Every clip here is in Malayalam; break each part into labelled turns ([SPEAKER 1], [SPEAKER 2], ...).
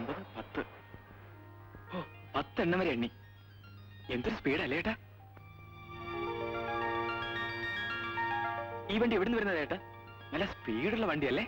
[SPEAKER 1] ഒമ്പത് പത്ത് ഓ പത്തെണ്ണം വരെ എണ്ണി എന്തൊരു സ്പീഡല്ലേ ഏട്ടാ ഈ വണ്ടി എവിടുന്ന് വരുന്നത് ഏട്ടാ നല്ല സ്പീഡുള്ള വണ്ടിയല്ലേ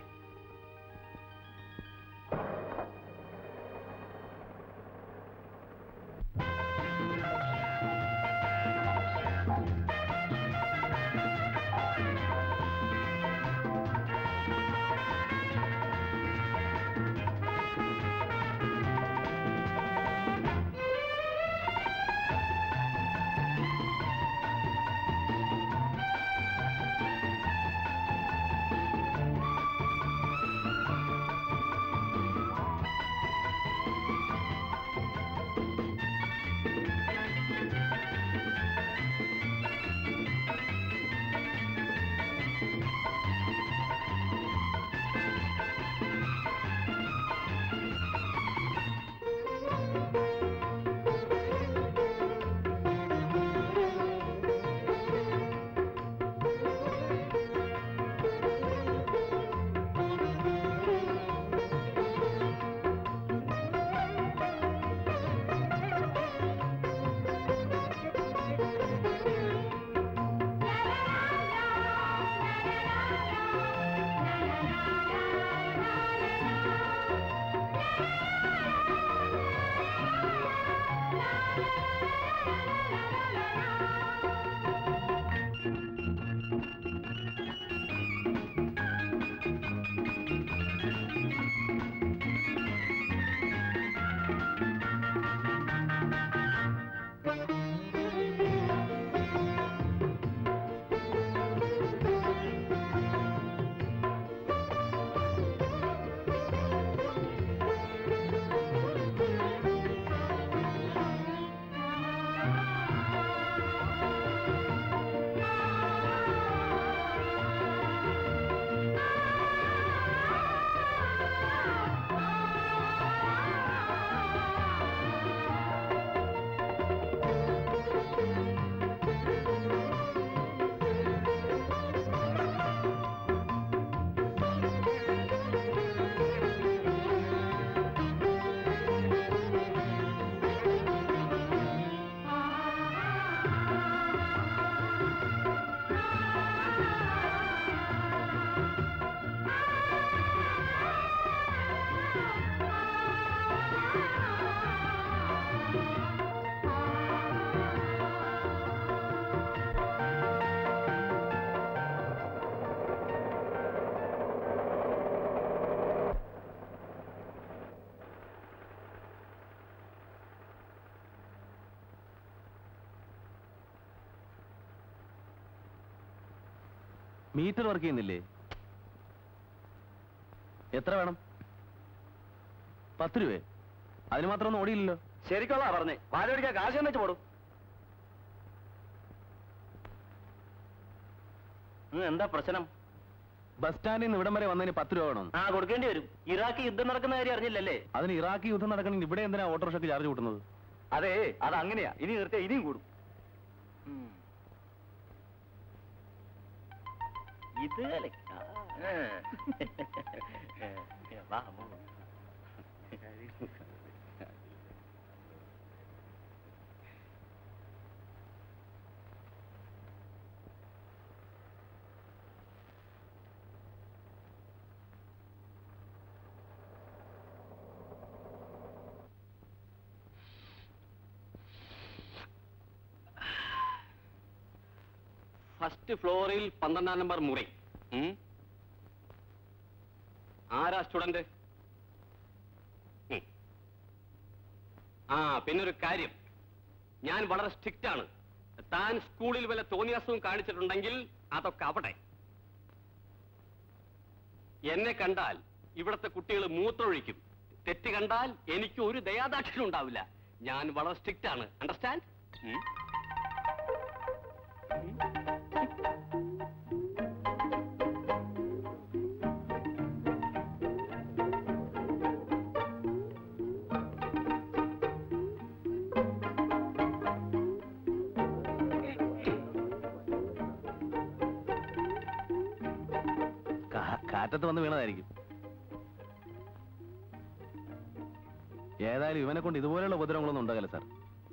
[SPEAKER 2] മീറ്റർ വർക്ക് ചെയ്യുന്നില്ലേ എത്ര വേണം പത്ത് രൂപയെ അതിന് മാത്രം ഒന്നും ഓടിയില്ലല്ലോ
[SPEAKER 1] ശരിക്കുള്ള പറഞ്ഞേ പാല് പിടിക്കാൻ കാശ് വെച്ച് പോടും
[SPEAKER 3] എന്താ പ്രശ്നം
[SPEAKER 2] ബസ് സ്റ്റാൻഡിൽ നിന്ന് ഇവിടം വരെ വന്നതിന് പത്ത് രൂപ വേണം
[SPEAKER 3] ആ കൊടുക്കേണ്ടി വരും ഇറാഖ് യുദ്ധം നടക്കുന്ന കാര്യം അറിഞ്ഞില്ലല്ലേ
[SPEAKER 2] അതിന് ഇറാഖി യുദ്ധം നടക്കണമെങ്കിൽ ഇവിടെ എന്തിനാ ഓട്ടോറിക്ഷയ്ക്ക് ചാർജ് കൂട്ടുന്നത്
[SPEAKER 1] അതെ അത് അങ്ങനെയാ ഇനി നിർത്തിയ ഇനിയും കൂടും
[SPEAKER 3] ഇത് കലക്കാ. വാ, പോ.
[SPEAKER 4] ഫസ്റ്റ് ഫ്ലോറിൽ പന്ത്രണ്ടാം നമ്പർ മുറി ഉം? ആരാ സ്റ്റുഡന്റ് ഉം. ആ പിന്നൊരു കാര്യം ഞാൻ വളരെ സ്ട്രിക്റ്റ് ആണ് താൻ സ്കൂളിൽ വല്ല തോന്നിയാസവും കാണിച്ചിട്ടുണ്ടെങ്കിൽ അതൊക്കെ അവിടെ എന്നെ കണ്ടാൽ ഇവിടുത്തെ കുട്ടികൾ മൂത്രമൊഴിക്കും തെറ്റ് കണ്ടാൽ എനിക്ക് ഒരു ദയാദാക്ഷിണ്യം ഉണ്ടാവില്ല ഞാൻ വളരെ സ്ട്രിക്റ്റ് ആണ് അണ്ടർസ്റ്റാൻഡ്
[SPEAKER 2] കാ- കാറ്റത്ത് വന്ന് വീണതായിരിക്കും ഏതായാലും ഇവനെ കൊണ്ട് ഇതുപോലെയുള്ള ഉപദ്രവങ്ങളൊന്നും ഉണ്ടാകില്ല സാർ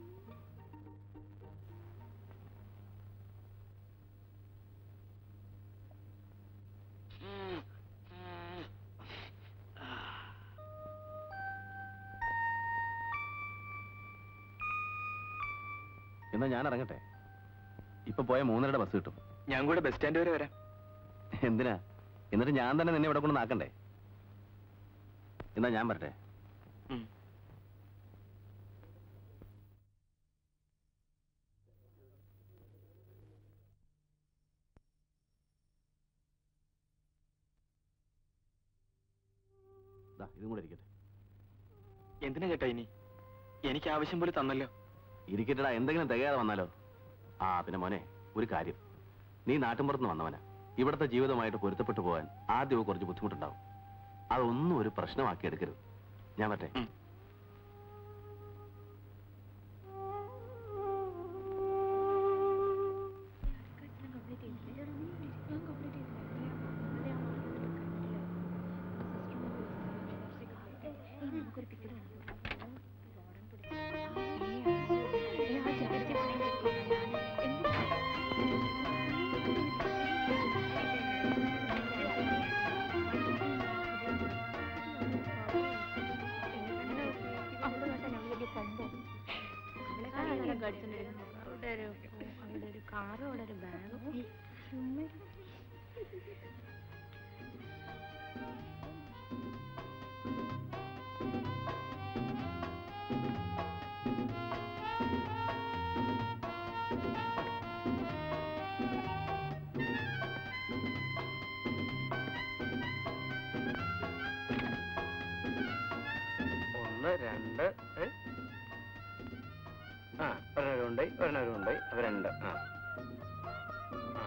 [SPEAKER 2] എന്നാ ഞാൻ ഇറങ്ങട്ടെ ഇപ്പൊ പോയ മൂന്നരയുടെ ബസ് കിട്ടും
[SPEAKER 1] ഞാൻ കൂടെ ബസ് സ്റ്റാൻഡ് വരെ വരാം
[SPEAKER 2] എന്തിനാ എന്നിട്ട് ഞാൻ തന്നെ നിന്നെ ഇവിടെ കൊണ്ട് നാക്കണ്ടേ എന്നാ ഞാൻ വരട്ടെ
[SPEAKER 1] ഉം.
[SPEAKER 2] ദാ, ഇതും കൂടെ ഇരിക്കട്ടെ
[SPEAKER 1] എന്തിനാ ചേട്ടാ ഇനി എനിക്ക് ആവശ്യം പോലെ തന്നല്ലോ
[SPEAKER 2] ഇരിക്കട്ടെടാ എന്തെങ്കിലും തികയാതെ വന്നാലോ ആ പിന്നെ മോനെ ഒരു കാര്യം നീ നാട്ടിൻപുറത്ത് വന്നവനാ ഇവിടുത്തെ ജീവിതമായിട്ട് പൊരുത്തപ്പെട്ടു പോകാൻ ആദ്യമൊക്കെ കുറച്ച് ബുദ്ധിമുട്ടുണ്ടാവും അതൊന്നും ഒരു പ്രശ്നമാക്കി എടുക്കരുത് ഞാൻ പറ്റേ
[SPEAKER 1] ഉം.
[SPEAKER 5] അവിടെ ഒരു കാറും അവിടെ ഒരു ബാഗും
[SPEAKER 3] ഒന്ന് രണ്ട് ഏ? ആ ഒരെണ്ണം ഉണ്ട് ഒരെണ്ണം ഉണ്ട് അപ്പൊ രണ്ട് ആ ആ.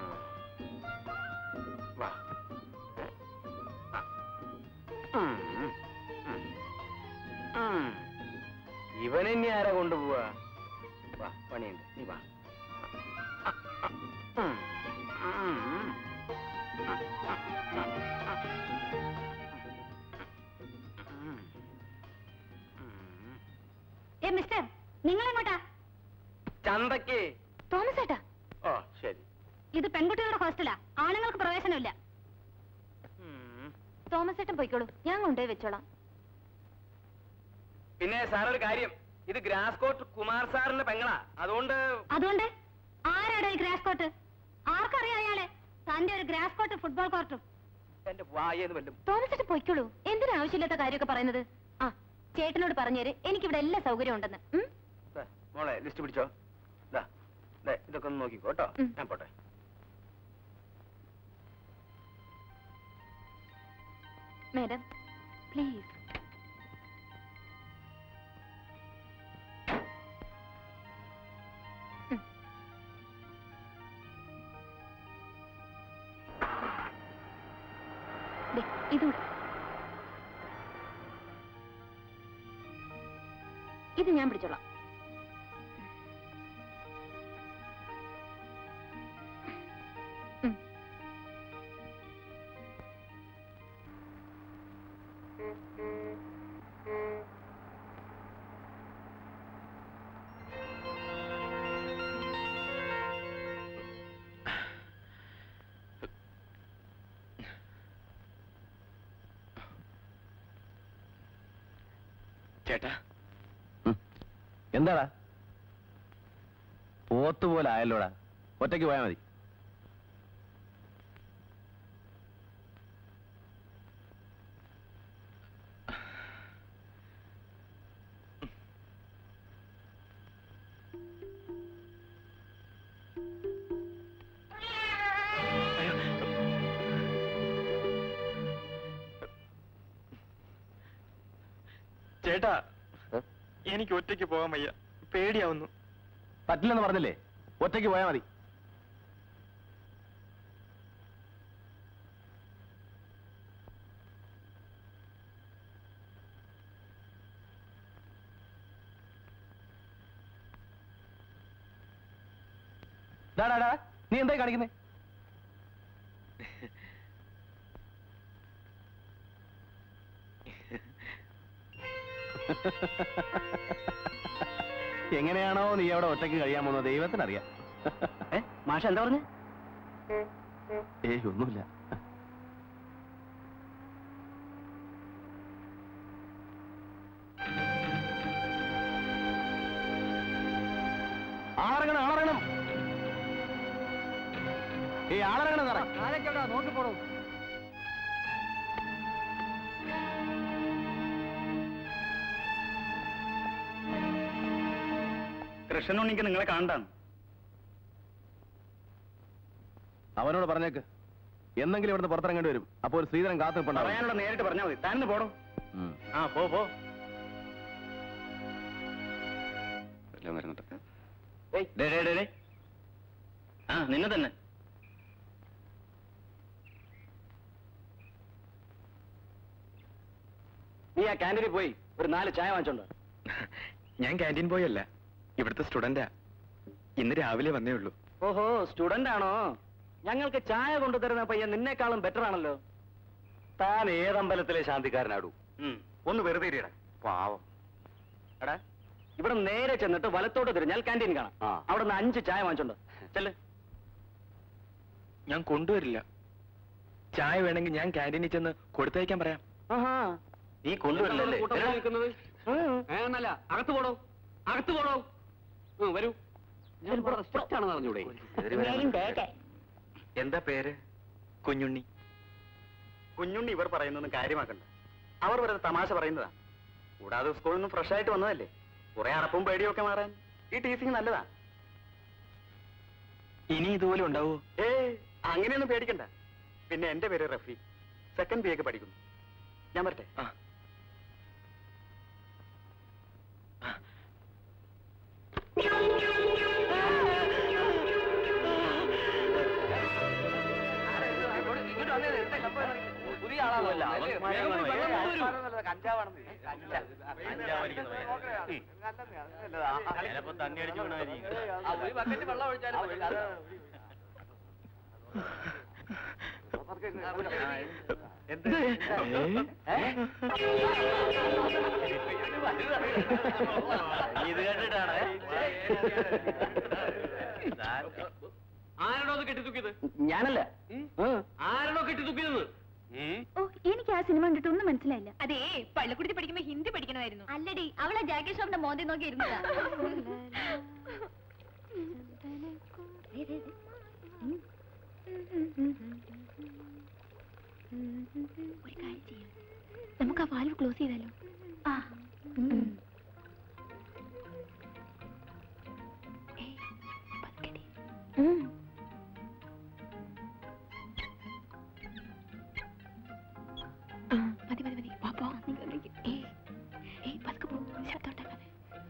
[SPEAKER 3] വാ ഏ? ആ. ഉം, ഉം, ഉം. ഉം. ഇവനെന്നെ ആരാ കൊണ്ടുപോവാ വാ പണിയുണ്ട് നീ വാ ആ, ആ, ഉം, ഉം, ഉം. ആ, ആ, ആ, ആ. ഉം. ഉം.
[SPEAKER 5] ഏ മിസ്റ്റർ നിങ്ങൾ എങ്ങോട്ടാ
[SPEAKER 3] ചന്തക്ക്
[SPEAKER 5] തോമസ് ഏട്ടാ
[SPEAKER 3] ഓ ശരി
[SPEAKER 5] ഇത് പെൺകുട്ടികളുടെ ഹോസ്റ്റലാ ആണുങ്ങൾക്ക് പ്രവേശനമില്ല
[SPEAKER 3] ഉം.
[SPEAKER 5] തോമസ് ഏട്ടൻ പോയിക്കോളൂ ഞാൻ കൊണ്ടുപോയി വെച്ചോളാം
[SPEAKER 3] പിന്നെ സാറൊരു കാര്യം ഇത് ഗ്രാസ് കോട്ട് കുമാർ സാറിന്റെ പെങ്ങളാ അതുകൊണ്ട്
[SPEAKER 5] അതുകൊണ്ട് ആരാടോ ഈ ഗ്രാസ് കോട്ട് ആർക്കറിയാം അയാളെ തന്റെ ഒരു ഗ്രാസ് കോട്ട് ഫുട്ബോൾ കോർട്ടും
[SPEAKER 3] എന്റെ വായെന്ന് വല്ലും
[SPEAKER 5] തോമസ് ഏട്ടൻ പൊയ്ക്കോളൂ എന്തിനാ ആവശ്യമില്ലാത്ത കാര്യമൊക്കെ പറയുന്നത് ആ ചേട്ടനോട് പറഞ്ഞേര് എനിക്കിവിടെ എല്ലാ സൗകര്യം ഉണ്ടെന്ന് ഉം?
[SPEAKER 3] ദാ, മോളെ ലിസ്റ്റ് പിടിച്ചോ ദാ, ദേ, ഇതൊക്കെ ഒന്ന് നോക്കിക്കോ കേട്ടോ
[SPEAKER 5] ഉം.
[SPEAKER 3] ഞാൻ പോട്ടെ
[SPEAKER 5] മാഡം പ്ലീസ് ഉം. ദേ, ഇതുകൂടെ ഇത് ഞാൻ പിടിച്ചോളാം ഉം.
[SPEAKER 1] ചേട്ടാ
[SPEAKER 2] ഉം. എന്താടാ പോത്ത് പോലെ ആയല്ലോടാ ഒറ്റയ്ക്ക് പോയാൽ മതി
[SPEAKER 1] അയ്യോ. ചേട്ടാ എനിക്ക് ഒറ്റയ്ക്ക് പോകാൻ വയ്യ പേടിയാവുന്നു
[SPEAKER 2] പറ്റില്ലെന്ന് പറഞ്ഞില്ലേ ഒറ്റയ്ക്ക് പോയാൽ മതി ഡാ, ഡാ, ഡാ, നീ എന്തായി കാണിക്കുന്നേ എങ്ങനെയാണോ നീ അവിടെ ഒറ്റയ്ക്ക് കഴിയാൻ പോകുന്നത് ദൈവത്തിനറിയാം
[SPEAKER 3] ഏ മാഷ എന്താ പറഞ്ഞു
[SPEAKER 2] ഏയ് ഒന്നുമില്ല ആളിറങ്ങണം ആളിറങ്ങണം ഏയ് ആളിറങ്ങണം സാറേ
[SPEAKER 3] നോക്കി പോടോ കൃഷ്ണനുണ്ണിക്ക് നിങ്ങളെ കാണണ്ടാണ്
[SPEAKER 2] അവനോട് പറഞ്ഞേക്ക് എന്നെങ്കിലും ഇവിടുന്ന് പുറത്തിറങ്ങേണ്ടി വരും അപ്പോൾ ഒരു ശ്രീധരൻ കാത്തു നിൽപ്പുണ്ടാവും.
[SPEAKER 3] പറയാനുള്ള നേരിട്ട് പറഞ്ഞാൽ മതി താനൊന്ന് പോടോ
[SPEAKER 2] ഉം.
[SPEAKER 3] ആ പോ പോ
[SPEAKER 4] എല്ലാം വരുന്നുണ്ട്
[SPEAKER 3] ഡേ, ഡേ, ഡേ, ഡേ. ആ നിന്നെ തന്നെ നീ ആ ക്യാൻറ്റീനിൽ പോയി ഒരു നാല് ചായ വാങ്ങിച്ചോണ്ടോ
[SPEAKER 1] ഞാൻ ക്യാൻറ്റീൻ പോയല്ല ഇവിടുത്തെ സ്റ്റുഡന്റാ ഇന്ന് രാവിലെ വന്നേ ഉള്ളൂ
[SPEAKER 3] ഓഹോ സ്റ്റുഡന്റ് ആണോ ഞങ്ങൾക്ക് ചായ കൊണ്ടുതരുന്ന പയ്യൻ നിന്നേക്കാളും ബെറ്റർ ആണല്ലോ താൻ ഏതമ്പലത്തിലെ ശാന്തിക്കാരനാടൂ ഒന്ന് വെറുതെ ഇരിയടാ പാവം എടാ ഇവിടെ നേരെ ചെന്നിട്ട് വലത്തോട്ട് തിരിഞ്ഞാൽ ക്യാൻറ്റീൻ കാണാം
[SPEAKER 2] ആ.
[SPEAKER 3] അവിടെ നിന്ന് അഞ്ച് ചായ വാങ്ങിച്ചോണ്ട് ചെല്ല്
[SPEAKER 1] ഞാൻ കൊണ്ടുവരില്ല ചായ വേണമെങ്കിൽ ഞാൻ ക്യാൻറ്റീനിൽ ചെന്ന് കൊടുത്തയക്കാൻ പറയാം
[SPEAKER 3] ആഹാ നീ കൊണ്ടുവരില്ലല്ലേ
[SPEAKER 4] കൂട്ടത്തിൽ നിൽക്കുന്നത് ഏ, എന്നല്ല അകത്ത് പോടോ അകത്ത് പോടോ ഉം, വരൂ ഞാൻ വളരെ സ്ട്രിക്റ്റ് ആണെന്ന് അറിഞ്ഞൂടെ
[SPEAKER 3] എന്താ പേര്
[SPEAKER 1] കുഞ്ഞുണ്ണി
[SPEAKER 3] കുഞ്ഞുണ്ണി ഇവർ പറയുന്നൊന്നും കാര്യമാക്കണ്ട അവർ വെറുതെ തമാശ പറയുന്നതാ കൂടാതെ സ്കൂളിൽ നിന്ന് ഫ്രഷ് ആയിട്ട് വന്നതല്ലേ കുറെ അറപ്പും പേടിയും ഒക്കെ മാറാൻ ഈ ടീച്ചിങ് നല്ലതാ
[SPEAKER 1] ഇനി ഇതുപോലെ ഉണ്ടാവോ
[SPEAKER 3] ഏ അങ്ങനെയൊന്നും പേടിക്കണ്ട പിന്നെ എന്റെ പേര് റഫി സെക്കൻഡ് ബി ഒക്കെ പഠിക്കുന്നു ഞാൻ വരട്ടെ
[SPEAKER 1] ആ
[SPEAKER 3] പുതിയ ആളാണല്ലോ ഇത് കേട്ടിട്ടാണ്
[SPEAKER 4] ആരാണോ അത് കെട്ടിത്തൂക്കിയത്
[SPEAKER 3] ഞാനല്ല
[SPEAKER 4] ആരാണോ കെട്ടിത്തൂക്കിയത്
[SPEAKER 5] ഓ എനിക്ക് ആ സിനിമ കണ്ടിട്ട് ഒന്നും മനസ്സിലായില്ല അതേ പള്ളിക്കുടത്തി പഠിക്കുമ്പോ ഹിന്ദി പഠിക്കണമായിരുന്നു അല്ലടി അവളെ ജാക്കി ഷോപ്പിന്റെ മോന്തി നോക്കി ഇരുന്നതാ ഒരു കാര്യം ചെയ്യാം നമുക്ക് ആ വാൽവ് ക്ലോസ് ചെയ്താലോ ആ ഏയ്, പതുക്കെടി. ഉം. ആ, മതി മതി മതി വാ പോ നീ ഏയ് ഏയ് പതുക്കെ പോ ശബ്ദം ഉണ്ടാക്കാതെ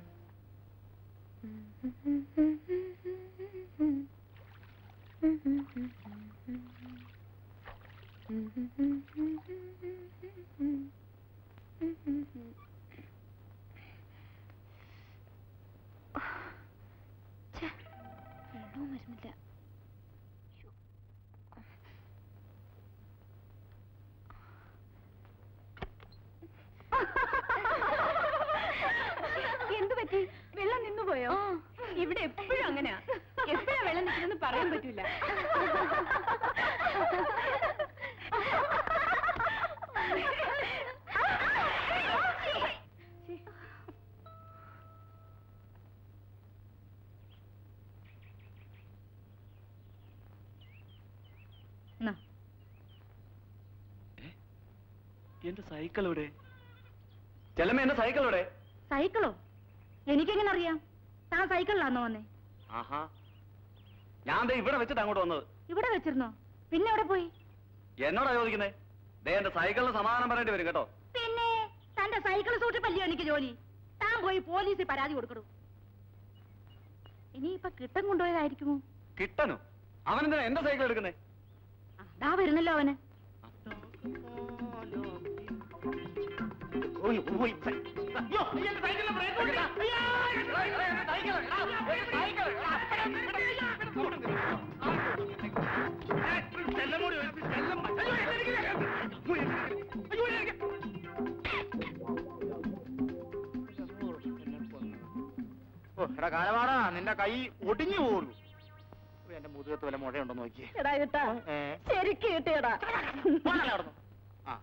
[SPEAKER 5] ഛെ, വെള്ളവും വരുന്നില്ല അയ്യോ. എന്ത് പറ്റി വെള്ളം നിന്നുപോയോ ഇവിടെ എപ്പോഴും അങ്ങനെയാ എപ്പോഴാ വെള്ളം നിൽക്കുന്നെന്ന് പറയാൻ പറ്റൂല
[SPEAKER 1] എന്റെ സൈക്കിൾ ഇവിടെ
[SPEAKER 3] ചെല്ലമ്മ എന്റെ സൈക്കിൾ ഇവിടെ
[SPEAKER 5] സൈക്കിളോ എനിക്കെങ്ങനെ അറിയാം താൻ സൈക്കിളിലാണോ വന്നേ
[SPEAKER 3] ആഹാ ഞാൻ ദേ ഇവിടെ വെച്ചിട്ട് അങ്ങോട്ട് വന്നത്
[SPEAKER 5] ഇവിടെ വെച്ചിരുന്നോ പിന്നെ എവിടെ പോയി
[SPEAKER 3] എന്നോടാ ചോദിക്കുന്നേ ദേ എന്റെ സൈക്കിളിന് സമാധാനം പറയേണ്ടി വരും കേട്ടോ
[SPEAKER 5] പിന്നെ തന്റെ സൈക്കിൾ സൂട്ടിപ്പല്ലയോ എനിക്ക് ജോലി താൻ പോയി പോലീസിൽ പരാതി കൊടുക്കണു ഇനിയിപ്പൊ കിട്ടം കൊണ്ടുപോയതായിരിക്കുമോ
[SPEAKER 3] കിട്ടനോ അവനെന്തിനാ എന്റെ സൈക്കിൾ എടുക്കുന്നേ
[SPEAKER 5] അതാ വരുന്നല്ലോ അവന്
[SPEAKER 3] ഓ, എടാ കാലമാടാ നിന്റെ കൈ ഒടിഞ്ഞു പോകുള്ളൂ എന്റെ മുതുകത്ത് വല്ല മുഴയുണ്ടോ നോക്കിയേ
[SPEAKER 6] എടാ കിട്ടാ
[SPEAKER 3] ഏ
[SPEAKER 6] ശരിക്ക് കിട്ടിയടാ
[SPEAKER 3] പോണല്ലേ അവിടുന്ന്? ആ.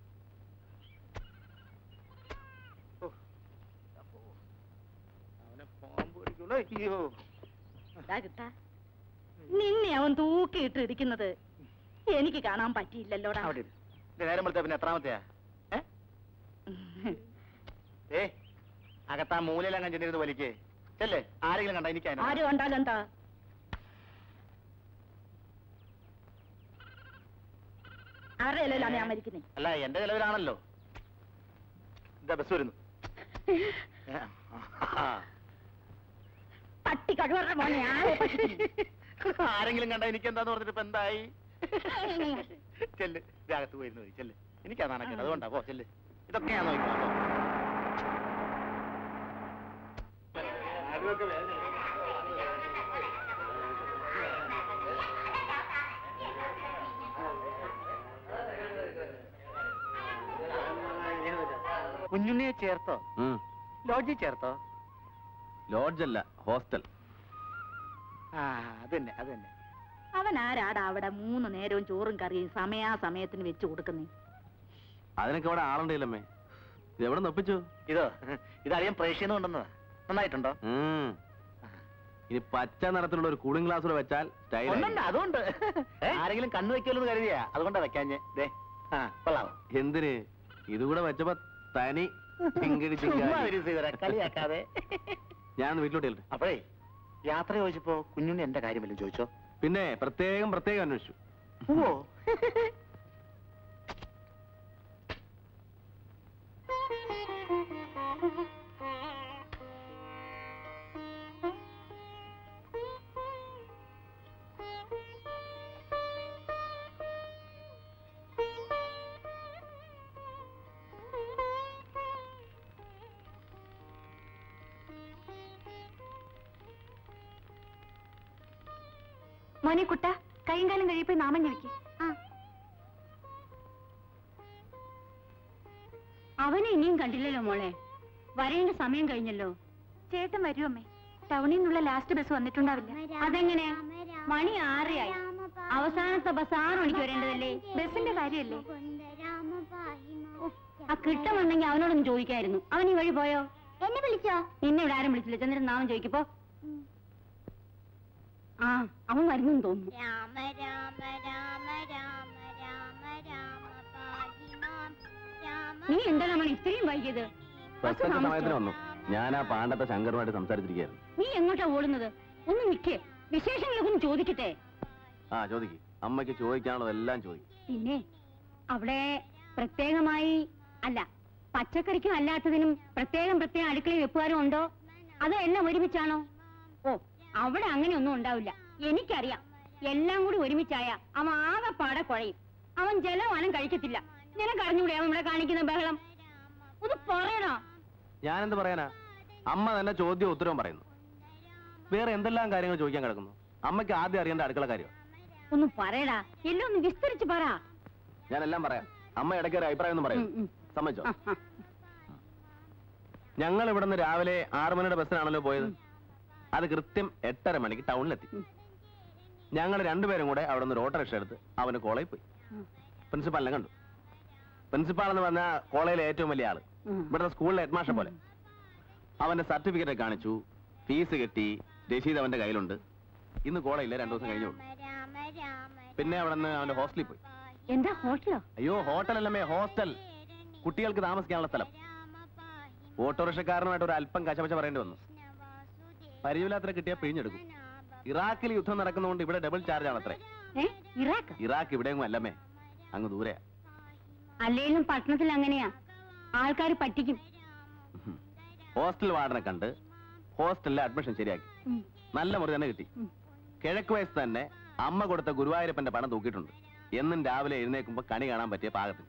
[SPEAKER 3] ഓ. അപ്പോ. അവനെ പാമ്പ് കടിക്കുള്ളൂ. അയ്യോ.
[SPEAKER 6] എടാ കിട്ടാ നിന്നെ അവൻ തൂക്കിയിട്ട് ഇരിക്കുന്നത് എനിക്ക് കാണാൻ പറ്റിയില്ലല്ലോടാ
[SPEAKER 3] അവിടെ ഇരി. ഇത് നേരം വെളുത്ത പിന്നെ എത്രാമത്തെയാ ഏ? ഏ അകത്താ മൂലയിലങ്ങ് ചെന്നിരുന്ന് വലിക്കേ ചെല്ലേ ആരെങ്കിലും കണ്ട എനിക്ക് അതിനെ-
[SPEAKER 6] ആര് കണ്ടാലെന്താ ആരുടെ ഇലയിലാണ് ഞാൻ മരിക്കുന്നേ
[SPEAKER 3] അല്ല എന്റെ ചെലവിലാണല്ലോ എന്താ ബസ് വരുന്നു ഏ, ആ.
[SPEAKER 6] പട്ടി കടുവറ മോനെ ആരെ പറ്റിക്കുന്നു?
[SPEAKER 3] ആരെങ്കിലും കണ്ട എനിക്ക് എന്താന്ന് പറഞ്ഞിട്ട് ഇപ്പൊ എന്തായി ചെല്ല് ഇത് അകത്ത് പോയിരുന്നു മതി ചെല്ല് എനിക്കാ നാണക്കേട് അതുകൊണ്ടാ പോ ചെല്ല് ഇതൊക്കെ ഞാൻ നോക്കാം പോ. കുഞ്ഞുണ്ണിയെ ചേർത്തോ
[SPEAKER 2] ഉം.
[SPEAKER 3] ലോഡ്ജിൽ ചേർത്തോ
[SPEAKER 2] ലോഡ്ജല്ല ഹോസ്റ്റൽ
[SPEAKER 3] ആ അത് തന്നെ അത് തന്നെ
[SPEAKER 6] അവൻ ആരാടാ അവിടെ മൂന്ന് നേരവും ചോറും കറിയും സമയാസമയത്തിന് വെച്ച് കൊടുക്കുന്നേ
[SPEAKER 2] അതിനൊക്കെ അവിടെ ആളുണ്ടല്ലമ്മേ ഇത് എവിടെ നൊപ്പിച്ചു
[SPEAKER 3] ഇതോ ഇതറിയാൻ പ്രേക്ഷിന്ന് കൊണ്ടുവന്നതാ നന്നായിട്ടുണ്ടോ
[SPEAKER 2] ഉം. ഇനി പച്ച നിറത്തിലുള്ള ഒരു കൂളിംഗ് ഗ്ലാസ് കൂടെ വെച്ചാൽ സ്റ്റൈൽ
[SPEAKER 3] ഒന്നുണ്ട് അതുകൊണ്ട് ആരെങ്കിലും കണ്ണു വെക്കുമല്ലോ കരുതിയാ അതുകൊണ്ടാ വെക്കാഞ്ഞ് ദേ ആ കൊള്ളാമോ
[SPEAKER 2] എന്തിന് ഇതുകൂടെ വെച്ചപ്പോ തനി ചിങ്കിടി
[SPEAKER 3] ചുമ്മാ
[SPEAKER 2] ചിങ്കാരി.
[SPEAKER 3] ഒരു സീതര, കളിയാക്കാതെ
[SPEAKER 2] ഞാൻ വീട്ടിലോട്ട് ചെല്ലട്ടെ
[SPEAKER 3] അപ്പോഴേ യാത്ര ചോദിച്ചപ്പോ കുഞ്ഞുണ്ണി എന്റെ കാര്യമല്ലോ ചോദിച്ചോ
[SPEAKER 2] പിന്നെ പ്രത്യേകം പ്രത്യേകം അന്വേഷിച്ചു
[SPEAKER 3] ഓ
[SPEAKER 5] മോനെ കുട്ട കൈയും കാലം കഴിയപ്പോ നാമം ഞെളിക്ക്
[SPEAKER 6] അവനെ ഇനിയും കണ്ടില്ലല്ലോ മോളെ വരേണ്ട സമയം കഴിഞ്ഞല്ലോ
[SPEAKER 5] ചേട്ടൻ വരൂ അമ്മേ ടൗണിൽ നിന്നുള്ള ലാസ്റ്റ് ബസ് വന്നിട്ടുണ്ടാവില്ല
[SPEAKER 6] അതെങ്ങനെ മണി ആറരയായി അവസാനത്തെ ബസ് ആറ് മണിക്ക് വരേണ്ടതല്ലേ
[SPEAKER 5] ബസിന്റെ കാര്യമല്ലേ
[SPEAKER 6] ആ കിട്ടുമുണ്ടെങ്കിൽ അവനോടൊന്ന് ചോദിക്കായിരുന്നു അവൻ ഈ വഴി പോയോ
[SPEAKER 5] എന്നെ വിളിച്ചോ
[SPEAKER 6] നിന്നെ ഇവിടെ ആരും വിളിച്ചില്ല ചന്ദ്രൻ നാമം ചോദിക്കപ്പോ ആ അവൻ വരുന്നെന്ന് തോന്നുന്നു
[SPEAKER 5] രാമ രാമ രാമ രാമ രാമ രാമ പാഹിമാം രാമ
[SPEAKER 6] നീ എന്താണ് മണി ഇത്രയും വൈകിയത് ബസ്
[SPEAKER 2] പ്രസക്ത സമയത്തിന്
[SPEAKER 6] താമസിച്ചോ?
[SPEAKER 2] വന്നു ഞാൻ ആ പാണ്ടത്തെ ശങ്കറുമായിട്ട് സംസാരിച്ചിരിക്കുകയായിരുന്നു
[SPEAKER 6] നീ എങ്ങോട്ടാ ഓടുന്നത് ഒന്ന് നിക്കേ വിശേഷങ്ങളൊക്കെ ഒന്ന് ചോദിക്കട്ടെ
[SPEAKER 2] ആ ചോദിക്ക് അമ്മയ്ക്ക് ചോദിക്കാനുള്ളതെല്ലാം ചോദിക്കും
[SPEAKER 6] പിന്നെ അവിടെ പ്രത്യേകമായി അല്ല പച്ചക്കറിക്കും അല്ലാത്തതിനും പ്രത്യേകം പ്രത്യേകം അടുക്കളയും വെപ്പുകാരും ഉണ്ടോ അതോ എല്ലാം ഒരുമിച്ചാണോ ഓ അവിടെ അങ്ങനെയൊന്നും ഉണ്ടാവില്ല എനിക്കറിയാം എല്ലാം കൂടി ഒരുമിച്ചായ അവൻ ആകെ പാടെ കുഴയും അവൻ ജലവാനം കഴിക്കത്തില്ല നിനക്കറിഞ്ഞൂടെ അവൻ ഇവിടെ കാണിക്കുന്ന ബഹളം ഒന്ന് പറയണോ
[SPEAKER 2] ഞാനെന്ത് പറയാനാ അമ്മ തന്നെ ചോദ്യവും ഉത്തരവും പറയുന്നു വേറെ എന്തെല്ലാം കാര്യങ്ങൾ ചോദിക്കാൻ കിടക്കുന്നു അമ്മയ്ക്ക് ആദ്യം അറിയേണ്ട അടുക്കള കാര്യം
[SPEAKER 6] ഒന്ന് പറയടാ എല്ലാം ഒന്ന് വിസ്തരിച്ച് പറ
[SPEAKER 2] ഞാനെല്ലാം പറയാം അമ്മ ഇടയ്ക്ക് ഒരു അഭിപ്രായം ഒന്നും പറയും
[SPEAKER 6] ഉം, ഉം.
[SPEAKER 2] സമ്മതിച്ചോ
[SPEAKER 6] ആ, ആ.
[SPEAKER 2] ഞങ്ങൾ ഇവിടുന്ന് രാവിലെ ആറു മണിയുടെ ബസ്സിനാണല്ലോ പോയത് അത് കൃത്യം എട്ടര മണിക്ക് ടൗണിലെത്തി
[SPEAKER 6] ഉം.
[SPEAKER 2] ഞങ്ങൾ രണ്ടുപേരും കൂടെ അവിടെ നിന്ന് ഒരു ഓട്ടോറിക്ഷ എടുത്ത് അവന് കോളേജിൽ പോയി
[SPEAKER 6] ഉം.
[SPEAKER 2] പ്രിൻസിപ്പാളിനെ കണ്ടു പ്രിൻസിപ്പാൾ എന്ന് പറഞ്ഞാൽ കോളേജിലെ ഏറ്റവും വലിയ ആള്
[SPEAKER 6] ഉം.
[SPEAKER 2] ഇവിടുത്തെ സ്കൂളിലെ ഹെഡ്മാസ്റ്റർ പോലെ അവന്റെ സർട്ടിഫിക്കറ്റ് കാണിച്ചു ഫീസ് കെട്ടി രസീത് അവന്റെ കയ്യിലുണ്ട് ഇന്ന് കോളേജില്ല രണ്ടു ദിവസം കഴിഞ്ഞുള്ളൂ
[SPEAKER 5] രാമ രാമ
[SPEAKER 2] പിന്നെ അവിടെ നിന്ന് അവന്റെ ഹോസ്റ്റലിൽ പോയി
[SPEAKER 6] എന്താ ഹോട്ടലോ
[SPEAKER 2] അയ്യോ ഹോട്ടലല്ലമ്മേ ഹോസ്റ്റൽ കുട്ടികൾക്ക് താമസിക്കാനുള്ള സ്ഥലം ഓട്ടോറിക്ഷക്കാരനുമായിട്ട് ഒരു അല്പം കശപശ പറയേണ്ടി വന്നു പരിചയമില്ലാത്ത കിട്ടിയാൽ പിഴിഞ്ഞെടുക്കും ഇറാഖിൽ യുദ്ധം നടക്കുന്നതുകൊണ്ട് ഇവിടെ ഡബിൾ ചാർജ് ആണത്രേ
[SPEAKER 6] ഏ ഇറാഖ്
[SPEAKER 2] ഇറാഖ് ഇവിടെയെങ്കിലും അല്ലമ്മേ അങ്ങ് ദൂരെയാ
[SPEAKER 6] അല്ലേലും പട്ടണത്തിൽ അങ്ങനെയാ ആൾക്കാർ പറ്റിക്കും
[SPEAKER 2] ഹോസ്റ്റൽ വാർഡനെ കണ്ട് ഹോസ്റ്റലിലെ അഡ്മിഷൻ ശരിയാക്കി
[SPEAKER 6] ഉം.
[SPEAKER 2] നല്ല മുറി തന്നെ കിട്ടി
[SPEAKER 6] ഉം.
[SPEAKER 2] കിഴക്ക് വയസ്സ് തന്നെ അമ്മ കൊടുത്ത ഗുരുവായൂരപ്പന്റെ പണം തൂക്കിയിട്ടുണ്ട് എന്നും രാവിലെ എഴുന്നേൽക്കുമ്പോ കണി കാണാൻ പറ്റിയ പാകത്തിൽ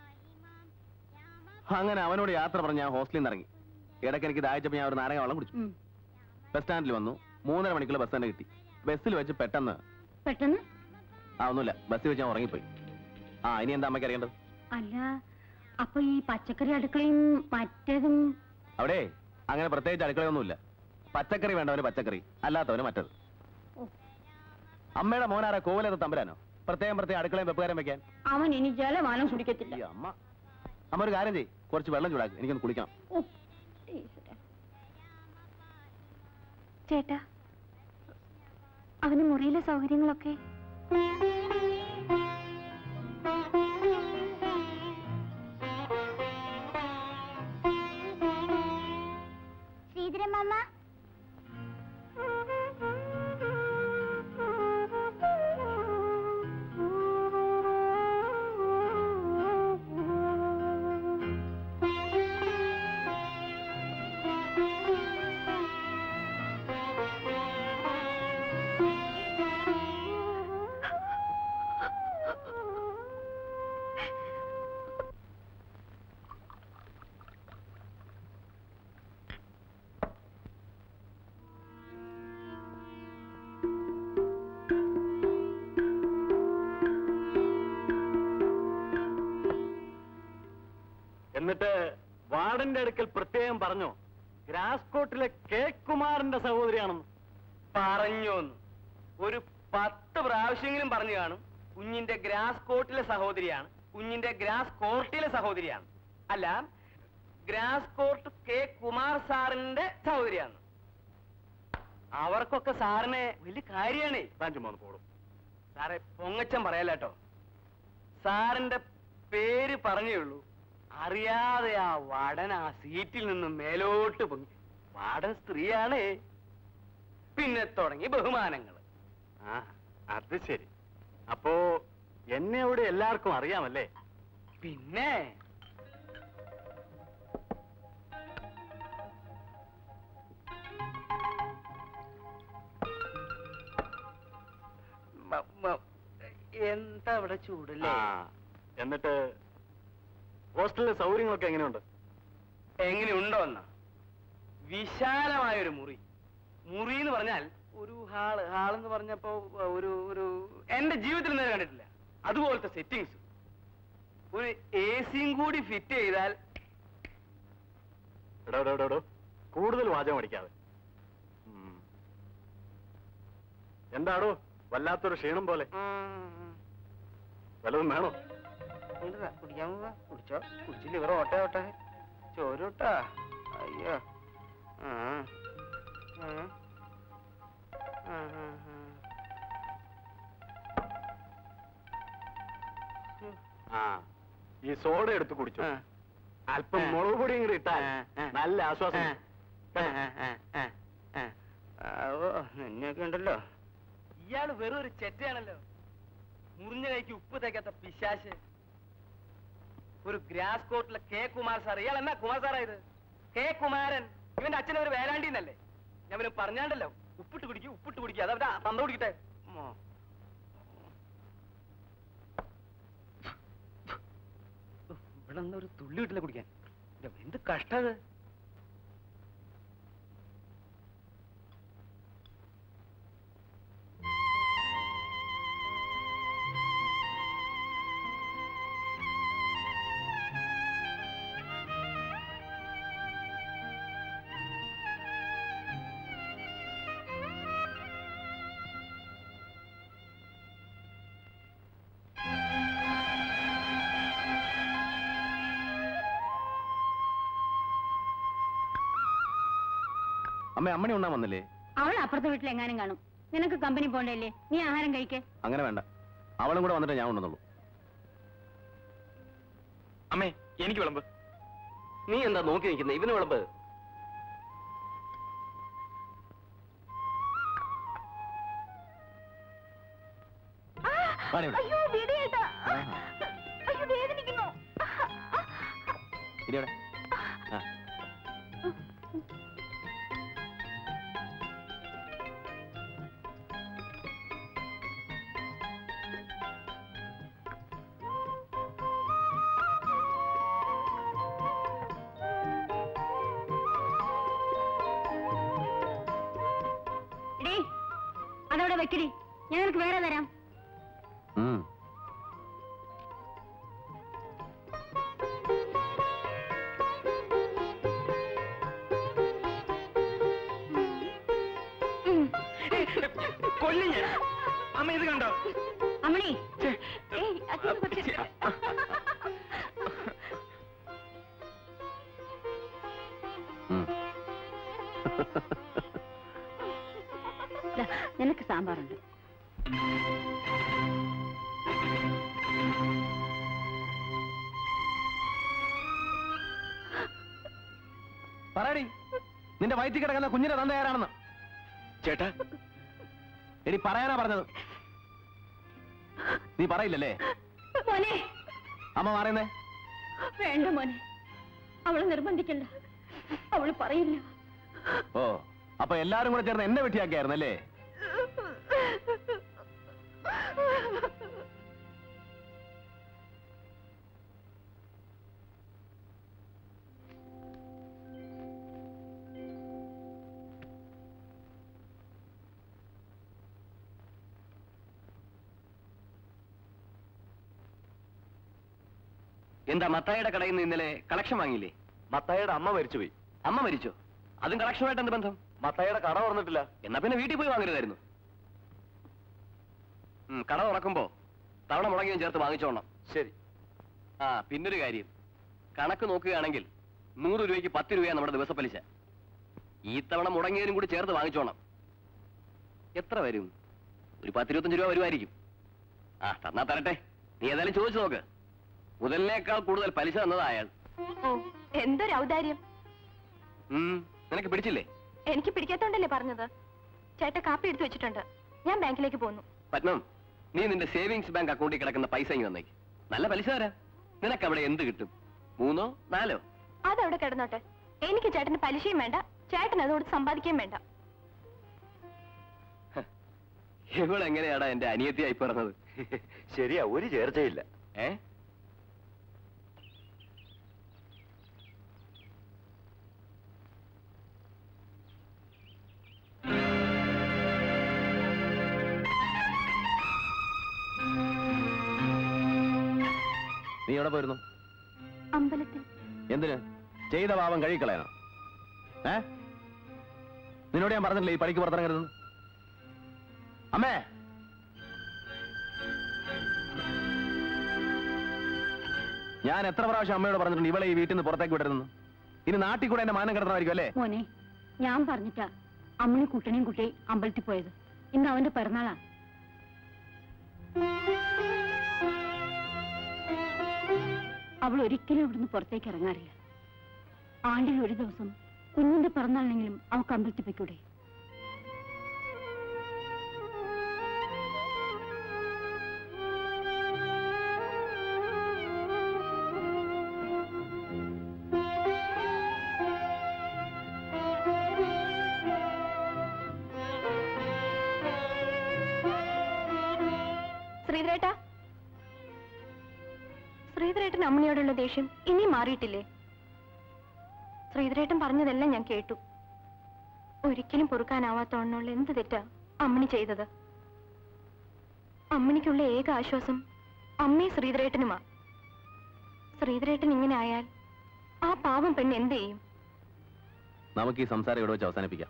[SPEAKER 2] അങ്ങനെ അവനോട് യാത്ര പറഞ്ഞ് ഞാൻ ഹോസ്റ്റലിൽ നിന്ന് ഇറങ്ങി ഇടയ്ക്ക് എനിക്ക് ദാഹിച്ചപ്പോൾ ഞാൻ ഒരു നാരങ്ങ വെള്ളം കുടിച്ചു
[SPEAKER 6] ഉം.
[SPEAKER 2] ബസ് സ്റ്റാൻഡിൽ വന്നു മൂന്നര മണിക്കുള്ള ബസ് തന്നെ കിട്ടി ബസ്സിൽ വെച്ച് പെട്ടെന്ന്
[SPEAKER 6] പെട്ടെന്ന്
[SPEAKER 2] ആ ഒന്നുമില്ല ബസ്സിൽ വെച്ച് ഞാൻ ഉറങ്ങിപ്പോയി ആ ഇനി എന്താ അമ്മയ്ക്ക് അറിയേണ്ടത്
[SPEAKER 6] അല്ല അപ്പൊ ഈ പച്ചക്കറി അടുക്കളയും മറ്റേതും
[SPEAKER 2] അവിടെ അങ്ങനെ പ്രത്യേകിച്ച് അടുക്കളയൊന്നുമില്ല പച്ചക്കറി വേണ്ടവന് പച്ചക്കറി അല്ലാത്തവന് മറ്റത്
[SPEAKER 6] ഓ.
[SPEAKER 2] അമ്മയുടെ മോനാരാ കോവിലെന്ന് തമ്പുരാനോ പ്രത്യേകം പ്രത്യേകം അടുക്കളയും വെപ്പുകാരം വെക്കാൻ
[SPEAKER 6] അവൻ ഇനി ജലമാനം കുടിക്കത്തില്ല
[SPEAKER 2] ഈ അമ്മ അമ്മ ഒരു കാര്യം ചെയ്യ് കുറച്ച് വെള്ളം ചൂടാക്കി എനിക്കൊന്ന് കുളിക്കണം
[SPEAKER 6] ഓ, ഈശ്വരാ.
[SPEAKER 5] ചേട്ടാ അവന് മുറിയിലെ സൗകര്യങ്ങളൊക്കെ ശ്രീധരമാമ
[SPEAKER 3] എന്നിട്ട് വാർഡന്റെ അടുക്കൽ പ്രത്യേകം പറഞ്ഞോ ഗ്രാസ്കോട്ടിലെ കെ കുമാറിന്റെ സഹോദരിയാണെന്ന്
[SPEAKER 1] പറഞ്ഞോന്ന് ഒരു പത്ത് പ്രാവശ്യമെങ്കിലും പറഞ്ഞു കാണും കുഞ്ഞിന്റെ ഗ്രാസ് കോട്ടിലെ സഹോദരിയാണ് കുഞ്ഞിന്റെ ഗ്രാസ് കോർട്ടിലെ സഹോദരിയാണ് അല്ല ഗ്രാസ് കോർട്ട് കെ കുമാർ സാറിന്റെ സഹോദരിയാണ് അവർക്കൊക്കെ സാറിനെ വലിയ കാര്യാണേ
[SPEAKER 3] താൻ ചുമ്മാ ഒന്ന് പോടും
[SPEAKER 1] സാറേ പൊങ്ങച്ചം പറയല്ലോ സാറിന്റെ പേര് പറഞ്ഞേ ഉള്ളൂ അറിയാതെ ആ വടൻ ആ സീറ്റിൽ നിന്നും മേലോട്ട് പൊങ്ങി വാടൻ സ്ത്രീയാണേ പിന്നെ തുടങ്ങി ബഹുമാനങ്ങൾ
[SPEAKER 3] ആ അത് ശരി അപ്പോ എന്നെ അവിടെ എല്ലാവർക്കും അറിയാമല്ലേ
[SPEAKER 1] പിന്നെ മ- മ- എന്താ ഇവിടെ ചൂടല്ലേ
[SPEAKER 3] ആ, എന്നിട്ട് ഹോസ്റ്റലിലെ സൗകര്യങ്ങളൊക്കെ എങ്ങനെയുണ്ട്
[SPEAKER 1] എങ്ങനെയുണ്ടോ എന്ന വിശാലമായ ഒരു മുറി മുറി എന്ന് പറഞ്ഞാൽ ഒരു ഹാള് ഹാളെന്ന് പറഞ്ഞപ്പോ ഒരു ഒരു എന്റെ ജീവിതത്തിൽ നേരെ കണ്ടിട്ടില്ല അതുപോലത്തെ സെറ്റിങ്സ് ഒരു എ സിയും കൂടി ഫിറ്റ് ചെയ്താൽ
[SPEAKER 3] എടോ എടോ, എടോ, എടോ കൂടുതൽ വാചകം അടിക്കാതെ ഉം. എന്താടോ വല്ലാത്തൊരു ക്ഷീണം പോലെ വല്ലതും വേണോ
[SPEAKER 1] ഇല്ല, കുടിക്കാൻ പോവാ കുടിച്ചോ കുടിച്ച് ലിവർ ഓട്ടെ ഓട്ടെ ചോരൂട്ടാ അയ്യോ ആ ആ. ആ, ആ, ആ.
[SPEAKER 3] ആ ഈ സോഡ എടുത്ത് കുടിച്ചു
[SPEAKER 1] ആ.
[SPEAKER 3] അല്പം
[SPEAKER 1] ആ.
[SPEAKER 3] മുളക് പൊടിയും കൂടി ഇട്ടാൽ
[SPEAKER 1] ആ, ആ.
[SPEAKER 3] നല്ല ആശ്വാസം
[SPEAKER 1] ആ, ആ, ആ, ആ, ആ. ആവോ, നിന്നെയൊക്കെ ഉണ്ടല്ലോ ഇയാള് വെറും ഒരു ചെറ്റയാണല്ലോ മുറിഞ്ഞ കൈക്ക് ഉപ്പ് തേക്കാത്ത പിശാശ് ഒരു ഗ്രാസ് കോട്ടിലെ കെ കുമാർ സാർ ഇയാൾ എന്നാ കുമാർ സാറാ ഇത് കെ കുമാരൻ ഇവന്റെ അച്ഛനെ ഒരു വേലാണ്ടി എന്നല്ലേ ഞാൻ ഇവന് പറഞ്ഞാണ്ടല്ലോ ഉപ്പിട്ട് കുടിക്കും ഉപ്പിട്ട് കുടിക്കുക അതവരാ തന്ന കുടിക്കട്ടെ മോ. ഇവിടെ എന്താ ഒരു തുള്ളി കിട്ടില്ല കുടിക്കാൻ ഇത് എന്ത് കഷ്ടത്
[SPEAKER 2] അമ്മ അമ്മണി ഉണ്ണാൻ വന്നില്ലേ
[SPEAKER 6] അവൾ അപ്പുറത്തെ വീട്ടിൽ എങ്ങാനും കാണും നിനക്ക് കമ്പനി പോണ്ടല്ലേ നീ ആഹാരം കഴിക്കേ
[SPEAKER 2] അങ്ങനെ വേണ്ട അവളും കൂടെ വന്നിട്ട് ഞാൻ ഉണ്ടെന്നുള്ളൂ
[SPEAKER 1] അമ്മേ എനിക്ക് വിളമ്പ്
[SPEAKER 4] നീ എന്താ നോക്കി നിൽക്കുന്നത് ഇവന് വിളമ്പ്
[SPEAKER 2] വാടി ഇവിടെ.
[SPEAKER 5] അയ്യോ വിടിയേട്ടാ
[SPEAKER 2] ആഹാ.
[SPEAKER 5] അയ്യോ വേദനിക്കുന്നു
[SPEAKER 2] ഇരി ഇവിടെ. ആ.
[SPEAKER 6] എടീ അതവിടെ വെക്കടി ഞാൻ നിനക്ക് വേറെ തരാം
[SPEAKER 2] ഉം.
[SPEAKER 5] ഉം.
[SPEAKER 1] കൊല്ലി ഞാൻ അമ്മ ഇത് കണ്ടോ
[SPEAKER 6] അമ്മണി
[SPEAKER 5] ഏയ് അച്ഛൻ കുറച്ച്
[SPEAKER 2] ഉം.
[SPEAKER 6] ദാ, നിനക്ക് സാമ്പാറുണ്ട്
[SPEAKER 2] പറയടി നിന്റെ വയറ്റിൽ കിടക്കുന്ന കുഞ്ഞിന്റെ തന്ത ആരാണെന്ന്
[SPEAKER 3] ചേട്ടാ
[SPEAKER 2] എടി പറയാനാ പറഞ്ഞത് നീ പറയില്ലല്ലേ
[SPEAKER 6] മോനെ
[SPEAKER 2] അമ്മ മാറിയുന്നേ
[SPEAKER 6] വേണ്ട മോനെ അവളെ നിർബന്ധിക്കണ്ട അവള് പറയില്ല
[SPEAKER 2] ഓ അപ്പൊ എല്ലാരും കൂടെ ചേർന്ന് എന്നെ വെട്ടിയാക്കിയായിരുന്നല്ലേ
[SPEAKER 3] എന്താ മത്തായിയുടെ കടയിൽ നിന്ന് ഇന്നലെ കളക്ഷൻ വാങ്ങിയില്ലേ
[SPEAKER 7] മത്തായിയുടെ അമ്മ മരിച്ചുപോയി
[SPEAKER 3] അമ്മ മരിച്ചോ അതും കളക്ഷനുമായിട്ട് എന്ത് ബന്ധം
[SPEAKER 7] മത്തായിയുടെ കട തുറന്നിട്ടില്ല
[SPEAKER 3] എന്നാ പിന്നെ വീട്ടിൽ പോയി വാങ്ങരുതായിരുന്നു ഉം, കട തുറക്കുമ്പോ തവണ മുടങ്ങിയും ചേർത്ത് വാങ്ങിച്ചോണം
[SPEAKER 7] ശരി
[SPEAKER 3] ആ പിന്നൊരു കാര്യം കണക്ക് നോക്കുകയാണെങ്കിൽ നൂറ് രൂപയ്ക്ക് പത്ത് രൂപയാണ് നമ്മുടെ ദിവസപ്പലിശ ഈ തവണ മുടങ്ങിയതിനും കൂടി ചേർത്ത് വാങ്ങിച്ചോണം എത്ര വരും ഒരു പത്തിരുപത്തഞ്ച് രൂപ വരുമായിരിക്കും ആ തന്നാ തരട്ടെ നീ ഏതായാലും ചോദിച്ചു നോക്ക് മുതലിനേക്കാൾ കൂടുതൽ പലിശ തന്നത് അയാൾ
[SPEAKER 5] ഓ എന്തൊരു ഔദാര്യം
[SPEAKER 3] ഉം, നിനക്ക് പിടിച്ചില്ലേ
[SPEAKER 5] എനിക്ക് പിടിക്കാത്തോണ്ടല്ലേ പറഞ്ഞത് ചേട്ട കാപ്പി എടുത്തു വെച്ചിട്ടുണ്ട് ഞാൻ ബാങ്കിലേക്ക് പോന്നു
[SPEAKER 3] പത്മം നീ നിന്റെ സേവിങ്സ് ബാങ്ക് അക്കൗണ്ടിൽ കിടക്കുന്ന പൈസ ഇങ്ങ് വന്നേക്ക് നല്ല പലിശ തരാം നിനക്ക് അവിടെ എന്ത് കിട്ടും മൂന്നോ നാലോ
[SPEAKER 5] അതവിടെ കിടന്നോട്ടെ എനിക്ക് ചേട്ടന് പലിശയും വേണ്ട ചേട്ടൻ അതോട് സമ്പാദിക്കുകയും വേണ്ട
[SPEAKER 3] ഇവളെങ്ങനെയാടാ എന്റെ അനിയത്തിയായി പറഞ്ഞത്
[SPEAKER 7] ശരിയാ ഒരു ചേർച്ചയില്ല
[SPEAKER 3] ഏ
[SPEAKER 2] നീ എവിടെ പോയിരുന്നു
[SPEAKER 5] അമ്പലത്തിൽ
[SPEAKER 2] എന്തിന് ചെയ്ത പാവം കഴുകിക്കളയണം ഏ നിന്നോട് ഞാൻ പറഞ്ഞില്ലേ ഈ പണിക്ക് പുറത്തിറങ്ങരുതെന്ന് അമ്മേ ഞാൻ എത്ര പ്രാവശ്യം അമ്മയോട് പറഞ്ഞിട്ടുണ്ട് ഇവളെ ഈ വീട്ടിൽ നിന്ന് പുറത്തേക്ക് വിടരുതെന്ന് ഇനി നാട്ടിൽ കൂടെ എന്റെ മാനം കിടന്നതായിരിക്കും അല്ലേ
[SPEAKER 6] മോനെ ഞാൻ പറഞ്ഞിട്ടാ അമ്മണി കുട്ടനെയും കുട്ടി അമ്പലത്തിൽ പോയത് ഇന്ന് അവന്റെ പിറന്നാളാ അവൾ ഒരിക്കലും ഇവിടുന്ന് പുറത്തേക്ക് ഇറങ്ങാറില്ല ആണ്ടിൽ ഒരു ദിവസം കുഞ്ഞിന്റെ പിറന്നാളിനെങ്കിലും അവൾക്ക് അമ്പലത്തിൽ പോയിക്കൂടെ
[SPEAKER 5] ശ്രീധരേട്ടാ ശ്രീധരേട്ടൻ അമ്മണിയോടുള്ള ദേഷ്യം ഇനി മാറിയിട്ടില്ലേ ശ്രീധരേട്ടൻ പറഞ്ഞതെല്ലാം ഞാൻ കേട്ടു ഒരിക്കലും പൊറുക്കാനാവാത്തോണ്ണുള്ള എന്ത് തെറ്റാ അമ്മണി ചെയ്തത് അമ്മണിക്കുള്ള ഏക ആശ്വാസം അമ്മയും ശ്രീധരേട്ടനുമാ ശ്രീധരേട്ടൻ ഇങ്ങനെ ആയാൽ ആ പാവം പെണ്ണ് എന്ത് ചെയ്യും
[SPEAKER 2] നമുക്ക് ഈ സംസാരം ഇവിടെ വെച്ച് അവസാനിപ്പിക്കാം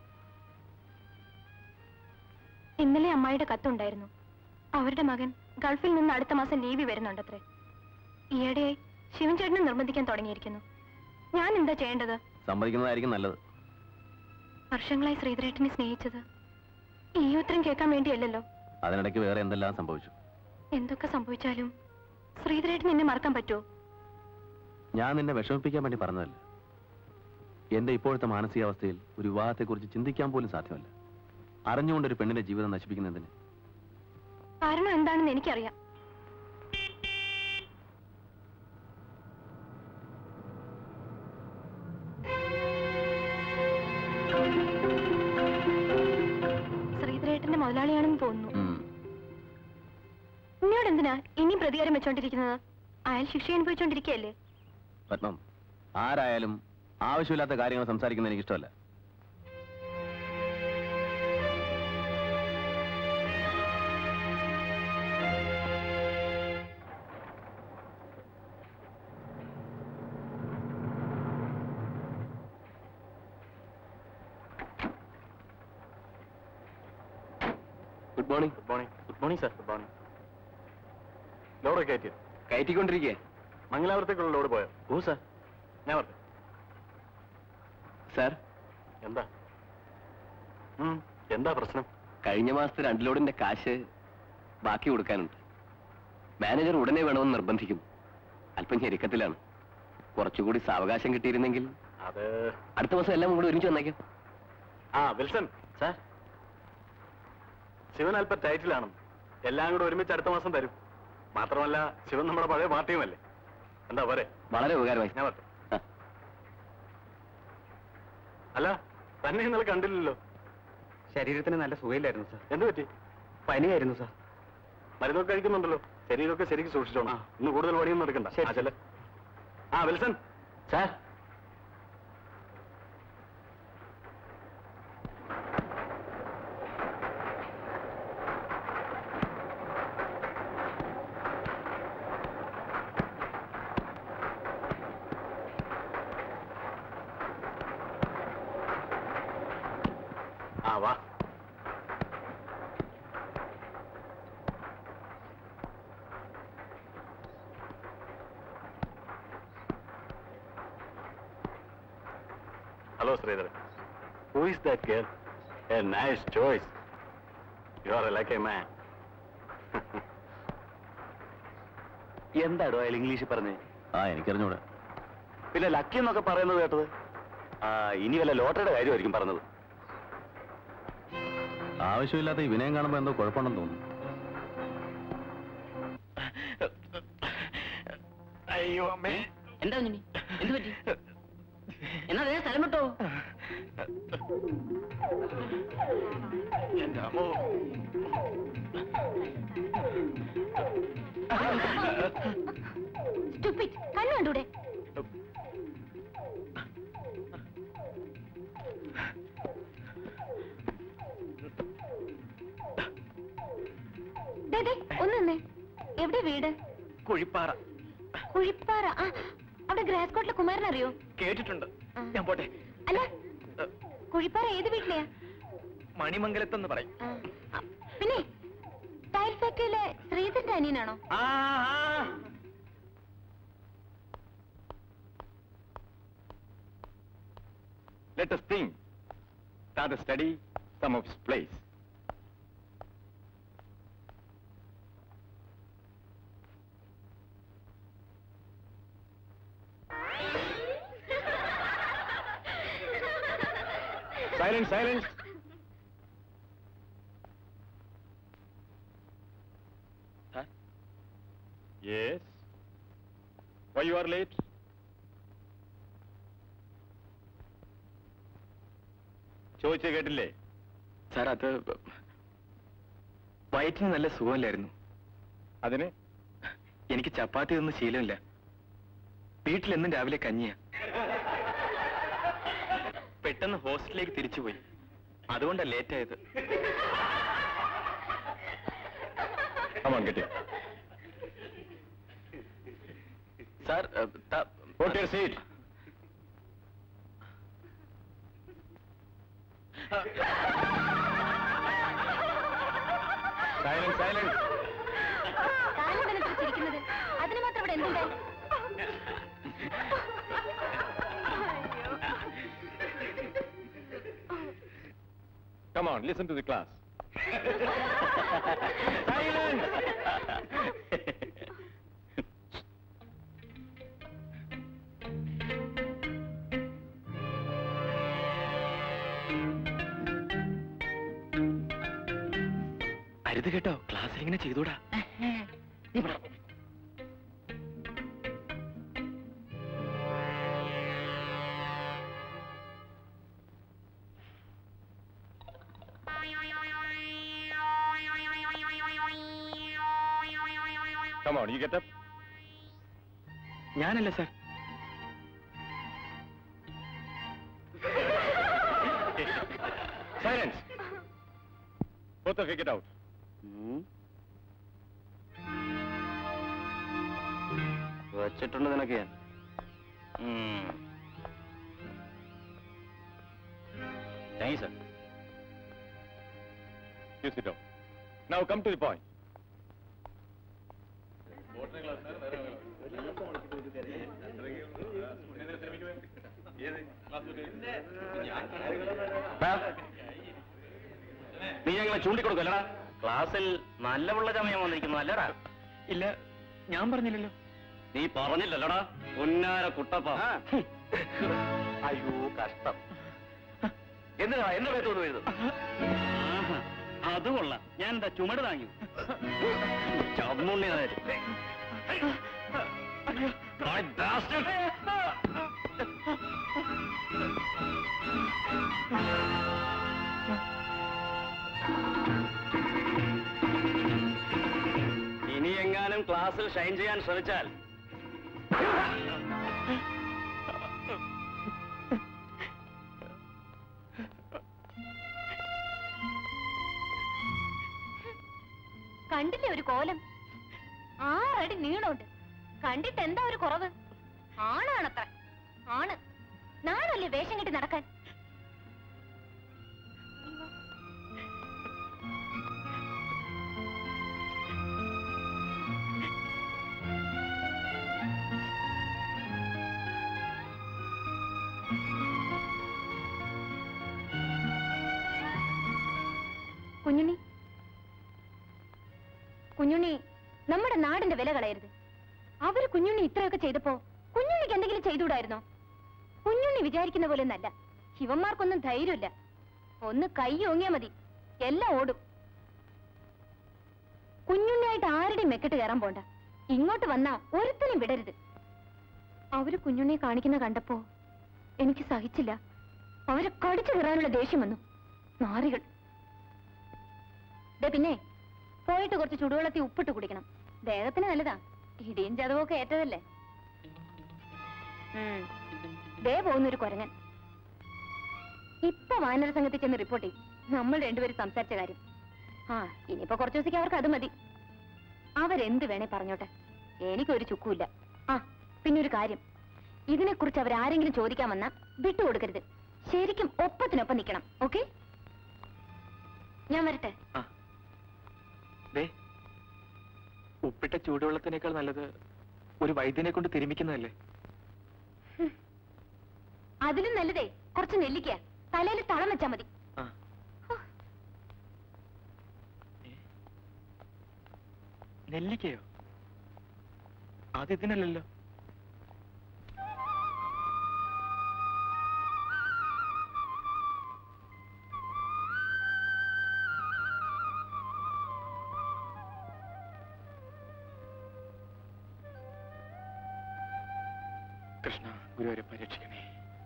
[SPEAKER 5] ഇന്നലെ അമ്മായിയുടെ കത്തുണ്ടായിരുന്നു അവരുടെ മകൻ ഗൾഫിൽ നിന്ന് അടുത്ത മാസം ലീവ് വരുന്നുണ്ടത്രേ ഈയിടെയായി ശിവൻ ചേട്ടനെ നിർബന്ധിക്കാൻ തുടങ്ങിയിരിക്കുന്നു ഞാൻ എന്താ ചെയ്യേണ്ടത്
[SPEAKER 2] സമ്മതിക്കുന്നതായിരിക്കും നല്ലത്
[SPEAKER 5] വർഷങ്ങളായി ശ്രീധരേട്ടനെ സ്നേഹിച്ചത് ഈ ഉത്തരം കേൾക്കാൻ വേണ്ടിയല്ലല്ലോ
[SPEAKER 2] അതിനിടയ്ക്ക് വേറെ എന്തെല്ലാം സംഭവിച്ചു
[SPEAKER 5] എന്തൊക്കെ സംഭവിച്ചാലും ശ്രീധരേട്ടൻ എന്നെ മറക്കാൻ പറ്റുമോ
[SPEAKER 2] ഞാൻ നിന്നെ വിഷമിപ്പിക്കാൻ വേണ്ടി പറഞ്ഞതല്ല എന്റെ ഇപ്പോഴത്തെ മാനസികാവസ്ഥയിൽ ഒരു വിവാഹത്തെക്കുറിച്ച് ചിന്തിക്കാൻ പോലും സാധ്യമല്ല അറിഞ്ഞുകൊണ്ട് ഒരു പെണ്ണിന്റെ ജീവിതം നശിപ്പിക്കുന്നതിന്
[SPEAKER 5] കാരണം എന്താണെന്ന് എനിക്കറിയാം ശ്രീധരേട്ടന്റെ മുതലാളിയാണെന്ന് തോന്നുന്നു
[SPEAKER 2] ഉം.
[SPEAKER 5] എന്നോട് എന്തിനാ ഇനിയും പ്രതികാരം വെച്ചോണ്ടിരിക്കുന്നത് അയാൾ ശിക്ഷ അനുഭവിച്ചോണ്ടിരിക്കുകയല്ലേ
[SPEAKER 2] പത്മം ആരായാലും ആവശ്യമില്ലാത്ത കാര്യങ്ങൾ സംസാരിക്കുന്നത് എനിക്ക് ഇഷ്ടമല്ല
[SPEAKER 3] good morning
[SPEAKER 7] good morning good morning sir good morning load കയറ്റിയത്
[SPEAKER 3] കയറ്റിക്കൊണ്ടിരിക്കേ
[SPEAKER 7] മംഗലാപുരത്തേക്കുള്ള ലോഡ് പോയോ ഓ സാർ ഞാൻ പറഞ്ഞു
[SPEAKER 3] സാർ
[SPEAKER 7] എന്താ ഉം, എന്താ പ്രശ്നം
[SPEAKER 3] കഴിഞ്ഞ മാസത്തെ രണ്ട് ലോഡിന്റെ കാശ് ബാക്കി കൊടുക്കാനുണ്ട് മാനേജർ ഉടനെ വേണമെന്ന് നിർബന്ധിക്കുന്നു അല്പം ഞെരുക്കത്തിലാണ് കുറച്ചുകൂടി സാവകാശം കിട്ടിയിരുന്നെങ്കിൽ
[SPEAKER 7] അത്
[SPEAKER 3] അടുത്ത മാസം എല്ലാം കൂടി ഒരുമിച്ച് വന്നേക്കാം
[SPEAKER 7] ആ വിൽസൺ സാർ ശിവൻ അല്പം ടൈറ്റിലാണ് എല്ലാം കൂടെ ഒരുമിച്ച് അടുത്ത മാസം തരും മാത്രമല്ല ശിവൻ നമ്മുടെ പഴയ പാർട്ടിയുമല്ലേ എന്താ പോരെ
[SPEAKER 3] വളരെ ഉപകാരമായി
[SPEAKER 7] ഞാൻ പറഞ്ഞു
[SPEAKER 3] ആ.
[SPEAKER 7] അല്ല തന്നെ ഇന്നലെ കണ്ടില്ലല്ലോ
[SPEAKER 1] ശരീരത്തിന് നല്ല സുഖയില്ലായിരുന്നു സാർ
[SPEAKER 7] എന്ത് പറ്റി
[SPEAKER 1] പനിയായിരുന്നു സാർ
[SPEAKER 7] മരുന്നൊക്കെ കഴിക്കുന്നുണ്ടല്ലോ ശരീരമൊക്കെ ശരിക്കും സൂക്ഷിച്ചോണം ഇന്ന് കൂടുതൽ പണിയൊന്നും എടുക്കണ്ട
[SPEAKER 1] ശരി.
[SPEAKER 7] ആ, ചെല്ല്. ആ വിൽസൺ
[SPEAKER 3] സാർ
[SPEAKER 7] ആ വാ hello Sreedharan who is that girl a nice choice you are like a man എന്താടോ അയാൾ ഇംഗ്ലീഷിൽ പറഞ്ഞേ
[SPEAKER 2] ആ എനിക്കറിഞ്ഞൂടെ
[SPEAKER 7] പിന്നെ ലക്കി എന്നൊക്കെ പറയുന്നത് കേട്ടത് ആ ഇനി വല്ല ലോട്ടറിയുടെ കാര്യമായിരിക്കും പറഞ്ഞത്
[SPEAKER 2] ആവശ്യമില്ലാത്ത ഈ വിനയം കാണുമ്പോൾ എന്തോ കുഴപ്പമുണ്ടെന്ന് തോന്നുന്നു
[SPEAKER 7] അയ്യോ അമ്മേ
[SPEAKER 6] എന്താ കുഞ്ഞിനി എന്ത് പറ്റി എന്നാ വേഗം സ്ഥലം വിട്ടോ
[SPEAKER 7] എന്റെ അമ്മോ
[SPEAKER 5] സ്റ്റുപ്പിഡ് കണ്ണു കണ്ടൂടെ ദേ, ദേ, ഒന്ന് നിന്നേ എവിടെ വീട്
[SPEAKER 1] കുഴിപ്പാറ
[SPEAKER 5] കുഴിപ്പാറ ആ അവിടെ ഗ്രാസ് കോട്ടിലെ കുമാരൻ അറിയോ
[SPEAKER 1] കേട്ടിട്ടുണ്ട്
[SPEAKER 5] ആ.
[SPEAKER 1] ഞാൻ പോട്ടെ
[SPEAKER 5] അല്ല കുഴിപ്പാറ ഏത് വീട്ടിലെയാ
[SPEAKER 1] മണിമംഗലത്തെന്ന് പറയും
[SPEAKER 5] ആ, ആ, പിന്നെ ടൈൽ ഫാക്ടറിയിലെ ശ്രീധന്റെ അനിയനാണോ
[SPEAKER 1] ആ ആ.
[SPEAKER 7] Let us think. Start a study some of his plays. Silence, silence.
[SPEAKER 3] Huh?
[SPEAKER 7] Yes. Why you are late? ചോദിച്ച കേട്ടില്ലേ
[SPEAKER 3] സാർ അത് വയറ്റിന് നല്ല സുഖമില്ലായിരുന്നു
[SPEAKER 7] അതിന്
[SPEAKER 3] എനിക്ക് ചപ്പാത്തി ഒന്നും ശീലമില്ല വീട്ടിലെന്നും രാവിലെ കഞ്ഞിയാ പെട്ടെന്ന് ഹോസ്റ്റലിലേക്ക് തിരിച്ചുപോയി അതുകൊണ്ടാ ലേറ്റ് ആയത്
[SPEAKER 7] കമാൻ കിട്ടി
[SPEAKER 3] sir
[SPEAKER 7] Put your seat. Silence, silence.
[SPEAKER 5] താനെന്തിനാ ചിരിക്കുന്നത് അതിന് മാത്രം ഇവിടെ എന്തുണ്ട്
[SPEAKER 7] Come on, listen to the class.
[SPEAKER 3] അരുത് കേട്ടോ ക്ലാസ്സിൽ ഇങ്ങനെ ചെയ്തൂടാ
[SPEAKER 7] Come on, you get up.
[SPEAKER 3] ഞാനല്ല sir
[SPEAKER 7] Silence. Both of you get out.
[SPEAKER 3] വച്ചിട്ടുണ്ട് നിനക്ക് ഞാൻ
[SPEAKER 7] Thank you, sir. You sit down. Now come to the point
[SPEAKER 3] നീ ഞങ്ങളെ ചൂണ്ടിക്കൊടുക്കല്ലടാ ക്ലാസ്സിൽ നല്ല പിള്ള ചമയം വന്നിരിക്കുന്നു അല്ലടാ
[SPEAKER 7] ഇല്ല ഞാൻ പറഞ്ഞില്ലല്ലോ
[SPEAKER 3] നീ പറഞ്ഞില്ലല്ലോടാ പൊന്നാര കുട്ടപ്പ
[SPEAKER 2] അയ്യോ കഷ്ടം എന്തിനാ എന്റെ പേര് തോന്നു വരുന്നത്
[SPEAKER 3] ആഹാ, അത് കൊള്ളാം ഞാൻ എന്താ ചുമട് താങ്ങി ചമ്മുണ്ണി നായര്. My bastard. ഇനി എങ്ങാനും ക്ലാസ്സിൽ ഷൈൻ ചെയ്യാൻ ശ്രമിച്ചാൽ
[SPEAKER 5] കണ്ടില്ലേ ഒരു കോലം ആറടി നീളമുണ്ട് കണ്ടിട്ട് എന്താ ഒരു കുറവ് ആണാണത്ര ആണ് നാണല്ലേ വേഷം കെട്ടി നടക്കാൻ കുഞ്ഞുണ്ണി കുഞ്ഞുണ്ണി നമ്മുടെ നാടിന്റെ വില കളയരുത് അവര് കുഞ്ഞുണ്ണി ഇത്രയൊക്കെ ചെയ്തപ്പോ കുഞ്ഞുണ്ണിക്ക് എന്തെങ്കിലും ചെയ്തുകൂടായിരുന്നോ കുഞ്ഞുണ്ണി വിചാരിക്കുന്ന പോലെ ഒന്നല്ല ശിവന്മാർക്കൊന്നും ധൈര്യമില്ല ഒന്ന് കൈ ഓങ്ങിയാ മതി എല്ലാം ഓടും കുഞ്ഞുണ്ണിയായിട്ട് ആരുടെയും മെക്കെട്ട് കയറാൻ പോണ്ട ഇങ്ങോട്ട് വന്നാ ഒരുത്തനും വിടരുത് അവര് കുഞ്ഞുണ്ണിയെ കാണിക്കുന്ന കണ്ടപ്പോ എനിക്ക് സഹിച്ചില്ല അവരെ കടിച്ചു കയറാനുള്ള ദേഷ്യം വന്നു നാറികൾ ദേ പിന്നെ പോയിട്ട് കുറച്ച് ചുടുവെള്ളത്തിൽ ഉപ്പിട്ട് കുടിക്കണം ദേഹത്തിന് നല്ലതാ ഇടിയും ചതവൊക്കെ ഏറ്റതല്ലേ ഉം. ദേ പോകുന്നൊരു കുരങ്ങൻ ഇപ്പൊ വാനര സംഘത്തിൽ ചെന്ന് റിപ്പോർട്ട് ചെയ്യും നമ്മൾ രണ്ടുപേരും സംസാരിച്ച കാര്യം ആ ഇനിയിപ്പോ കുറച്ചു ദിവസത്തേക്ക് അവർക്ക് അത് മതി അവരെന്ത് വേണേ പറഞ്ഞോട്ടെ എനിക്കൊരു ചുക്കുമില്ല ആ പിന്നെ ഒരു കാര്യം ഇതിനെക്കുറിച്ച് അവരാരെങ്കിലും ചോദിക്കാൻ വന്നാ വിട്ടുകൊടുക്കരുത് ശരിക്കും ഒപ്പത്തിനൊപ്പം നിൽക്കണം ഓക്കെ ഞാൻ വരട്ടെ
[SPEAKER 7] ദേ ഉപ്പിട്ട ചൂടുവെള്ളത്തിനേക്കാൾ നല്ലത് ഒരു വൈദ്യനെ കൊണ്ട് തിരുമിക്കുന്നതല്ലേ
[SPEAKER 5] അതിലും നല്ലതേ കുറച്ച് നെല്ലിക്ക തലയിൽ തളം വെച്ചാ മതി
[SPEAKER 7] ആ. നെല്ലിക്കയോ ആദ്യത്തിനല്ലല്ലോ കൃഷ്ണ ഗുരുവരെ പരീക്ഷിക്കണേ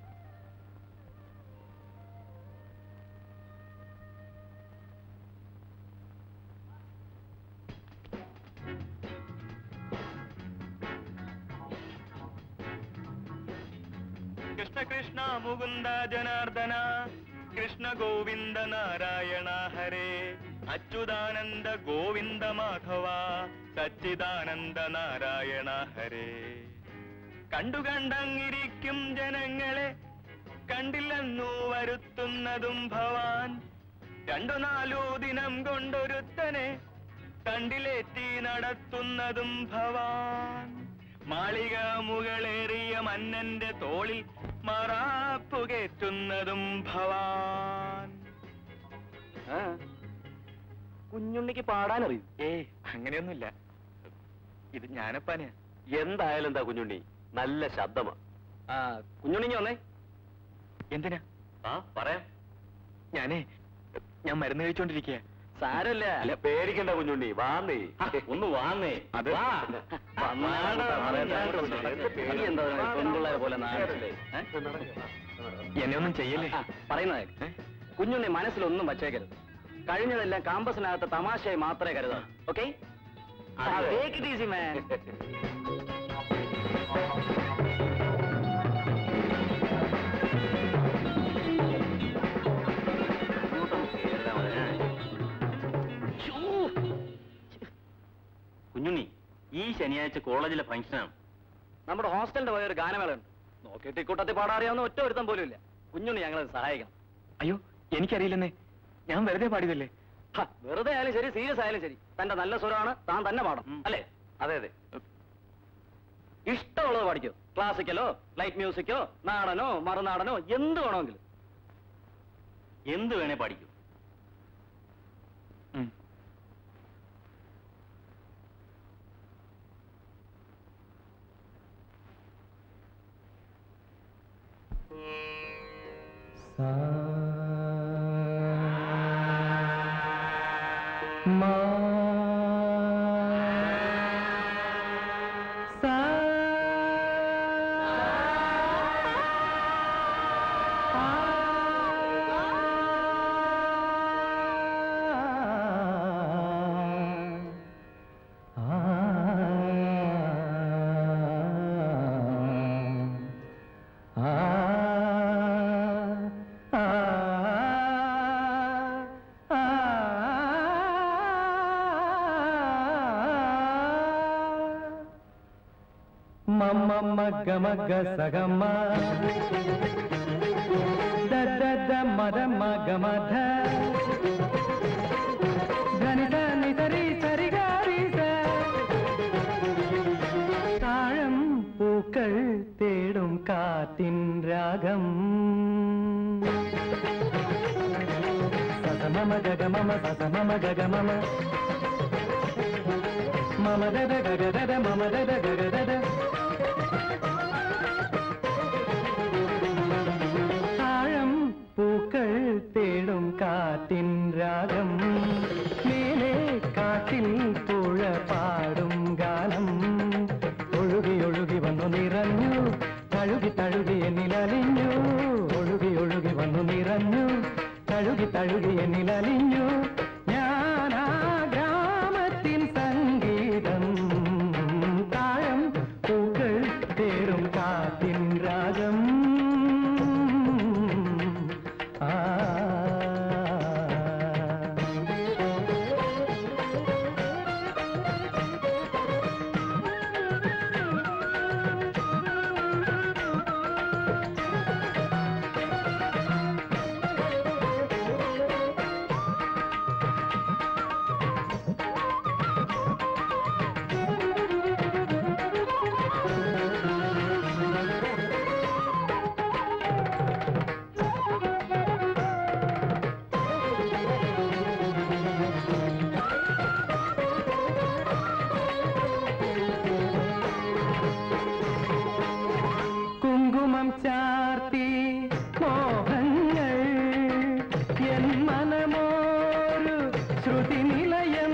[SPEAKER 7] കൃഷ്ണ കൃഷ്ണ മുകുന്ദ ജനാർദ്ദന കൃഷ്ണ ഗോവിന്ദ നാരായണ ഹരേ അച്യുതാനന്ദ ഗോവിന്ദ മാധവ സച്ചിദാനന്ദ നാരായണ ഹരേ കണ്ടു കണ്ടങ്ങിരിക്കും ജനങ്ങളെ കണ്ടില്ലെന്നു വരുത്തുന്നതും ഭവാൻ രണ്ടു നാലു ദിനം കൊണ്ടൊരുത്തനെ തണ്ടിലേറ്റി നടത്തുന്നതും ഭവാൻ മാളിക മുകളേറിയ മന്നന്റെ തോളിൽ മറാപ്പുകേറ്റുന്നതും ഭവാൻ
[SPEAKER 3] കുഞ്ഞുണ്ണിക്ക് പാടാനറിയും
[SPEAKER 7] ഏ അങ്ങനെയൊന്നുമില്ല ഇത് ഞാനപ്പാനെയാ
[SPEAKER 3] എന്തായാലും എന്താ കുഞ്ഞുണ്ണി നല്ല ശബ്ദമാ ആ കുഞ്ഞുണ്ണിക്ക് വന്നേ
[SPEAKER 7] എന്തിനാ
[SPEAKER 3] ആ പറയാം
[SPEAKER 7] ഞാനേ ഞാൻ മരുന്ന് കഴിച്ചോണ്ടിരിക്കുക
[SPEAKER 3] സാരല്ല
[SPEAKER 2] അല്ല പേടിക്കണ്ട കുഞ്ഞുണ്ണി വാന്നേ
[SPEAKER 3] ഒന്ന് വാന്നേ
[SPEAKER 7] അത്
[SPEAKER 3] വാ.
[SPEAKER 7] വന്നാടാ,
[SPEAKER 3] പറയട്ടെ.
[SPEAKER 7] വന്നാടാ.
[SPEAKER 3] നീ എന്താ പെൺപിള്ളേരെ പോലെ നാടല്ലേ
[SPEAKER 7] എന്നെ ഒന്നും ചെയ്യല്ലേ
[SPEAKER 3] പറയുന്നത്
[SPEAKER 7] ഏ?
[SPEAKER 3] കുഞ്ഞുണ്ണി മനസ്സിലൊന്നും വച്ചേക്കരുത് കഴിഞ്ഞതെല്ലാം കാമ്പസിനകത്ത് തമാശയായി മാത്രമേ കരുതാം okay take it easy man Kunjunni ഈ ശനിയാഴ്ച കോളേജിലെ ഫംഗ്ഷനാണ് നമ്മുടെ ഹോസ്റ്റലിന്റെ പോയ ഒരു ഗാനമേള ഉണ്ട് നോക്കിയിട്ട് ഇക്കൂട്ടത്തിൽ പാടാറിയാവുന്ന ഒറ്റ ഒരുത്തം പോലും ഇല്ല കുഞ്ഞുണ്ണി ഞങ്ങളെ സഹായിക്കണം
[SPEAKER 7] അയ്യോ എനിക്കറിയില്ലെന്നേ ഞാൻ വെറുതെ പാടിയതല്ലേ
[SPEAKER 3] ഹ, വെറുതെ ആയാലും ശരി സീരിയസ് ആയാലും ശരി തന്റെ നല്ല സ്വരമാണ് താൻ തന്നെ പാടും അല്ലേ
[SPEAKER 7] അതെ അതെ
[SPEAKER 3] ഇഷ്ടമുള്ളത് പാടിക്കോ ക്ലാസിക്കലോ ലൈറ്റ് മ്യൂസിക്കോ നാടനോ മറുനാടനോ എന്ത് വേണമെങ്കിലും
[SPEAKER 7] എന്ത് വേണേ പാടിക്കൂ
[SPEAKER 1] మమ్మ మగ్గ మగ్గ సగమ్మ దద్ద ద మద మగ మధ ధని ధని సరి సరి గారి താഴം പൂക്കൾ തേടും കാത്തിൻ രാഗം സസമമ ഗഗമമ സസമമ ഗഗമമ മമ ദദ ഗഗദദ മമ ദദ ഗഗദദ താഴം പൂക്കൾ തേടും കാറ്റിൻ രാഗം മേലെ കാട്ടിൽ പുഴ പാടും ഗാനം ഒഴുകി ഒഴുകി വന്നു നിറഞ്ഞു തഴുകി തഴുകി എന്നിലലിഞ്ഞു ഒഴുകി ഒഴുകി വന്നു നിറഞ്ഞു തഴുകി തഴുകി എന്നിലലിഞ്ഞു ഞാനാ ഗ്രാമത്തിൻ സംഗീതം താഴം പൂക്കൾ തേടും കാത്തിൻ രാഗം ആ കുങ്കുമം ചാർത്തി മോഹങ്ങൾ എൻ മനമോരു ശ്രുതി നിലയം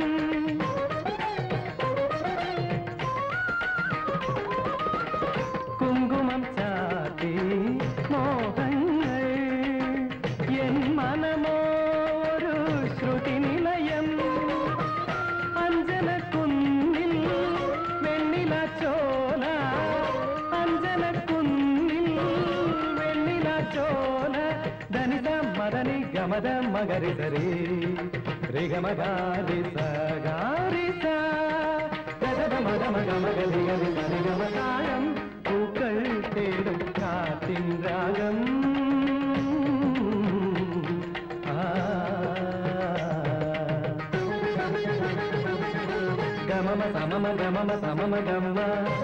[SPEAKER 1] കുങ്കുമം ചാർത്തി മോഹങ്ങൾ എൻ മനമോരു ശ്രുതി നിലയം അഞ്ജന കുന്നിൽ വെണ്ണില ചോല അഞ്ജന കുന്നിൽ വെണ്ണില ചോല ധനിത മദനി ഗമത മകരി സരി രിഗമഗാരി സഗാരി സദ മദ മഗ മഗരി ഗരി സരി ഗമ താഴം പൂക്കൾ തേടും കാത്തിൻ രാഗം ആ గమమ సమమ గమమ సమమ గమ్మ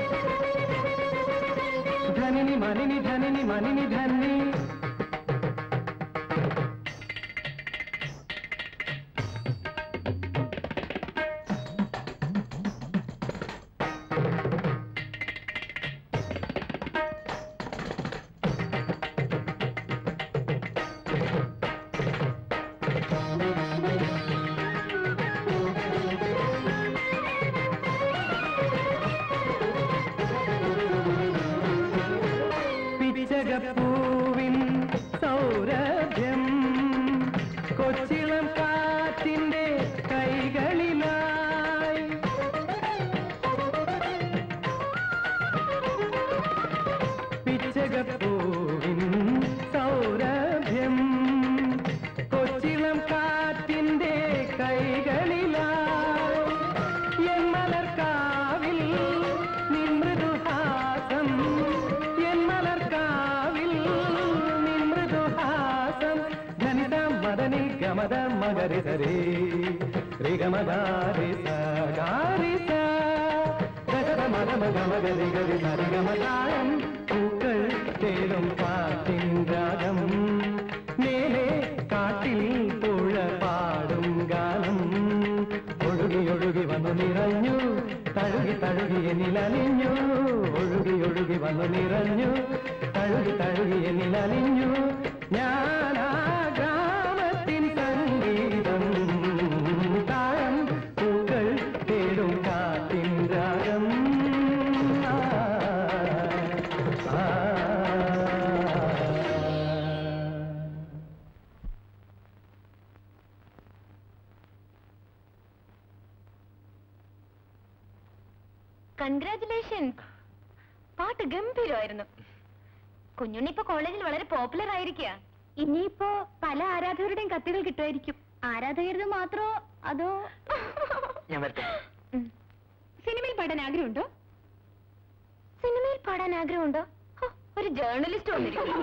[SPEAKER 1] ధనిని మనిని ధనిని మనిని ధన్ని പിച്ചകപ്പൂവിൻ സൗരഭ്യം കൊച്ചിളം കാറ്റിന്റെ കൈകളിലായി പിച്ചകപ്പൂവിൻ സൗരഭ്യം കൊച്ചിളം കാറ്റിന്റെ കൈകളിലായി എൻ മലർക്കാവിൽ നിൻ മൃദുഹാസം എൻ മലർക്കാവിൽ നിൻ മൃദുഹാസം ധനിത മദനി ഗമ
[SPEAKER 8] గమద మగరి సరి రి గమదారి సగారి సగద మగ మగ మగరి గరి సరి గమదాయం പൂക്കൾ തേടും പാട്ടിൻ രാഗം മേലെ കാട്ടിൽ പുഴ പാടും ഗാനം ഒഴുകി ഒഴുകി വന്നു നിറഞ്ഞു തഴുകി തഴുകി എന്നിലലിഞ്ഞു ഒഴുകി ഒഴുകി വന്നു നിറഞ്ഞു തഴുകി തഴുകി എന്നിലലിഞ്ഞു ഞാനാ ഗ്രാമത്തിൻ സംഗീതം താഴം പൂക്കൾ തേടും കാട്ടിൻ രാഗം ആ, ആ.
[SPEAKER 5] കൺഗ്രാറ്റുലേഷൻസ് പാട്ട് ഗംഭീരമായിരുന്നു കുഞ്ഞുണ്ണി ഇപ്പൊ കോളേജിൽ വളരെ പോപ്പുലർ ആയിരിക്കുക ഇനിയിപ്പോ പല ആരാധകരുടെയും കത്തുകൾ കിട്ടുമായിരിക്കും ആരാധകരുടെ മാത്രോ അതോ
[SPEAKER 1] ഞാൻ വരട്ടെ
[SPEAKER 5] ഉം.
[SPEAKER 6] സിനിമയിൽ പാടാൻ ആഗ്രഹമുണ്ടോ
[SPEAKER 5] സിനിമയിൽ പാടാൻ ആഗ്രഹമുണ്ടോ ഹോ, ഒരു ജേർണലിസ്റ്റ് വന്നിരിക്കുന്നു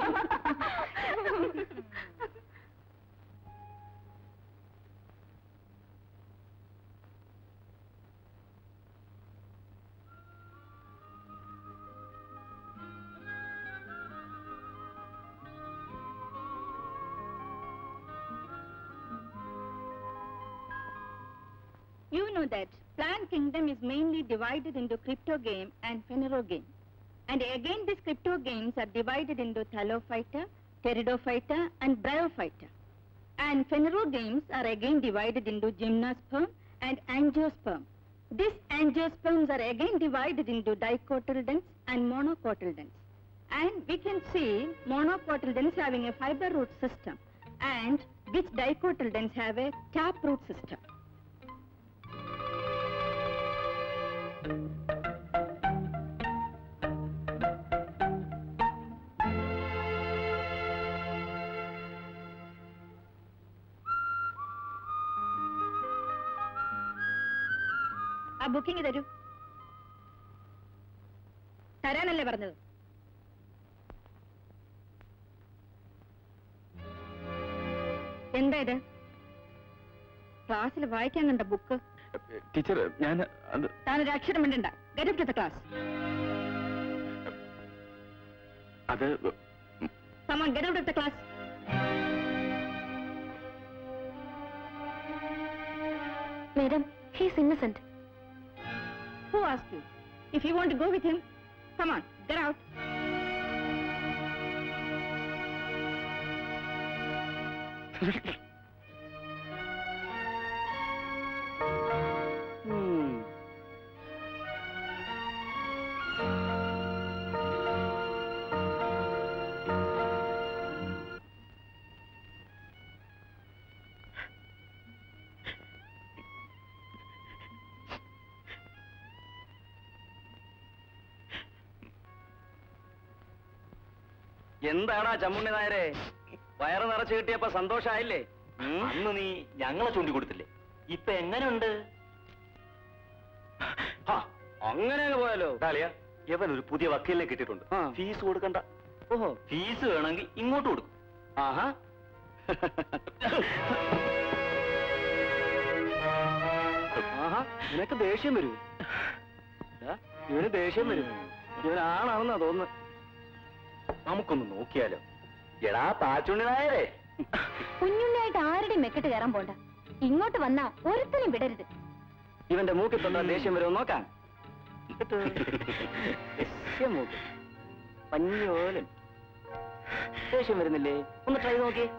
[SPEAKER 6] You know that Plant Kingdom is mainly divided into crypto game and Phenero game. And again, these crypto games are divided into Thalophyta, Pteridophyta, and Bryophyta. And Phenero games are again divided into Gymnosperm and Angiosperm. These Angiosperms are again divided into dicotyledons and monocotyledons. And we can see monocotyledons having a fiber root system and which dicotyledons have a tap root system. ആ ബുക്കിംഗ് തരൂ തരാനല്ലേ പറഞ്ഞത് എന്താ ഇത് ക്ലാസ്സിൽ വായിക്കാൻ കണ്ട ബുക്ക്
[SPEAKER 7] ടീച്ചർ ഞാൻ അത്
[SPEAKER 6] താനൊരു അക്ഷരം മിണ്ടണ്ട get up to the class
[SPEAKER 7] അത്
[SPEAKER 6] come on get out of the class
[SPEAKER 5] madam he's innocent
[SPEAKER 6] who ask you if you want to go with him come on get out
[SPEAKER 3] എന്താടാ ചമ്മുണ്ണി നായരെ വയറ് നിറച്ച് കിട്ടിയപ്പോ സന്തോഷായില്ലേ
[SPEAKER 1] അന്ന് നീ ഞങ്ങളെ ചൂണ്ടിക്കൊടുത്തില്ലേ ഇപ്പൊ എങ്ങനെയുണ്ട്
[SPEAKER 3] അങ്ങനെ അങ്ങ് പോയാലോ
[SPEAKER 1] ഡാളിയ ഇവൻ ഒരു പുതിയ വക്കീലിനെ കിട്ടിയിട്ടുണ്ട്
[SPEAKER 3] ആ.
[SPEAKER 1] ഫീസ് കൊടുക്കണ്ട
[SPEAKER 3] ഓഹോ
[SPEAKER 1] ഫീസ് വേണമെങ്കിൽ ഇങ്ങോട്ട് കൊടുക്കും
[SPEAKER 3] ആഹാ ആഹാ നിനക്ക് ദേഷ്യം വരൂ ദാ, ഇവന് ദേഷ്യം വരും ഇവൻ ആണാണെന്നാ തോന്നുന്നു
[SPEAKER 1] നമുക്കൊന്ന് നോക്കിയാലോ എടാ പാച്ചുണ്ണി നായരെ
[SPEAKER 5] കുഞ്ഞുണ്ണിയായിട്ട് ആരുടെയും മെക്കെട്ട് കയറാൻ പോണ്ട ഇങ്ങോട്ട് വന്നാ ഒരുത്തനും വിടരുത്
[SPEAKER 3] ഇവന്റെ മൂക്കിൽ തൊണ്ടാ ദേഷ്യം വരുമോ നോക്കാൻ ദേഷ്യം മൂക്ക് പഞ്ഞോലും ദേഷ്യം വരുന്നില്ലേ ഒന്ന് ട്രൈ നോക്കി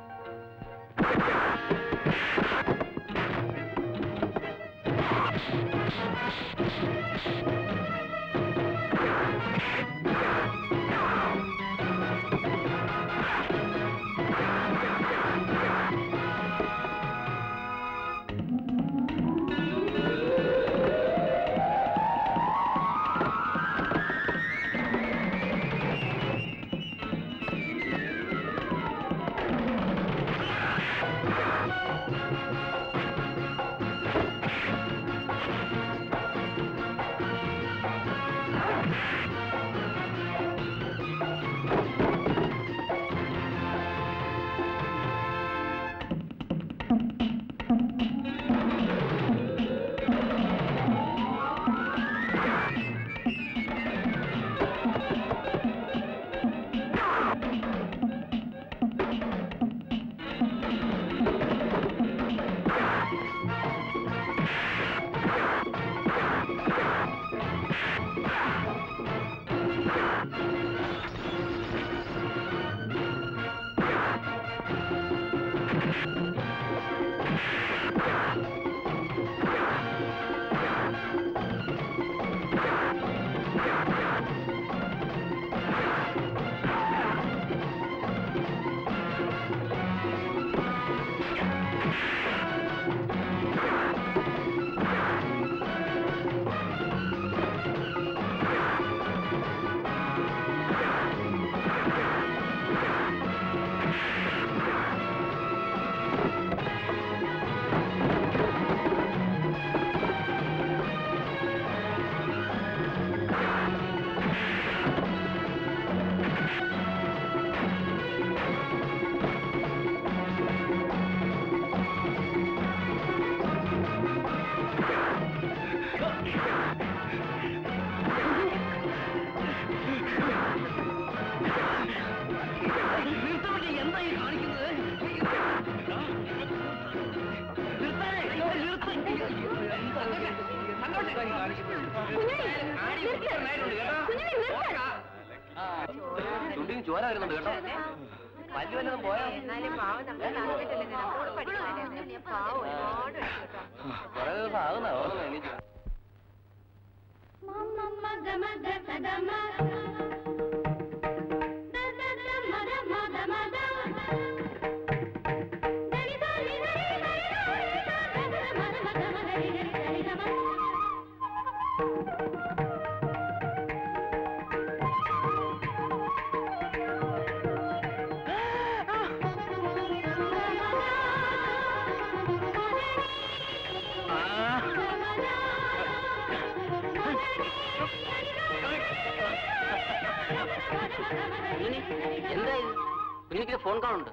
[SPEAKER 4] ചുണ്ടിന് ചോര വരുന്നുണ്ട് കേട്ടോ പല്ല് വല്ലതും പോയോ കുറെ ദിവസം ആകുന്ന എനിക്ക് എന്താ ഇത് കുഞ്ഞിക്ക് ഫോൺ കോൾ ഉണ്ട്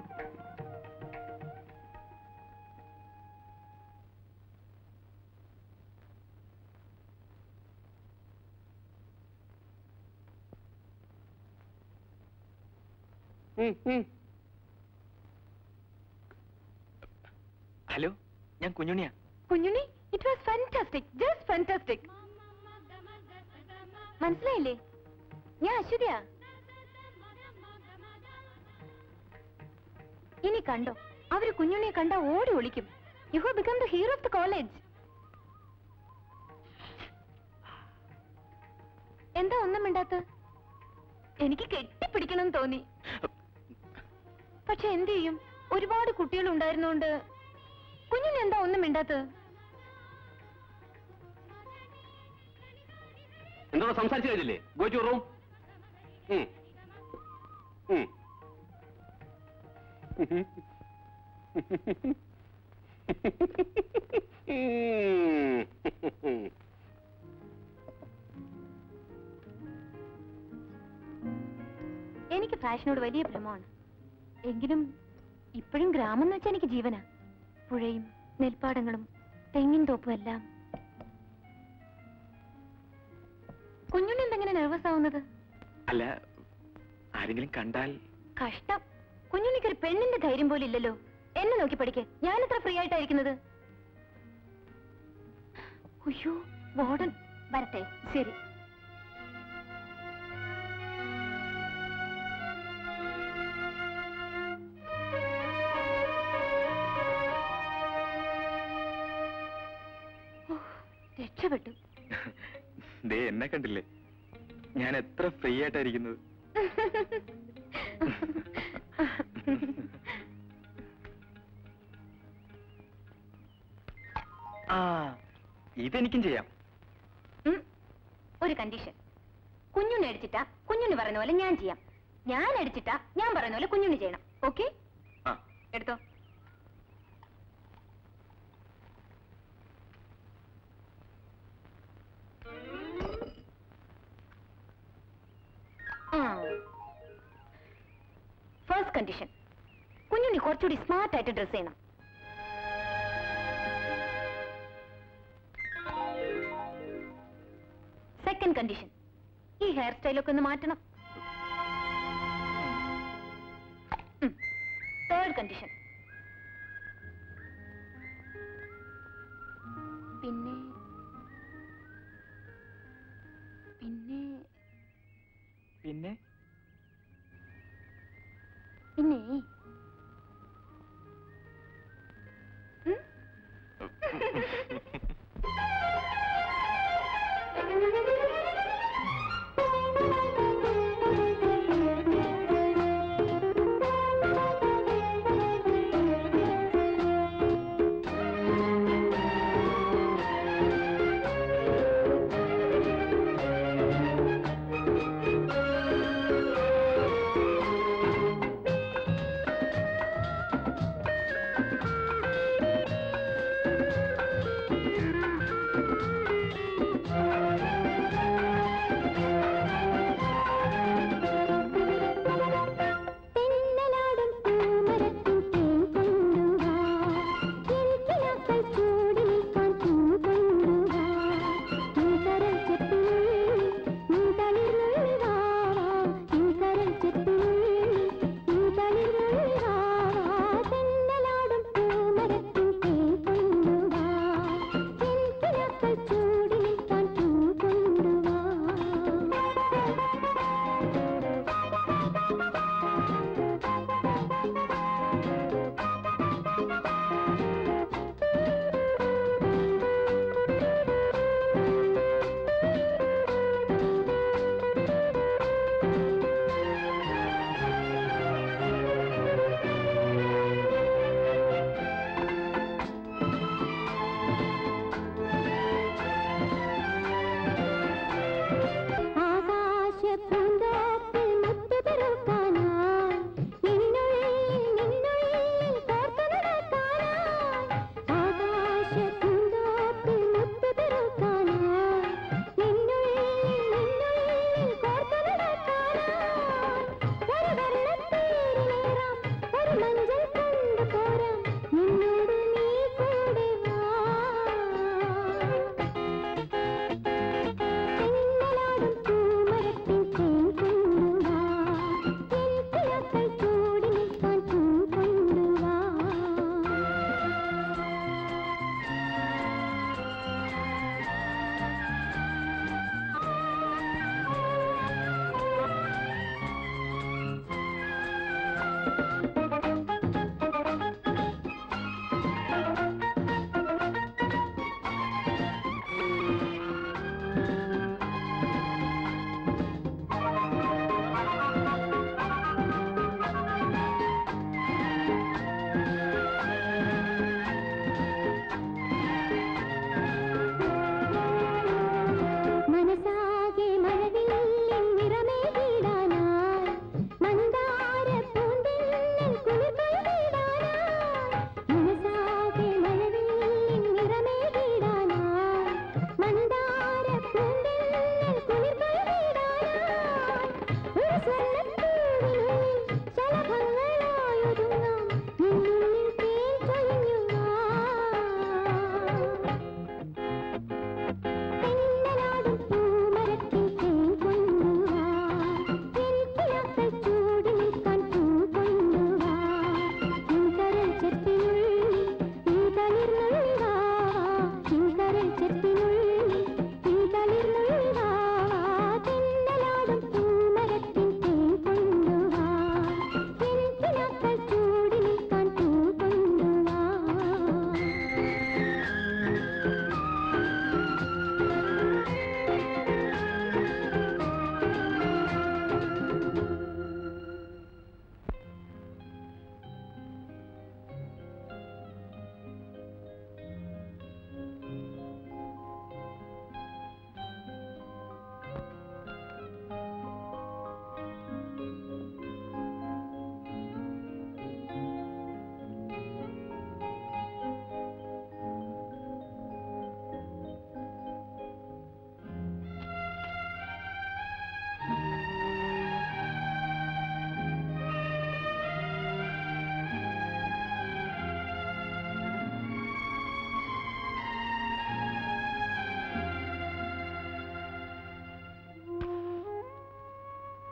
[SPEAKER 3] ഹലോ ഞാൻ കുഞ്ഞുണിയാ
[SPEAKER 5] Kunjunni it was fantastic just fantastic മനസ്സിലായില്ലേ ഞാൻ അശ്വതിയാ ഇനി കണ്ടോ അവര് കുഞ്ഞുണ്ണിയെ കണ്ട ഓടി ഒളിക്കും you have become the hero of the college എന്താ ഒന്നും മിണ്ടാത്ത എനിക്ക് കെട്ടിപ്പിടിക്കണം തോന്നി പക്ഷെ എന്ത് ചെയ്യും ഒരുപാട് കുട്ടികൾ ഉണ്ടായിരുന്നോണ്ട് കുഞ്ഞിന് എന്താ ഒന്നും മിണ്ടാത്തത്
[SPEAKER 4] എന്തോ സംസാരിച്ചു കഴിഞ്ഞില്ലേ ഗോ ടു റൂം
[SPEAKER 5] എനിക്ക് ഫാഷനോട് വലിയ ഭ്രമമാണ് എങ്കിലും ഇപ്പോഴും ഗ്രാമം എന്ന് വെച്ചാൽ എനിക്ക് ജീവനാ പുഴയും നെൽപ്പാടങ്ങളും തെങ്ങിൻ തോപ്പും എല്ലാം കുഞ്ഞുണ്ണി എന്തെങ്ങനെ നെർവസ് ആവുന്നത്
[SPEAKER 3] അല്ല ആരെങ്കിലും കണ്ടാൽ
[SPEAKER 5] കഷ്ടം കുഞ്ഞുണ്ണിക്ക് ഒരു പെണ്ണിന്റെ ധൈര്യം പോലും ഇല്ലല്ലോ എന്നെ നോക്കി പഠിക്ക് ഞാൻ എത്ര ഫ്രീ ആയിട്ടായിരിക്കുന്നത് അയ്യോ വാർഡൻ വരട്ടെ ശരി ഓ, രക്ഷപ്പെട്ടു
[SPEAKER 3] ദേ എന്നെ കണ്ടില്ലേ ഞാൻ എത്ര ഫ്രീ ആയിട്ടായിരിക്കുന്നത് ആ ഇതെനിക്കും ചെയ്യാം
[SPEAKER 5] ഉം. ഒരു കണ്ടീഷൻ കുഞ്ഞുണ്ണി അടിച്ചിട്ടാ കുഞ്ഞുണ്ണി പറയുന്ന പോലെ ഞാൻ ചെയ്യാം ഞാൻ അടിച്ചിട്ടാ ഞാൻ പറയുന്ന പോലെ കുഞ്ഞുണ്ണി ചെയ്യണം ഓക്കെ
[SPEAKER 3] ആ
[SPEAKER 5] എടുത്തോ ഫസ്റ്റ് കണ്ടീഷൻ കുഞ്ഞുണ്ണി കുറച്ചുകൂടി സ്മാർട്ട് ആയിട്ട് ഡ്രസ് ചെയ്യണം സെക്കൻഡ് കണ്ടീഷൻ ഈ ഹെയർ സ്റ്റൈലൊക്കെ ഒന്ന് മാറ്റണം തേർഡ് കണ്ടീഷൻ പിന്നെ പിന്നെ
[SPEAKER 3] പിന്നെ
[SPEAKER 5] പിന്നെ ഉം?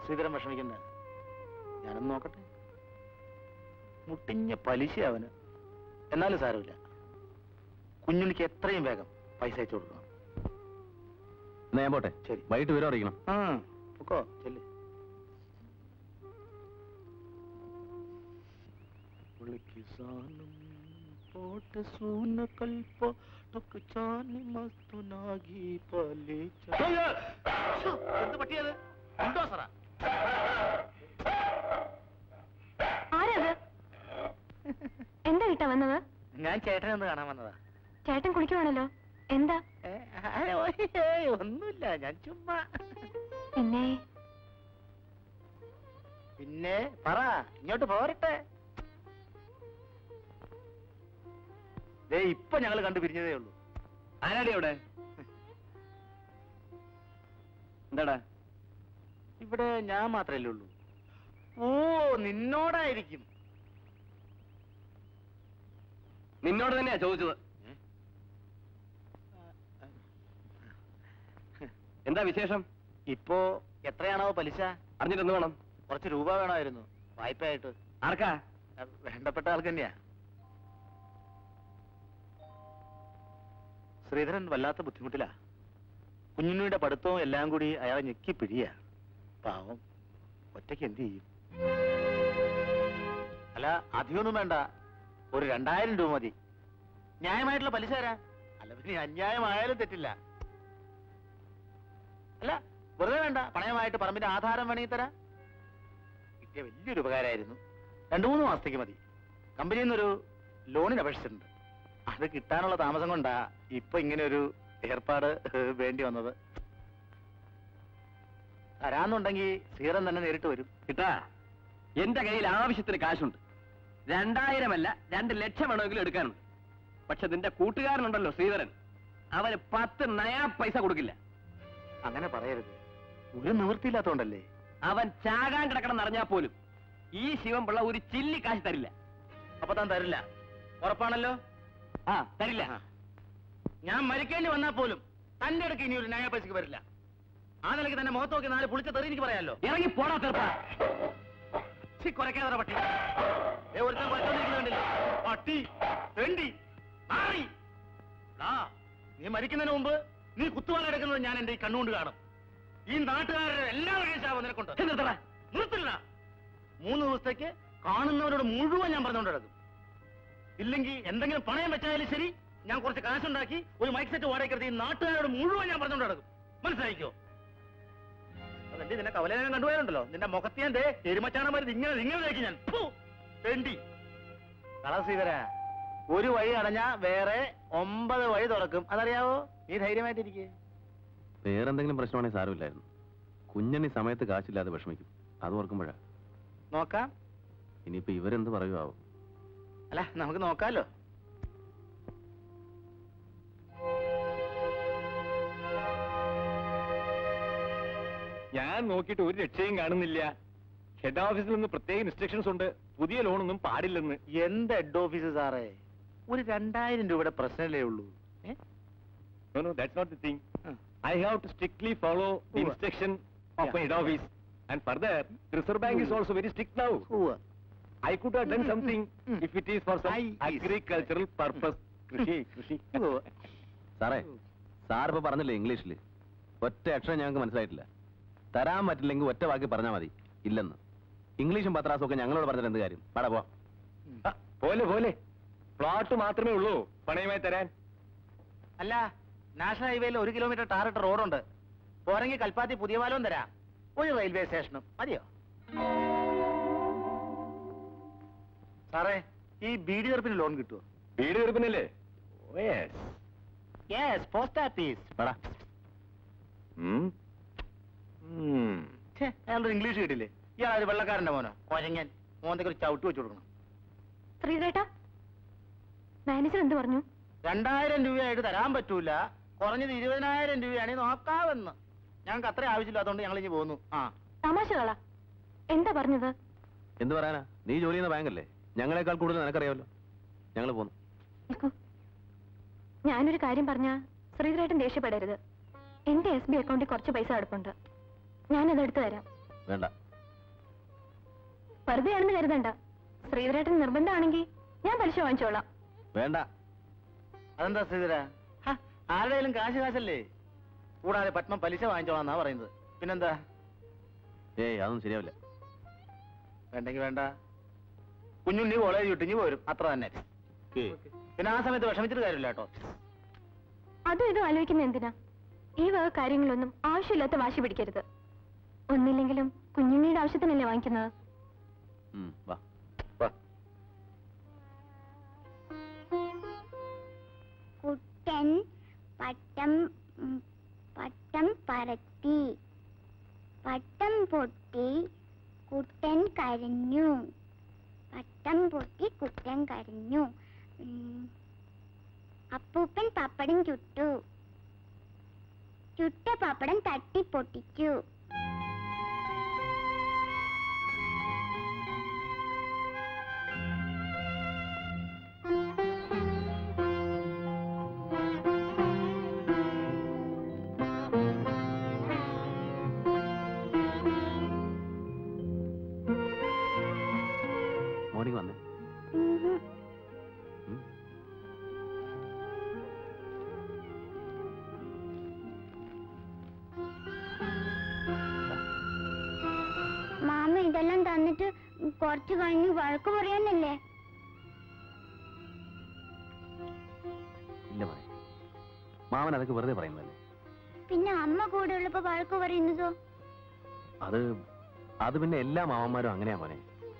[SPEAKER 1] ശ്രീധരൻ വിഷമിക്കണ്ട ഞാനൊന്ന് നോക്കട്ടെ മുട്ടിഞ്ഞ പലിശ അവന് എന്നാലും സാരമില്ല കുഞ്ഞുണിക്ക് എത്രയും വേഗം പൈസ അയച്ചു കൊടുക്കണം
[SPEAKER 2] എന്നാ ഞാൻ പോട്ടെ
[SPEAKER 1] ശരി.
[SPEAKER 2] വൈകിട്ട് വിവരം അറിയിക്കണം
[SPEAKER 1] ആ പൊക്കോ ചെല്ല് കിസാനും പോട്ട് സൂന കൽപ്പ തൊക്ക് ചാനി മസ്തു നാഗി പലേ എന്ത് പറ്റിയത് ഉണ്ടോ സാറാ
[SPEAKER 5] ആരത് എന്താ കിട്ടാ വന്നത്
[SPEAKER 1] ഞാൻ ചേട്ടനെ ഒന്ന് കാണാൻ വന്നതാ
[SPEAKER 5] ചേട്ടൻ കുളിക്കുവാണല്ലോ എന്താ
[SPEAKER 1] ഏ, ആരോ, ഏയ്, ഒന്നുമില്ല ഞാൻ ചുമ്മാ
[SPEAKER 5] പിന്നെ
[SPEAKER 1] പിന്നെ പറ ഇങ്ങോട്ട് പോരട്ടെ ദേ ഇപ്പൊ ഞങ്ങൾ കണ്ടു പിരിഞ്ഞതേ ഉള്ളൂ
[SPEAKER 3] ആരാടി അവിടെ എന്താടാ
[SPEAKER 1] ഇവിടെ ഞാൻ മാത്രല്ലേ ഉള്ളൂ ഓ നിന്നോടായിരിക്കും
[SPEAKER 3] നിന്നോട് തന്നെയാ ചോദിച്ചത് എന്താ വിശേഷം
[SPEAKER 1] ഇപ്പോ എത്രയാണോ പലിശ
[SPEAKER 3] അറിഞ്ഞിട്ട് എന്ത് വേണം
[SPEAKER 1] കുറച്ച് രൂപ വേണമായിരുന്നു വായ്പയായിട്ട്
[SPEAKER 3] ആർക്കാ
[SPEAKER 1] അഹ് വേണ്ടപ്പെട്ട ആൾക്ക് തന്നെയാ ശ്രീധരൻ വല്ലാത്ത ബുദ്ധിമുട്ടിലാ കുഞ്ഞുണ്ണിയുടെ പഠിത്തവും എല്ലാം കൂടി അയാളെ ഞെക്കി പിഴിയ പാവം ഒറ്റയ്ക്ക് എന്ത് ചെയ്യും അല്ല അധികമൊന്നും വേണ്ട ഒരു രണ്ടായിരം രൂപ മതി ന്യായമായിട്ടുള്ള പലിശ തരാം അല്ല പിന്നെ അന്യായമായാലും തെറ്റില്ല അല്ല വെറുതെ വേണ്ട പണയമായിട്ട് പറമ്പിന്റെ ആധാരം വേണമെങ്കിൽ തരാം കിട്ടിയ വലിയൊരു ഉപകാരമായിരുന്നു രണ്ടു മൂന്ന് മാസത്തേക്ക് മതി കമ്പനിയിൽ നിന്നൊരു ലോണിന് അപേക്ഷിച്ചിട്ടുണ്ട് അത് കിട്ടാനുള്ള താമസം കൊണ്ടാ ഇപ്പൊ ഇങ്ങനെ ഒരു ഏർപ്പാട് വേണ്ടി വന്നത് തരാന്നുണ്ടെങ്കിൽ സീറൻ തന്നെ നേരിട്ട് വരും
[SPEAKER 3] കിട്ടാ എന്റെ കയ്യിൽ ആവശ്യത്തിന് കാശുണ്ട് രണ്ടായിരമല്ല രണ്ട് ലക്ഷം വേണമെങ്കിലും എടുക്കാനുണ്ട് പക്ഷെ നിന്റെ കൂട്ടുകാരനുണ്ടല്ലോ ശ്രീധരൻ അവന് പത്ത് നയാ പൈസ കൊടുക്കില്ല
[SPEAKER 1] അങ്ങനെ പറയരുത് ഒരു നിവൃത്തിയില്ലാത്തോണ്ടല്ലേ
[SPEAKER 3] അവൻ ചാകാൻ കിടക്കണം എന്നറിഞ്ഞാൽ പോലും ഈ ശിവൻപിള്ള ഒരു ചില്ലി കാശ് തരില്ല
[SPEAKER 1] അപ്പൊ താൻ തരില്ല ഉറപ്പാണല്ലോ
[SPEAKER 3] ആ തരില്ല
[SPEAKER 1] ഞാൻ മരിക്കേണ്ടി വന്നാൽ പോലും തന്റെ അടുക്ക് ഇനി ഒരു ന്യായ പൈസക്ക് വരില്ല ആ നിലയ്ക്ക് തന്നെ മുഖത്ത് നോക്കി നാല് പുളിച്ച തെറി എനിക്ക് പറയാമല്ലോ
[SPEAKER 3] ഇറങ്ങി പോടാ തീർപ്പാ
[SPEAKER 1] ഛി, കുറയ്ക്കാതെ പട്ടി ഏ, ഒരുത്തൻ കുറച്ചോണ്ടിരിക്കുന്നത് കണ്ടില്ലേ? പട്ടി തെണ്ടി നാറി ദാ, നീ മരിക്കുന്നതിന് മുമ്പ് നീ കുത്തുവാള എടുക്കുന്നത് ഞാൻ എന്റെ ഈ കണ്ണുകൊണ്ട് കാണും ഈ നാട്ടുകാരുടെ എല്ലാ വകേശാവും നിനക്കുണ്ട്
[SPEAKER 3] നിർത്തടാ.
[SPEAKER 1] നിർത്തില്ല മൂന്ന് ദിവസത്തേക്ക് കാണുന്നവരോട് മുഴുവൻ ഞാൻ പറഞ്ഞുകൊണ്ട് കിടക്കും ഇല്ലെങ്കിൽ എന്തെങ്കിലും പണയം വെച്ചാലും ശരി ഞാൻ കുറച്ച് കാശുണ്ടാക്കി ഒരു മൈക്ക് സെറ്റ് വാടകയ്ക്കെടുത്ത് ഈ നാട്ടുകാരോട് മുഴുവൻ ഞാൻ പറഞ്ഞുകൊണ്ട് കിടക്കും മനസ്സിലായിക്കോ അതെന്റെ നിന്നെ കവലേനം കണ്ടുപോയാലുണ്ടല്ലോ നിന്റെ മുഖത്ത് ഞാൻ ദേ എരുമച്ചാണ മരുന്ന് ഇങ്ങനെ ഇങ്ങനെ തേക്ക് ഞാൻ ഫു, തെണ്ടി കളസീകര ഒരു വഴി അടഞ്ഞാ വേറെ ഒമ്പത് വഴി തുറക്കും അതറിയാവോ നീ ധൈര്യമായിട്ടിരിക്കേ
[SPEAKER 2] വേറെന്തെങ്കിലും പ്രശ്നമാണെങ്കിൽ സാരമില്ലായിരുന്നു കുഞ്ഞണ്ണി സമയത്ത് കാശില്ലാതെ വിഷമിക്കും അത് ഓർക്കുമ്പോഴാ
[SPEAKER 1] നോക്കാം
[SPEAKER 2] ഇനിയിപ്പോ ഇവരെന്ത് പറയുമാവും
[SPEAKER 1] അല്ല നമുക്ക് നോക്കാലോ
[SPEAKER 7] ഞാൻ നോക്കിയിട്ട് ഒരു രക്ഷയും കാണുന്നില്ല ഹെഡ് ഓഫീസിൽ നിന്ന് പ്രത്യേക ഇൻസ്ട്രക്ഷൻസ് ഉണ്ട് പുതിയ ലോണൊന്നും പാടില്ലെന്ന്
[SPEAKER 1] എന്ത് ഹെഡ് ഓഫീസ് സാറേ ഒരു രണ്ടായിരം രൂപയുടെ പ്രശ്നമല്ലേ ഉള്ളൂ ഏ?
[SPEAKER 7] No, no, that's not the thing.
[SPEAKER 1] Hmm.
[SPEAKER 7] I have to strictly follow the
[SPEAKER 1] Uva.
[SPEAKER 7] instruction of
[SPEAKER 1] Yeah.
[SPEAKER 7] my head office. And further, the Reserve Bank is
[SPEAKER 1] Hmm.
[SPEAKER 7] also very strict now.
[SPEAKER 1] ഉവ്വ്.
[SPEAKER 7] I could have done
[SPEAKER 1] Hmm,
[SPEAKER 7] something
[SPEAKER 1] hmm, hmm.
[SPEAKER 7] if it is for some
[SPEAKER 1] I-
[SPEAKER 7] agricultural purpose. കൃഷി കൃഷി
[SPEAKER 1] ഉവ്വ്.
[SPEAKER 2] സാറേ സാർ ഇപ്പൊ പറഞ്ഞില്ലേ ഇംഗ്ലീഷിൽ ഒറ്റ അക്ഷരം ഞങ്ങൾക്ക് മനസ്സിലായിട്ടില്ല തരാൻ പറ്റില്ലെങ്കിൽ ഒറ്റ വാക്കി പറഞ്ഞാൽ മതി ഇല്ലെന്ന് ഇംഗ്ലീഷും പത്രാസും ഒക്കെ ഞങ്ങളോട് പറഞ്ഞിട്ട് എന്ത് കാര്യം പാടാ പോ
[SPEAKER 7] ആ, പോലെ പോലെ പ്ലോട്ട് മാത്രമേ ഉള്ളൂ പണയമായി തരാൻ
[SPEAKER 1] അല്ല നാഷണൽ ഹൈവേയിൽ ഒരു കിലോമീറ്റർ ടാറിട്ട റോഡുണ്ട് പോരെങ്കിൽ കൽപ്പാത്തി പുതിയ പാലവും തരാം ഒരു റെയിൽവേ സ്റ്റേഷനും മതിയോ സാറേ ഈ ബീഡി തെറുപ്പിന് ലോൺ കിട്ടുമോ
[SPEAKER 7] വീട് തീർപ്പിനല്ലേ oh yes
[SPEAKER 1] yes post office
[SPEAKER 2] പാടാ
[SPEAKER 1] അയാളുടെ ഇംഗ്ലീഷ് കിട്ടില്ലേ ഇയാൾ ഒരു വെള്ളക്കാരന്റെ മോനോ കൊരങ്ങൻ മോന്തയ്ക്ക് ഒരു ചവിട്ട് വെച്ച് കൊടുക്കണം
[SPEAKER 5] ശ്രീധരേട്ടാ മാനേജർ എന്ത് പറഞ്ഞു
[SPEAKER 1] രണ്ടായിരം രൂപയായിട്ട് തരാൻ പറ്റൂല കുറഞ്ഞത് ഇരുപതിനായിരം രൂപയാണെങ്കിൽ നോക്കാവെന്ന് ഞങ്ങൾക്ക് അത്ര ആവശ്യമില്ലാത്തതുകൊണ്ട് ഞങ്ങൾ ഇനി പോന്നു ആ
[SPEAKER 5] തമാശ കള എന്താ പറഞ്ഞത്
[SPEAKER 2] എന്ത് പറയാനാ നീ ജോലി ചെയ്യുന്ന ബാങ്കല്ലേ ഞങ്ങളെക്കാൾ കൂടുതൽ നിനക്കറിയാമല്ലോ ഞങ്ങൾ പോന്നു
[SPEAKER 5] നിൽക്കൂ ഞാനൊരു കാര്യം പറഞ്ഞ ശ്രീധരേട്ടൻ ദേഷ്യപ്പെടരുത് എന്റെ എസ് ബി അക്കൗണ്ടിൽ കുറച്ച് പൈസ അടുപ്പുണ്ട് ഞാനത് എടുത്തു തരാം
[SPEAKER 2] വേണ്ട
[SPEAKER 5] വെറുതെയാണെന്ന് കരുതണ്ട ശ്രീധരേട്ടൻ നിർബന്ധമാണെങ്കിൽ ഞാൻ പലിശ വാങ്ങിച്ചോളാം
[SPEAKER 2] വേണ്ട
[SPEAKER 1] അതെന്താ ശ്രീധര ആരുടെയും കാശ് കാശല്ലേ കൂടാതെ പത്മം പലിശ വാങ്ങിച്ചോളാന്നാ പറയുന്നത് പിന്നെന്താ
[SPEAKER 2] ഏയ് അതൊന്നും ശരിയാവില്ല
[SPEAKER 1] വേണ്ടെങ്കി വേണ്ട കുഞ്ഞുണ്ണി കോളേജ് വിട്ടിഞ്ഞ് പോരും അത്ര തന്നെ
[SPEAKER 2] ഏയ്,
[SPEAKER 1] പിന്നെ ആ സമയത്ത് വിഷമിച്ചിട്ട് കാര്യമില്ല കേട്ടോ
[SPEAKER 5] അതും ഇതും ആലോചിക്കുന്ന എന്തിനാ ഈ വക കാര്യങ്ങളൊന്നും ആവശ്യമില്ലാത്ത വാശി പിടിക്കരുത് ഒന്നില്ലെങ്കിലും കുഞ്ഞുണ്ണിയുടെ ആവശ്യത്തിനല്ലേ വാങ്ങിക്കുന്നത്
[SPEAKER 2] ഉം, വാ
[SPEAKER 9] കുട്ടൻ പട്ടം ഉം, പട്ടം പറത്തി പട്ടം പൊട്ടി കുട്ടൻ കരഞ്ഞു പട്ടം പൊട്ടി കുട്ടൻ കരഞ്ഞു ഉം, അപ്പൂപ്പൻ പപ്പടം ചുട്ടു ചുട്ട പപ്പടം തട്ടി പൊട്ടിച്ചു
[SPEAKER 2] മോർണിംഗ് വന്നേ
[SPEAKER 9] ഉം.
[SPEAKER 2] ഉം.
[SPEAKER 9] മാമ ഇതെല്ലാം തന്നിട്ട് കുറച്ച് കഴിഞ്ഞ് വഴക്ക് പറയാനല്ലേ
[SPEAKER 2] ഇല്ല മോനെ മാമൻ അതൊക്കെ വെറുതെ പറയുന്നതല്ലേ
[SPEAKER 9] പിന്നെ അമ്മ കൂടെ ഉള്ളപ്പോ വഴക്ക് പറയുന്നതോ
[SPEAKER 2] അത് അത് പിന്നെ എല്ലാ മാമന്മാരും അങ്ങനെയാ മോനെ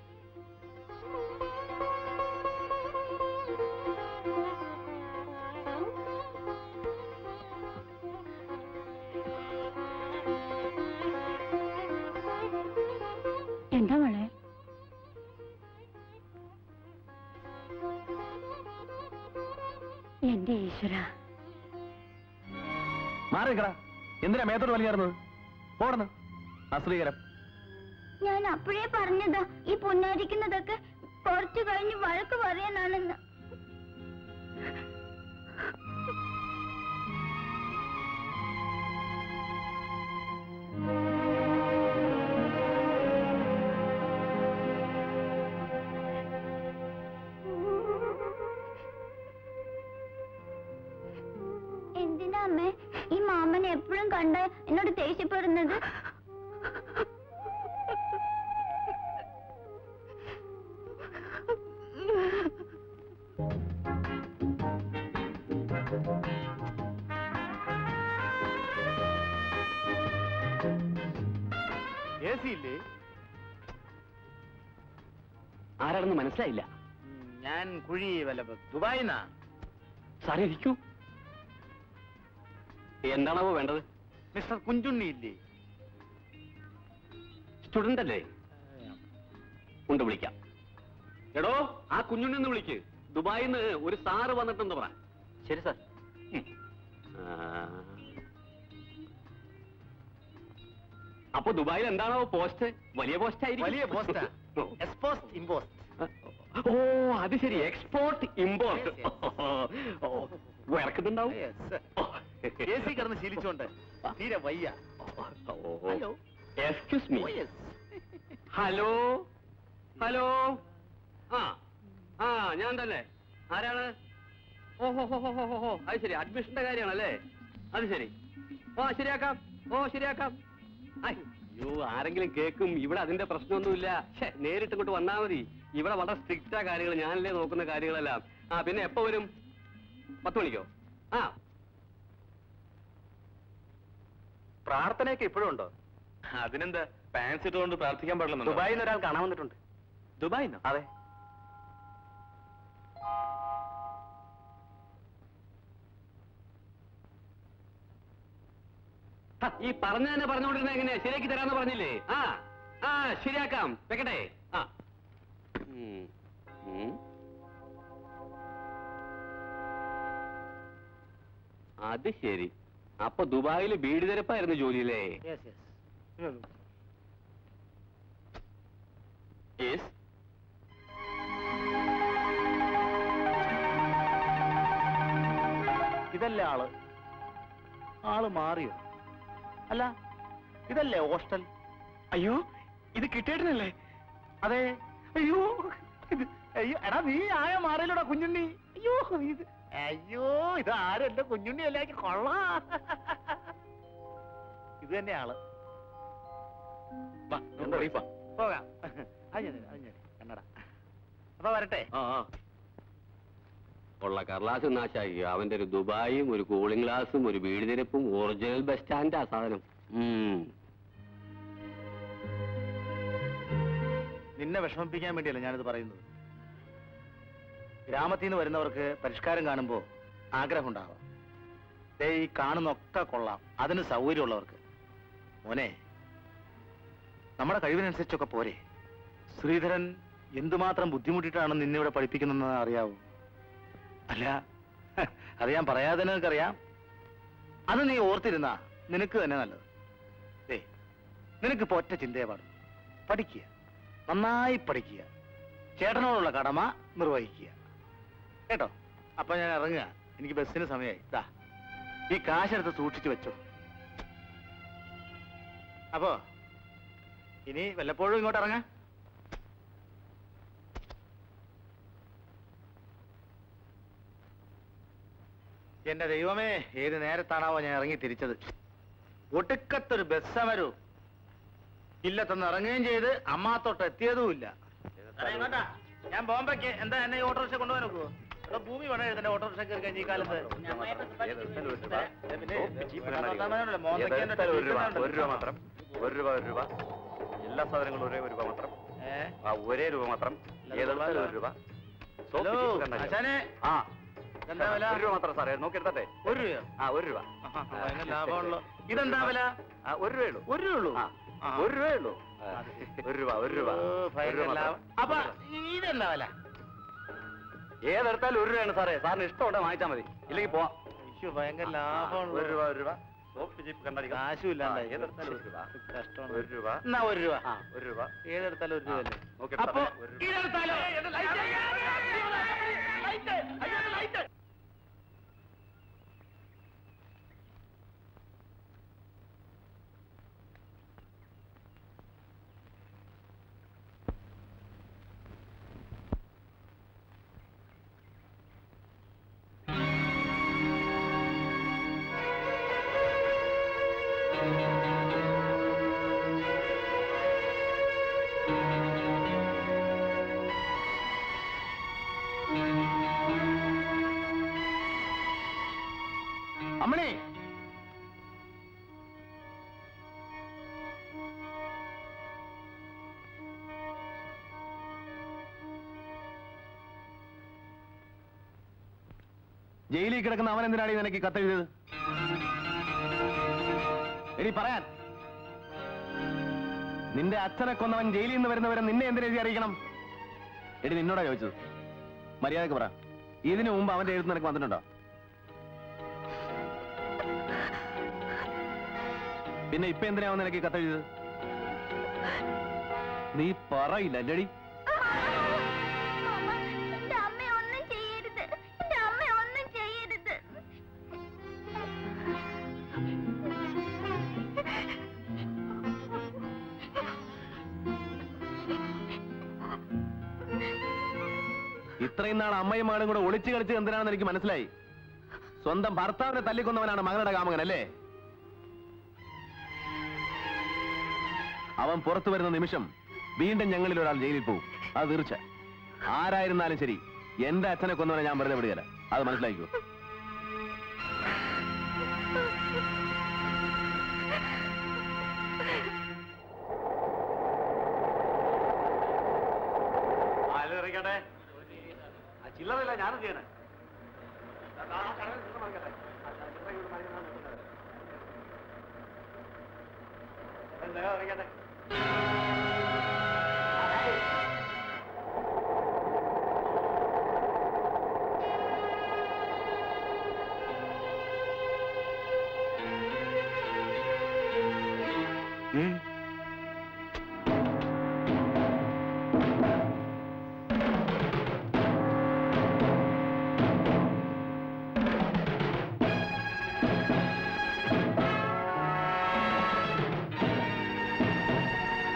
[SPEAKER 6] എന്താ മോളെ എന്റെ ഈശ്വര
[SPEAKER 2] മാറിക്കടാ എന്തിനാ മേത്തോട്ട് വലിയാറുന്നത് പോടുന്നു അശ്രീകരം
[SPEAKER 9] ഞാൻ അപ്പോഴേ പറഞ്ഞതാ ഈ പുന്നാരിക്കുന്നതൊക്കെ കുറച്ചു കഴിഞ്ഞ് വഴക്ക് പറയാനാണെന്ന് എന്തിനാ അമ്മേ ഈ മാമൻ എപ്പോഴും കണ്ട എന്നോട് ദേഷ്യപ്പെടുന്നത്
[SPEAKER 1] എ സി ഇല്ലേ
[SPEAKER 4] ആരാണെന്ന് മനസ്സിലായില്ല
[SPEAKER 1] ഉം, ഞാൻ കുഴി വല്ല ദുബായിന്നാ
[SPEAKER 4] സാറേ ഇരിക്കൂ എന്താണാവോ വേണ്ടത്
[SPEAKER 1] മിസ്റ്റർ കുഞ്ചുണ്ണി ഇല്ലേ
[SPEAKER 4] സ്റ്റുഡന്റ് അല്ലേ ഉണ്ട് വിളിക്കാം എടോ ആ കുഞ്ഞുണ്ണിന്ന് വിളിക്ക് ദുബായിൽ നിന്ന് ഒരു സാറ് വന്നിട്ടുണ്ട് പറ
[SPEAKER 1] ശരി സാർ
[SPEAKER 4] ഉം. ആ. അപ്പൊ ദുബായിൽ എന്താണോ പോസ്റ്റ് വലിയ പോസ്റ്റ് ആയിരിക്കും
[SPEAKER 1] വലിയ പോസ്റ്റാ
[SPEAKER 4] ഓ.
[SPEAKER 1] എക്സ്പോസ്റ്റ് ഇമ്പോസ്റ്റ്
[SPEAKER 4] ഓ അത് ശരി എക്സ്പോർട്ട് ഇമ്പോർട്ട്
[SPEAKER 1] Yes,
[SPEAKER 4] ഓ വിറക്കുന്നുണ്ടാവും
[SPEAKER 1] എ സി കിടന്ന് ശീലിച്ചോണ്ട് തീരെ വയ്യ hello
[SPEAKER 4] excuse me
[SPEAKER 1] Oh, yes.
[SPEAKER 4] Hello hello ആ ആ ഞാൻ തന്നെ ആരാണ് ഓ ഹോ ഹോ ഹോ ഹോ ഹോ ഹോ അത് ശരി അഡ്മിഷന്റെ കാര്യമാണല്ലേ അത് ശരി ഓ ശരിയാക്കാം ഓ ശരിയാക്കാം അയ്യോ ആരെങ്കിലും കേൾക്കും ഇവിടെ അതിന്റെ പ്രശ്നമൊന്നുമില്ല ഛെ, നേരിട്ട് ഇങ്ങോട്ട് വന്നാ മതി ഇവിടെ വളരെ സ്ട്രിക്റ്റാ കാര്യങ്ങൾ ഞാനല്ലേ നോക്കുന്ന കാര്യങ്ങളെല്ലാം ആ പിന്നെ എപ്പോ വരും പത്ത് മണിക്കോ ആ
[SPEAKER 7] പ്രാർത്ഥനയൊക്കെ ഇപ്പോഴും ഉണ്ടോ അതിനെന്താ പാൻസ് ഇട്ടുകൊണ്ട് പ്രാർത്ഥിക്കാൻ പാടില്ല
[SPEAKER 1] ദുബായിൽ നിന്ന് ഒരാൾ കാണാൻ വന്നിട്ടുണ്ട്
[SPEAKER 7] ദുബായിന്നോ
[SPEAKER 1] അതെ
[SPEAKER 4] ഹ, ഈ പറഞ്ഞ തന്നെ പറഞ്ഞുകൊണ്ടിരുന്ന എങ്ങനെയാ ശരിയാക്കി തരാന്ന് പറഞ്ഞില്ലേ ആ ആ ശരിയാക്കാം വെക്കട്ടെ ആ ഉം. ഉം. അത് ശരി അപ്പൊ ദുബായിൽ ബീഡി തിരപ്പായിരുന്നു ജോലിയില്ലേ
[SPEAKER 1] യെസ് യെസ്
[SPEAKER 4] യെസ്
[SPEAKER 1] ഇതല്ലേ ആള് ആള് മാറിയോ അല്ല ഇതല്ലേ ഹോസ്റ്റൽ
[SPEAKER 3] അയ്യോ ഇത് കിട്ടേട്ടനല്ലേ അതെ അയ്യോ ഇത് അയ്യോ എടാ നീ ആയ മാറിയില്ലടാ കുഞ്ഞുണ്ണി അയ്യോ ഇത് അയ്യോ ഇത് ആരും എന്റെ കുഞ്ഞുണ്ണി അല്ലേ കൊള്ളാ ഇത് തന്നെ ആള് വാ, നമുക്ക് വെളിയിൽ പോവാം. പോകാം അത് ഞാൻ തരാം, അത് ഞാൻ തരാം. കണ്ണട അപ്പൊ വരട്ടെ
[SPEAKER 4] ആ ആ. ഉള്ള കർലാസ് നാശായി അവന്റെ ഒരു ദുബായും ഒരു കൂളിംഗ് ഗ്ലാസും ഒരു വീട് തിരപ്പും ഒറിജിനൽ ബസ് സ്റ്റാൻഡാ സാധനം ഉം.
[SPEAKER 3] നിന്നെ വിഷമിപ്പിക്കാൻ വേണ്ടിയല്ല ഞാനിത് പറയുന്നത് ഗ്രാമത്തിൽ നിന്ന് വരുന്നവർക്ക് പരിഷ്കാരം കാണുമ്പോൾ ആഗ്രഹം ഉണ്ടാവാം ദേ ഈ കാണുന്നൊക്കെ കൊള്ളാം അതിന് സൗകര്യമുള്ളവർക്ക് മോനെ നമ്മുടെ കഴിവിനനുസരിച്ചൊക്കെ പോരെ ശ്രീധരൻ എന്തുമാത്രം ബുദ്ധിമുട്ടിയിട്ടാണ് നിന്നെ ഇവിടെ പഠിപ്പിക്കുന്നതെന്ന് അറിയാവൂ അല്ല ഹ, അത് ഞാൻ പറയാതെ നിനക്കറിയാം അത് നീ ഓർത്തിരുന്ന നിനക്ക് തന്നെ നല്ലത് ദേ നിനക്കിപ്പോ ഒറ്റ ചിന്തയെ പാടും പഠിക്കുക നന്നായി പഠിക്കുക ചേട്ടനോടുള്ള കടമ നിർവഹിക്കുക കേട്ടോ അപ്പൊ ഞാൻ ഇറങ്ങുക എനിക്ക് ബസ്സിന് സമയമായി ദാ ഈ കാശെടുത്ത് സൂക്ഷിച്ചു വെച്ചോ അപ്പോ ഇനി വല്ലപ്പോഴും ഇങ്ങോട്ട് ഇറങ്ങാം എന്റെ ദൈവമേ ഏത് നേരത്താണാവോ ഞാൻ ഇറങ്ങി തിരിച്ചത് ഒടുക്കത്തൊരു ബസ് സമരവും ഇല്ലത്തൊന്ന് ഇറങ്ങുകയും ചെയ്ത് അമ്മാത്തോട്ട് എത്തിയതുമില്ല ഞാൻ ബോംബെക്ക് എന്താ എന്നെ ഈ ഓട്ടോറിക്ഷ കൊണ്ടുപോകാൻ നോക്കുവോ ഇവിടെ ഭൂമി വേണം എഴുതണ്ട ഓട്ടോറിക്ഷ കയറി കഴിഞ്ഞ ഈ കാലത്ത് പിന്നെ വർത്തമാനമല്ലേ, മോന്തയ്ക്കേന്റെ
[SPEAKER 7] ഒരു രൂപ
[SPEAKER 3] ഉണ്ടല്ലോ.
[SPEAKER 7] ഒരു രൂപ മാത്രം ഒരു രൂപ ഒരു രൂപ എല്ലാ സാധനങ്ങളും ഒരേ ഒരു രൂപ മാത്രം
[SPEAKER 3] ഏ?
[SPEAKER 7] ആ ഒരേ രൂപ മാത്രം ഏതെടുത്താലും ഒരു രൂപ സോപ്പ്
[SPEAKER 3] ഹലോ,
[SPEAKER 7] ചീപ്പ് കണ്ടാ
[SPEAKER 3] ആശാനെ
[SPEAKER 7] ആ
[SPEAKER 3] ഇതെന്താ വില
[SPEAKER 7] ഒരു രൂപ മാത്രം സാറേ നോക്കിയെടുത്തട്ടെ
[SPEAKER 3] ഒരു രൂപയോ
[SPEAKER 7] ആ ഒരു രൂപ
[SPEAKER 3] ആഹാ, ഭയങ്കര ലാഭമുള്ളൂ ഇതെന്താ വില
[SPEAKER 7] ആ ഒരു രൂപയുള്ളൂ
[SPEAKER 3] ഒരു രൂപ ഉള്ളൂ
[SPEAKER 7] ആ
[SPEAKER 3] ആ.
[SPEAKER 7] ഒരു രൂപയുള്ളൂ ആ, ഒരു രൂപ ഒരു രൂപ
[SPEAKER 3] ഓ,
[SPEAKER 7] ഒരു
[SPEAKER 3] ഭയങ്കര
[SPEAKER 7] രൂപ
[SPEAKER 3] ലാഭം
[SPEAKER 7] മാത്രം.
[SPEAKER 3] അപ്പൊ ഇതെന്താ വില
[SPEAKER 7] ഏതെടുത്താലും ഒരു രൂപയാണ് സാറേ സാറിന് ഇഷ്ടമുണ്ടെങ്കിൽ വാങ്ങിച്ചാൽ മതി ഇല്ലെങ്കിൽ പോവാം
[SPEAKER 3] അയ്യോ ഭയങ്കര
[SPEAKER 7] ഒരു
[SPEAKER 3] ലാഭമുള്ളൂ
[SPEAKER 7] രൂപ ഒരു രൂപ സോപ്പ് ചീപ്പ് കണ്ടടിക്കാം
[SPEAKER 3] കാശും ഇല്ലാണ്ടായി.
[SPEAKER 7] ഏതെടുത്താലും ഒരു രൂപ
[SPEAKER 3] കഷ്ടമാണ്
[SPEAKER 7] ഒരു രൂപ
[SPEAKER 3] എന്നാ ഒരു രൂപ
[SPEAKER 7] ആ ഒരു രൂപ
[SPEAKER 3] ഏതെടുത്താലും ഒരു രൂപ അല്ലേ
[SPEAKER 7] നോക്കി
[SPEAKER 3] അപ്പൊ
[SPEAKER 7] ഒരു രൂപ.
[SPEAKER 3] ഇതെടുത്താലോ അമ്മണി
[SPEAKER 2] ജയിലിൽ കിടക്കുന്ന അവൻ എന്തിനാണ് ഈ നിനക്ക് ഈ കത്തെഴുതിയത് എടി പറയാൻ നിന്റെ അച്ഛനെ കൊന്നവൻ ജയിലിൽ നിന്ന് വരുന്നവരെ നിന്നെ എന്തിനെഴുതി അറിയിക്കണം എടി നിന്നോടാ ചോദിച്ചത് മര്യാദക്ക് പറ ഇതിനു മുമ്പ് അവന്റെ എഴുത്ത് നിനക്ക് വന്നിട്ടുണ്ടോ പിന്നെ ഇപ്പൊ എന്തിനാ അവൻ നിനക്ക് ഈ കത്തെഴുതിയത് നീ പറയില്ല അല്ലടി
[SPEAKER 9] എന്റെ അമ്മ ഒന്നും ചെയ്യരുത് എന്റെ അമ്മ ഒന്നും ചെയ്യരുത്
[SPEAKER 2] ഇത്രയും നാൾ അമ്മയും മകളും കൂടെ ഒളിച്ചു കളിച്ചത് എന്തിനാണെന്ന് എനിക്ക് മനസ്സിലായി സ്വന്തം ഭർത്താവിനെ തല്ലിക്കൊന്നവനാണ് മകളുടെ കാമകൻ അല്ലേ അവൻ പുറത്തു വരുന്ന നിമിഷം വീണ്ടും ഞങ്ങളിൽ ഒരാൾ ജയിലിൽ പോകും അത് തീർച്ച ആരായിരുന്നാലും ശരി എന്റെ അച്ഛനെ കൊന്നവനെ ഞാൻ വെറുതെ വിടുകയില്ല അത് മനസ്സിലാക്കൂ
[SPEAKER 7] ആ, ഇത് ഇറങ്ങിക്കട്ടെ. ആ, ചില്ലറയില്ല ഞാനും ചെയ്യണേ ഇറങ്ങിക്കട്ടെ
[SPEAKER 9] ആ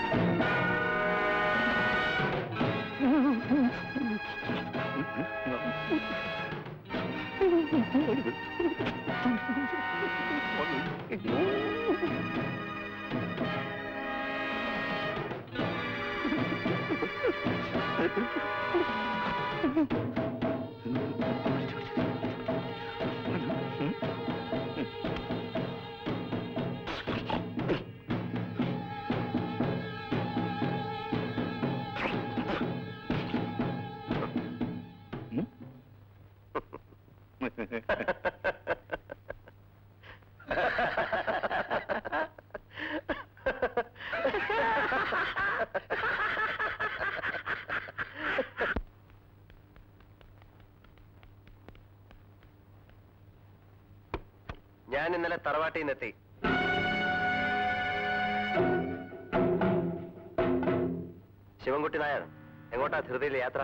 [SPEAKER 10] ഞാൻ ഇന്നലെ തറവാട്ടിൽ നിന്നെത്തി ശിവൻകുട്ടി നായർ എങ്ങോട്ടാ ധൃതിയിൽ യാത്ര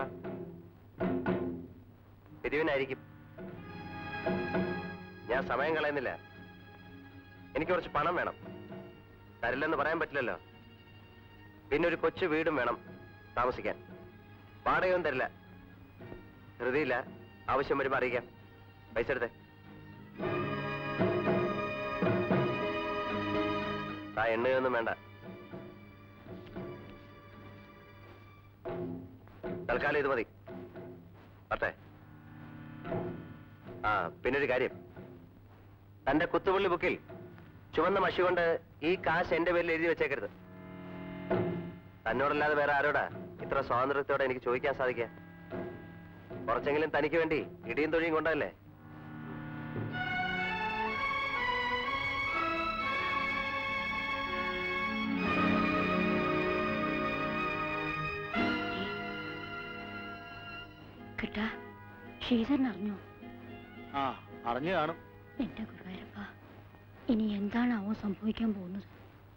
[SPEAKER 10] പിരിവിനായിരിക്കും ഞാൻ സമയം കളയുന്നില്ല എനിക്ക് കുറച്ച് പണം വേണം തരില്ലെന്ന് പറയാൻ പറ്റില്ലല്ലോ പിന്നെ ഒരു കൊച്ചു വീടും വേണം താമസിക്കാൻ വാടകയൊന്നും തരില്ല ധൃതിയില്ല ആവശ്യം വരുമ്പോ അറിയിക്കാം പൈസ എടുത്തേ ആ എണ്ണയൊന്നും വേണ്ട തൽക്കാലം ഇത് മതി പറ്റേ ആ പിന്നൊരു കാര്യം തന്റെ കുത്തുപുള്ളി ബുക്കിൽ ചുവന്ന മഷി കൊണ്ട് ഈ കാശ് എന്റെ പേരിൽ എഴുതി വെച്ചേക്കരുത് തന്നോടല്ലാതെ വേറെ ആരോടാ ഇത്ര സ്വാതന്ത്ര്യത്തോടെ എനിക്ക് ചോദിക്കാൻ സാധിക്കുക കുറച്ചെങ്കിലും തനിക്ക് വേണ്ടി ഇടിയും തൊഴിയും കൊണ്ടല്ലേ
[SPEAKER 6] കേട്ടാ ശ്രീധരൻ അറിഞ്ഞോ
[SPEAKER 3] ആ അറിഞ്ഞു കാണും
[SPEAKER 6] എന്റെ ഗുരുവായൂരപ്പ ഇനി എന്താണാവോ സംഭവിക്കാൻ പോകുന്നത്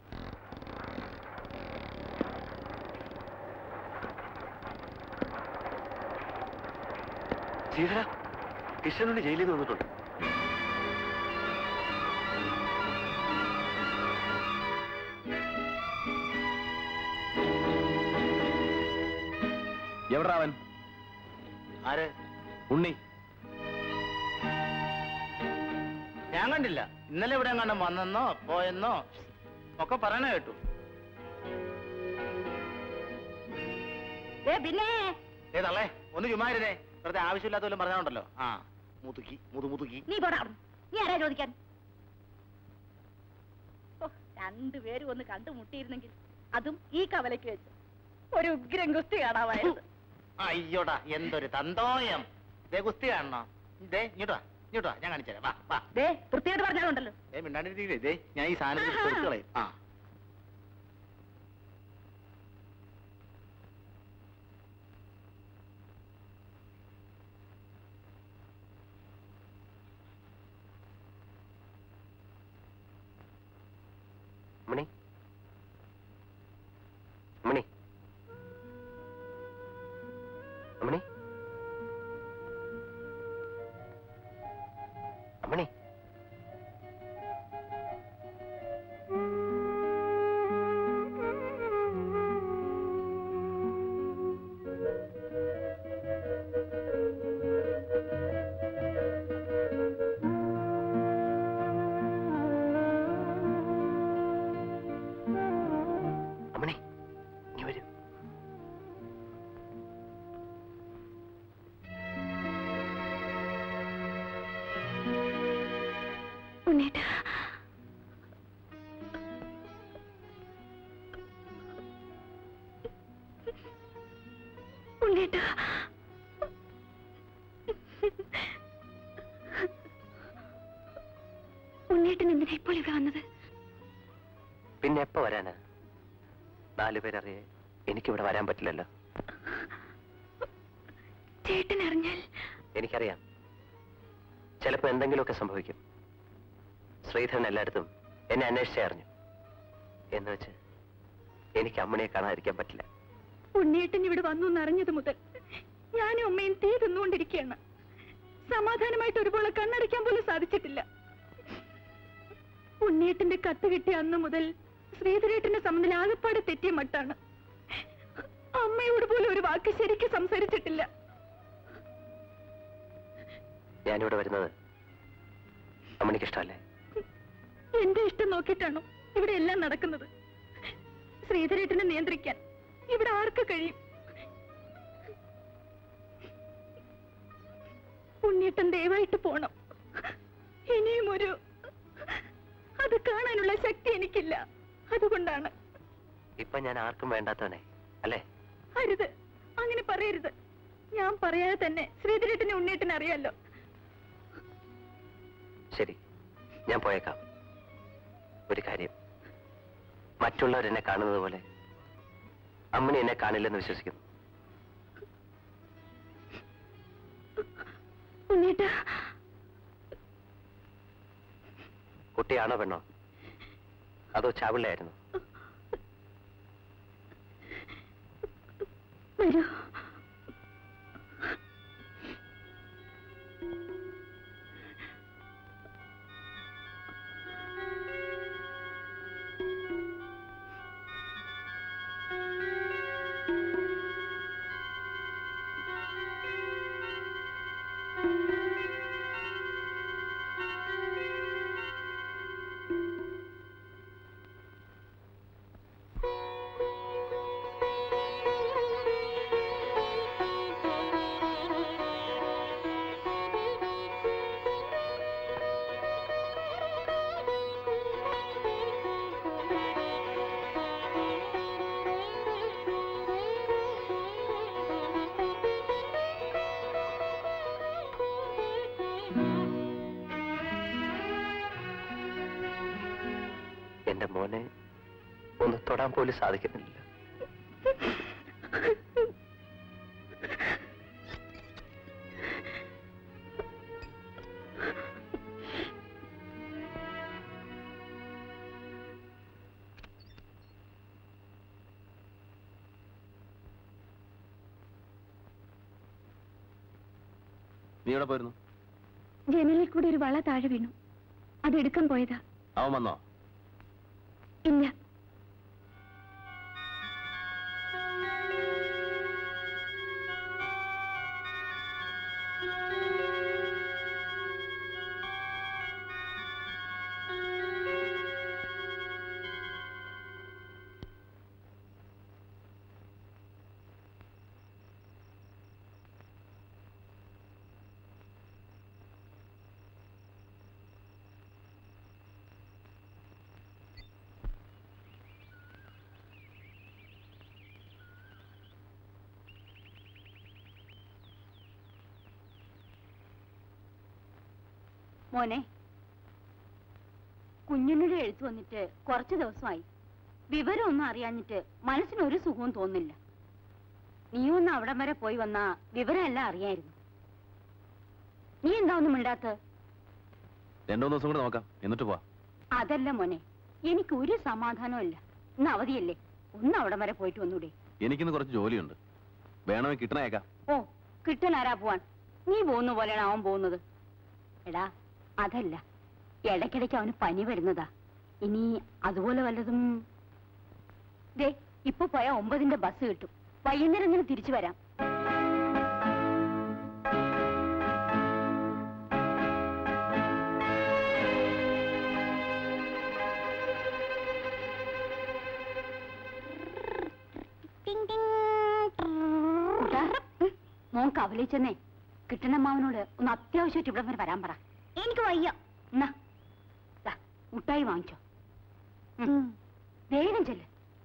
[SPEAKER 10] ശ്രീധര കൃഷ്ണനുണ്ണി ജയിലിൽ നിന്ന് വന്നിട്ടുണ്ട്
[SPEAKER 2] എവിടാ അവൻ
[SPEAKER 3] ആര്
[SPEAKER 2] ഉണ്ണി
[SPEAKER 3] ഞാൻ കണ്ടില്ല ഇന്നലെ ഇവിടെ എങ്ങാണ്ടും വന്നെന്നോ പോയെന്നോ ഒക്കെ പറയണ കേട്ടു
[SPEAKER 6] ഏ പിന്നെ
[SPEAKER 3] ഏ തള്ളേ ഒന്ന് ചുമ്മാരുതേ വെറുതെ ആവശ്യമില്ലാത്ത വല്ലതും പറഞ്ഞോണ്ടല്ലോ ആ മുതുക്കി മുതു മുതുക്കി
[SPEAKER 6] നീ പോടാ അവിടുന്ന്. നീ ആരാ ചോദിക്കാൻ ഓ, രണ്ടുപേരും ഒന്ന് കണ്ടുമുട്ടിയിരുന്നെങ്കിൽ അതും ഈ കവലയ്ക്ക് വെച്ച് ഒരു ഉഗ്രൻ ഗുസ്തി കാണാമായിരുന്നു
[SPEAKER 3] അയ്യോടാ എന്തൊരു തന്തോയം ദേ ഗുസ്തി കാണണോ ദേ ഇങ്ങോട്ടാ ഇങ്ങോട്ടാ ഞാൻ കാണിച്ചുതരാം വാ വാ
[SPEAKER 6] ദേ വൃത്തിയായിട്ട് പറഞ്ഞാലുണ്ടല്ലോ
[SPEAKER 3] ഏ മിണ്ടാണ്ടിരിക്കേ ദേ ഞാൻ ഈ സാധനത്തിൽ കൊടുത്തു കളയും ആ
[SPEAKER 10] മണി മണി മണി മണി അമ്മണി ഇനി വരൂ
[SPEAKER 5] ഉണ്ണേട്ടാ ഉണ്ണേട്ടാ ഉണ്ണേട്ടൻ എന്തിനാ ഇപ്പോൾ ഇവിടെ വന്നത്
[SPEAKER 10] പിന്നെ എപ്പോ വരാനാ നാലു പേരറിയേ എനിക്കിവിടെ വരാൻ പറ്റില്ലല്ലോ
[SPEAKER 5] ചേട്ടൻ അറിഞ്ഞാൽ
[SPEAKER 10] എനിക്കറിയാം ചിലപ്പോ എന്തെങ്കിലുമൊക്കെ സംഭവിക്കും ശ്രീധരൻ എല്ലായിടത്തും എന്നെ അന്വേഷിച്ചേ അറിഞ്ഞു എന്ന് വെച്ച് എനിക്ക് അമ്മണിയെ കാണാതിരിക്കാൻ പറ്റില്ല
[SPEAKER 5] ഉണ്ണിയേട്ടൻ ഇവിടെ വന്നു എന്നറിഞ്ഞത് മുതൽ ഞാനും അമ്മയും തീ തിന്നുകൊണ്ടിരിക്കുകയാണ് സമാധാനമായിട്ട് ഒരുപോലെ കണ്ണടയ്ക്കാൻ പോലും സാധിച്ചിട്ടില്ല ഉണ്ണിയേട്ടന്റെ കത്ത് കിട്ടിയ അന്ന് മുതൽ ശ്രീധരേട്ടന്റെ സംബന്ധം ആകപ്പാടെ തെറ്റിയ മട്ടാണ് അമ്മയോട് പോലും ഒരു വാക്ക് ശരിക്ക് സംസാരിച്ചിട്ടില്ല
[SPEAKER 10] ഞാനിവിടെ വരുന്നത് അമ്മണിക്ക് ഇഷ്ടമല്ലേ
[SPEAKER 5] എന്റെ ഇഷ്ടം നോക്കിയിട്ടാണോ ഇവിടെ എല്ലാം നടക്കുന്നത് ശ്രീധരേട്ടനെ നിയന്ത്രിക്കാൻ ഇവിടെ ആർക്ക് കഴിയും ഉണ്ണിയേട്ടൻ ദയവായിട്ട് പോണം ഇനിയും ഒരു അത് കാണാനുള്ള ശക്തി എനിക്കില്ല അതുകൊണ്ടാണ്
[SPEAKER 10] ഇപ്പൊ ഞാൻ ആർക്കും വേണ്ടാത്തവനെ അല്ലേ
[SPEAKER 5] അരുത് അങ്ങനെ പറയരുത് ഞാൻ പറയാതെ തന്നെ ശ്രീധരേട്ടനെ ഉണ്ണിയേട്ടനെ അറിയാലോ
[SPEAKER 10] ശരി ഞാൻ പോയേക്കാം ഒരു കാര്യം മറ്റുള്ളവരെന്നെ കാണുന്നത് പോലെ അമ്മണി എന്നെ കാണില്ലെന്ന് വിശ്വസിക്കുന്നു
[SPEAKER 5] ഉണ്ണിയേട്ട
[SPEAKER 10] കുട്ടിയാണോ പെണ്ണോ അതോ ചാവിള്ളയായിരുന്നു
[SPEAKER 5] വരൂ
[SPEAKER 10] എന്റെ മോനെ ഒന്ന് തൊടാൻ പോലും സാധിക്കുന്നില്ല
[SPEAKER 2] നീ എവിടെ പോയിരുന്നു
[SPEAKER 5] ജനലിൽ കൂടി ഒരു വള താഴെ വീണു അതെടുക്കാൻ പോയതാ
[SPEAKER 2] അവൻ വന്നോ
[SPEAKER 5] ഇല്ല
[SPEAKER 6] മോനെ കുഞ്ഞുണ്ണിയുടെ എഴുത്ത് വന്നിട്ട് കുറച്ച് ദിവസമായി വിവരമൊന്നും അറിയാഞ്ഞിട്ട് മനസ്സിനൊരു സുഖവും തോന്നില്ല നീ ഒന്ന് അവിടം വരെ പോയി വന്നാ വിവരമെല്ലാം അറിയായിരുന്നു നീ എന്താ ഒന്നും മിണ്ടാത്ത
[SPEAKER 2] രണ്ടു മൂന്ന് ദിവസം കൂടെ നോക്കാം എന്നിട്ട് പോവാ
[SPEAKER 6] അതല്ല മോനെ എനിക്ക് ഒരു സമാധാനവും ഇല്ല ഇന്ന് അവധിയല്ലേ ഒന്ന് അവിടം വരെ പോയിട്ട് വന്നൂടെ
[SPEAKER 2] എനിക്കിന്ന് കുറച്ച് ജോലിയുണ്ട് വേണമെങ്കിൽ കിട്ടണേക്കാം
[SPEAKER 6] ഓ കിട്ടൻ ആരാ പോവാൻ നീ പോകുന്ന പോലെയാണ് അവൻ പോകുന്നത് എടാ അതല്ല ഇടയ്ക്കിടയ്ക്ക് അവന് പനി വരുന്നതാ ഇനി അതുപോലെ വല്ലതും ദേ ഇപ്പൊ പോയാ ഒമ്പതിന്റെ ബസ് കിട്ടും വൈകുന്നേരം ഇങ്ങനെ തിരിച്ചു വരാം കുട്ടാ, മോൻ കവലിച്ചെന്നേ കിട്ടണമ്മാവനോട് ഒന്ന് അത്യാവശ്യമായിട്ട് ഇവിടെ വരെ വരാൻ പറ
[SPEAKER 9] എനിക്ക് വയ്യ
[SPEAKER 6] എന്നാ ദാ, മുട്ടായി വാങ്ങിച്ചോ ഉം. വേഗം ചെല്ല്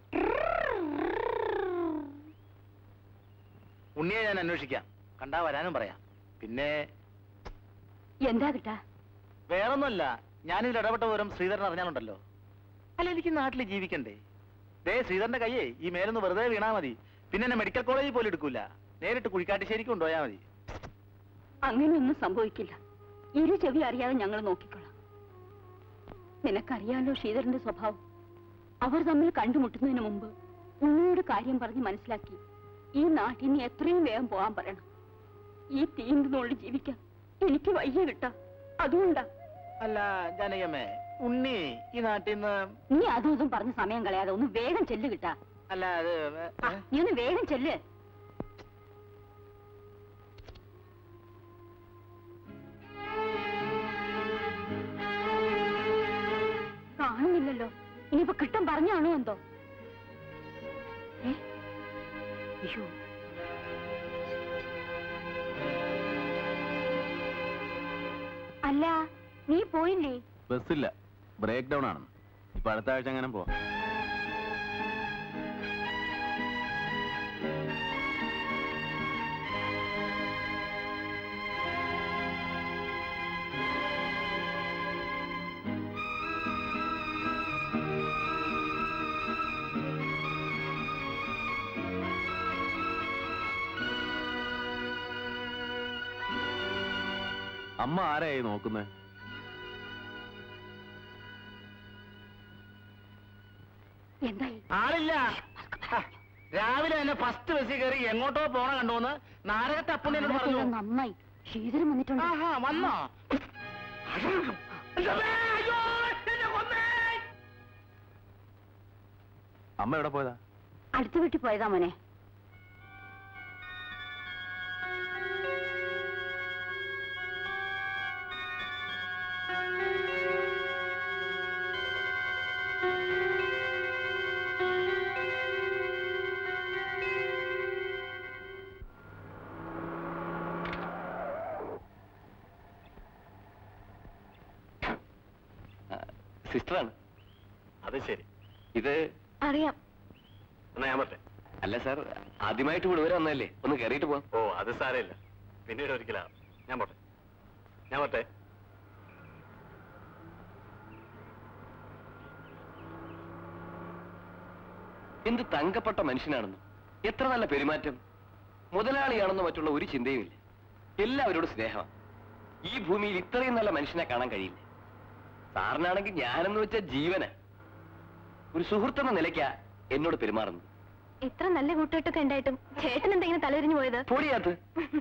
[SPEAKER 3] ഉണ്ണിയെ ഞാൻ അന്വേഷിക്കാം കണ്ടാ വരാനും പറയാം പിന്നെ
[SPEAKER 6] എന്താ കിട്ടാ
[SPEAKER 3] വേറൊന്നുമല്ല ഞാനിതിൽ ഇടപെട്ട വിവരം ശ്രീധരൻ അറിഞ്ഞാലുണ്ടല്ലോ അല്ല എനിക്ക് നാട്ടിൽ ജീവിക്കണ്ടേ ദേ ശ്രീധരന്റെ കയ്യേ ഈ മേലൊന്ന് വെറുതെ വീണാ മതി പിന്നെ എന്നെ മെഡിക്കൽ കോളേജിൽ പോലും എടുക്കൂല നേരിട്ട് കുഴിക്കാട്ടുശ്ശേരിക്ക് കൊണ്ടുപോയാ മതി
[SPEAKER 6] അങ്ങനെയൊന്നും സംഭവിക്കില്ല ഇരു ചെവി അറിയാതെ ഞങ്ങൾ നോക്കിക്കൊള്ളാം നിനക്കറിയാലോ ശ്രീധരന്റെ സ്വഭാവം അവർ തമ്മിൽ കണ്ടുമുട്ടുന്നതിന് മുമ്പ് ഉണ്ണിയോട് കാര്യം പറഞ്ഞ് മനസ്സിലാക്കി ഈ നാട്ടിൽ നിന്ന് എത്രയും വേഗം പോകാൻ പറയണം ഈ തീണ്ടുന്നുള്ളിൽ ജീവിക്കാൻ എനിക്ക് വയ്യ കിട്ടാ അതുകൊണ്ടാ
[SPEAKER 3] അല്ല ജാനകിയമ്മേ ഉണ്ണി ഈ നാട്ടിൽ നിന്ന്
[SPEAKER 6] നീ അതും ഇതും പറഞ്ഞ് സമയം കളയാതെ ഒന്ന് വേഗം ചെല്ല് കിട്ടാ
[SPEAKER 3] അല്ല അത്
[SPEAKER 6] ആ, നീ ഒന്ന് വേഗം ചെല്ല് പറഞ്ഞാണോ എന്തോ ഏ? അയ്യോ അല്ല നീ പോയില്ലേ
[SPEAKER 2] ബസ്സില്ല ബ്രേക്ക് ഡൗൺ ആണ് ഇപ്പൊ അടുത്ത ആഴ്ച അങ്ങനെ പോവാം അമ്മ ആരായി നോക്കുന്നേ
[SPEAKER 6] എന്തായി
[SPEAKER 1] ആളില്ല ഹ, രാവിലെ തന്നെ ഫസ്റ്റ് ബസ്സിൽ കയറി എങ്ങോട്ടോ പോണ കണ്ടോന്ന് നാരകത്തെ അപ്പുണ്ണിയോട് പറഞ്ഞു
[SPEAKER 6] ആളൊക്കെ നന്നായി ശ്രീധരൻ വന്നിട്ടുണ്ട്
[SPEAKER 1] ആഹാ വന്നോ
[SPEAKER 2] അമ്മ എവിടെ പോയതാ
[SPEAKER 6] അടുത്ത വീട്ടിൽ പോയതാ മോനെ
[SPEAKER 10] സിസ്റ്ററാണ്
[SPEAKER 3] അത് ശരി
[SPEAKER 10] ഇത്
[SPEAKER 5] അറിയാം
[SPEAKER 3] എന്നാ ഞാൻ പറ്റേ
[SPEAKER 10] അല്ല സാർ ആദ്യമായിട്ട് ഇവിടെ വരെ വന്നതല്ലേ ഒന്ന് കയറിയിട്ട് പോവാം
[SPEAKER 3] ഓ അത് സാരമില്ല പിന്നീട് ഒരിക്കലാ ഞാൻ പോട്ടെ ഞാൻ പറ്റേ
[SPEAKER 10] എന്ത് തങ്കപ്പെട്ട മനുഷ്യനാണെന്ന് എത്ര നല്ല പെരുമാറ്റം മുതലാളിയാണെന്ന് മറ്റുള്ള ഒരു ചിന്തയുമില്ല എല്ലാവരോടും സ്നേഹമാണ് ഈ ഭൂമിയിൽ ഇത്രയും നല്ല മനുഷ്യനെ കാണാൻ കഴിയില്ല സാറിനാണെങ്കിൽ ഞാനെന്ന് വെച്ച ജീവന് ഒരു സുഹൃത്തെന്ന നിലയ്ക്കാ എന്നോട് പെരുമാറുന്നത്
[SPEAKER 5] ഇത്ര നല്ല കൂട്ടുകെട്ടൊക്കെ ഉണ്ടായിട്ടും ചേട്ടൻ എന്താ ഇങ്ങനെ തലതിരിഞ്ഞു പോയത്
[SPEAKER 10] പൊടിയാത്ത്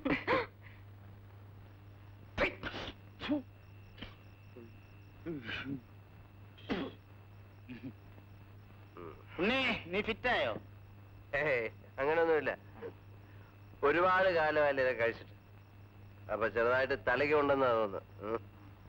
[SPEAKER 1] ഉണ്ണി നീ ഫിറ്റായോ
[SPEAKER 10] ഏയ് അങ്ങനെയൊന്നുമില്ല ഒരുപാട് കാലമല്ലേ ഇതൊക്കെ കഴിച്ചിട്ട് അപ്പൊ ചെറുതായിട്ട് തലയ്ക്ക് ഉണ്ടെന്നാ തോന്നുന്നു ഉം.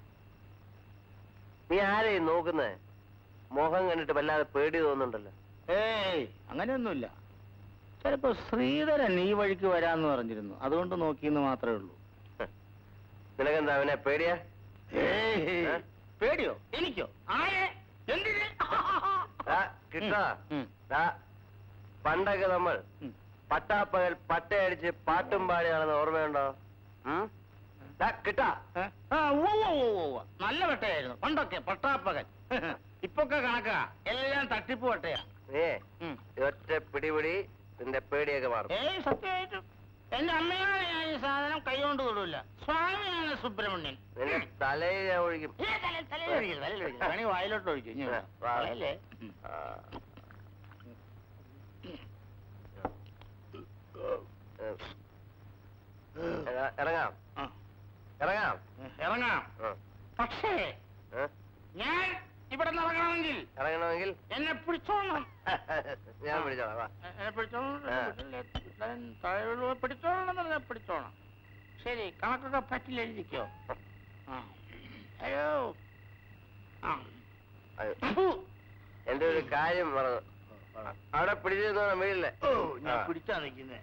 [SPEAKER 10] നീ ആരെയും നോക്കുന്നേ മോഹം കണ്ടിട്ട് വല്ലാതെ പേടി തോന്നുന്നുണ്ടല്ലോ
[SPEAKER 1] ഏയ് അങ്ങനെയൊന്നുമില്ല ചിലപ്പോ ശ്രീധരൻ ഈ വഴിക്ക് വരാന്ന് പറഞ്ഞിരുന്നു അതുകൊണ്ട് നോക്കിയെന്ന് മാത്രമേ ഉള്ളൂ
[SPEAKER 10] നിനക്കെന്താ അവനെ പേടിയാ
[SPEAKER 1] ഏയ്,
[SPEAKER 10] ഏ?
[SPEAKER 1] പേടിയോ എനിക്കോ ആരെ എന്തിന്
[SPEAKER 10] ആ, കിട്ടാ
[SPEAKER 1] ഉം.
[SPEAKER 10] ദാ, പണ്ടൊക്കെ നമ്മൾ
[SPEAKER 1] ഉം.
[SPEAKER 10] പട്ടാപ്പകൽ പട്ടയടിച്ച് പാട്ടും പാടിയാണെന്ന് ഓർമ്മയുണ്ടോ ഉം? ദാ, കിട്ടാ
[SPEAKER 1] ഏ? ആ, ഉവ്വ് ഉവ്വ് ഉവ്വ് ഉവ്വ്. നല്ല വെട്ടയായിരുന്നു പണ്ടൊക്കെ പട്ടാപ്പകൻ ഇപ്പൊക്കെ കണക്കാ എല്ലാം തട്ടിപ്പ് വെട്ടയാ
[SPEAKER 10] ഏ
[SPEAKER 1] ഉം.
[SPEAKER 10] ഒറ്റ പിടിപിടി നിന്റെ പേടിയൊക്കെ മാറും
[SPEAKER 1] ഏയ് സത്യമായിട്ടും എന്റെ അമ്മയാണ് ഞാൻ ഈ സാധനം കൈകൊണ്ട് തൊടൂല സ്വാമിയാണ് സുബ്രഹ്മണ്യൻ
[SPEAKER 10] നിന്റെ തലയിൽ ഞാൻ ഒഴിക്കും
[SPEAKER 1] ഏ, തല- തലയിൽ ഒഴിക്കരുത്, തലയിൽ ഒഴിക്കരുത്. വേണമെങ്കിൽ വായിലോട്ട് ഒഴിക്കും ഇനി വേണ്ട.
[SPEAKER 10] വാ.
[SPEAKER 1] തലയിലേ? ഉം.
[SPEAKER 10] ആ. ഇറ- ഇറങ്ങാം
[SPEAKER 1] ആ.
[SPEAKER 10] ഇറങ്ങാം
[SPEAKER 1] ഇറങ്ങാം
[SPEAKER 10] ആ.
[SPEAKER 1] പക്ഷേ
[SPEAKER 10] ഏ?
[SPEAKER 1] ഞാൻ ഇവിടെ നിന്ന് ഇറങ്ങണമെങ്കിൽ
[SPEAKER 10] ഇറങ്ങണമെങ്കിൽ
[SPEAKER 1] എന്നെ പിടിച്ചോളണം
[SPEAKER 10] ഞാൻ പിടിച്ചോളാം വാ
[SPEAKER 1] എന്നെ പിടിച്ചോളണം
[SPEAKER 10] ആ.
[SPEAKER 1] താഴെ പിടിച്ചോളണം എന്ന് പറഞ്ഞാൽ പിടിച്ചോളണം ശരി കണക്കൊക്കെ പറ്റില്ല എഴുതിക്കോ ആ അയ്യോ ആ
[SPEAKER 10] അയ്യോ.
[SPEAKER 1] ഫു.
[SPEAKER 10] എന്റെ ഒരു കാര്യം മറന്നു അവിടെ പിടിച്ചിരുന്നോ വീട്ടിലെ
[SPEAKER 1] ഓ ഞാൻ
[SPEAKER 10] ആ.
[SPEAKER 1] പിടിച്ചാ നിൽക്കുന്നേ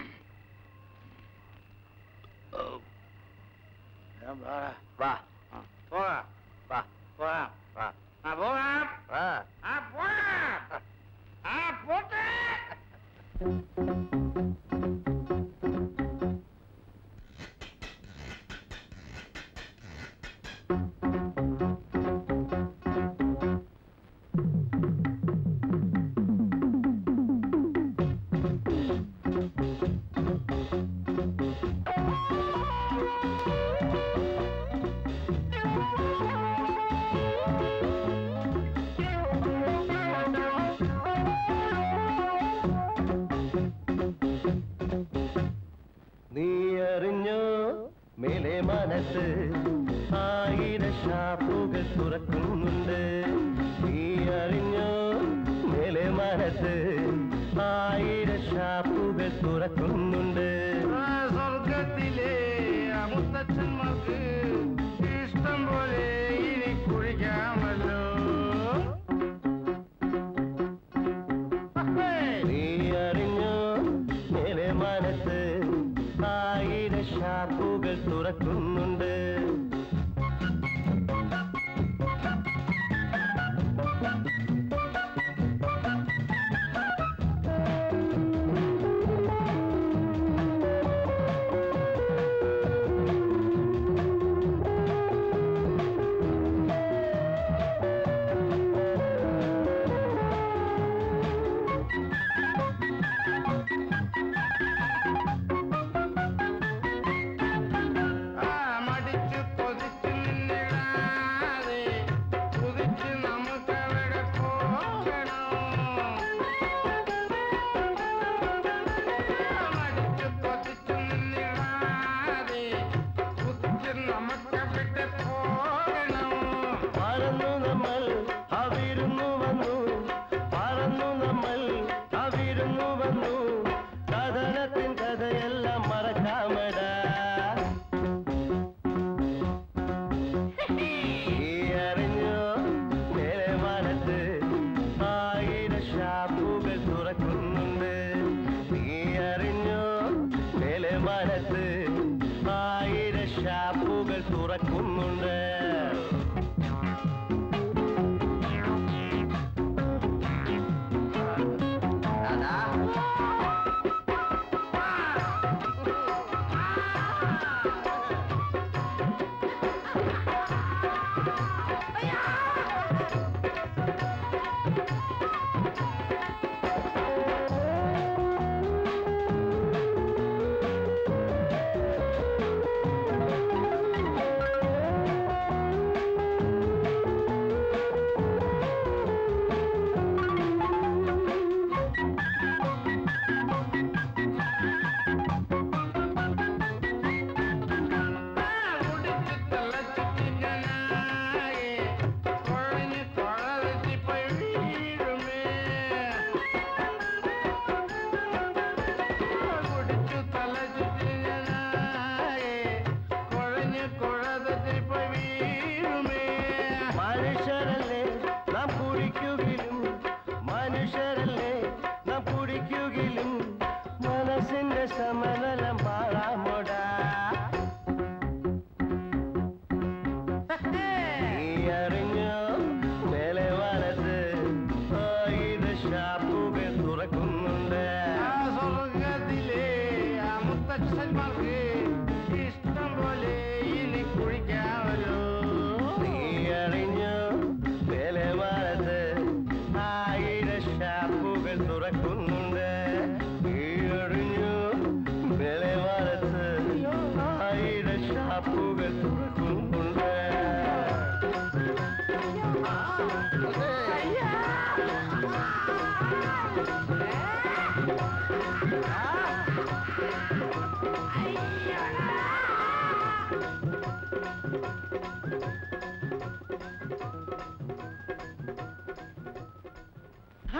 [SPEAKER 10] വാ
[SPEAKER 1] പോകാം
[SPEAKER 10] വാ
[SPEAKER 1] പോകാം
[SPEAKER 10] വാ
[SPEAKER 1] ആ പോകാം
[SPEAKER 10] വാ
[SPEAKER 1] ആ പോകാം ആ പോട്ടെ
[SPEAKER 8] നീ അറിഞ്ഞോ മേലെ മനസ്സ് ആയിര ഷാപ്പുകൾ തുറക്കുന്നുണ്ട് നീ അറിഞ്ഞോ മേലെ മനസ്സ് ആയിര ഷാപ്പുകൾ തുറക്കുന്നുണ്ട്
[SPEAKER 1] സ്വർഗത്തിലെ മുത്തച്ഛന്മാർക്ക് ഇഷ്ടം പോലെ ഇനി കുഴിക്കാമല്ലോ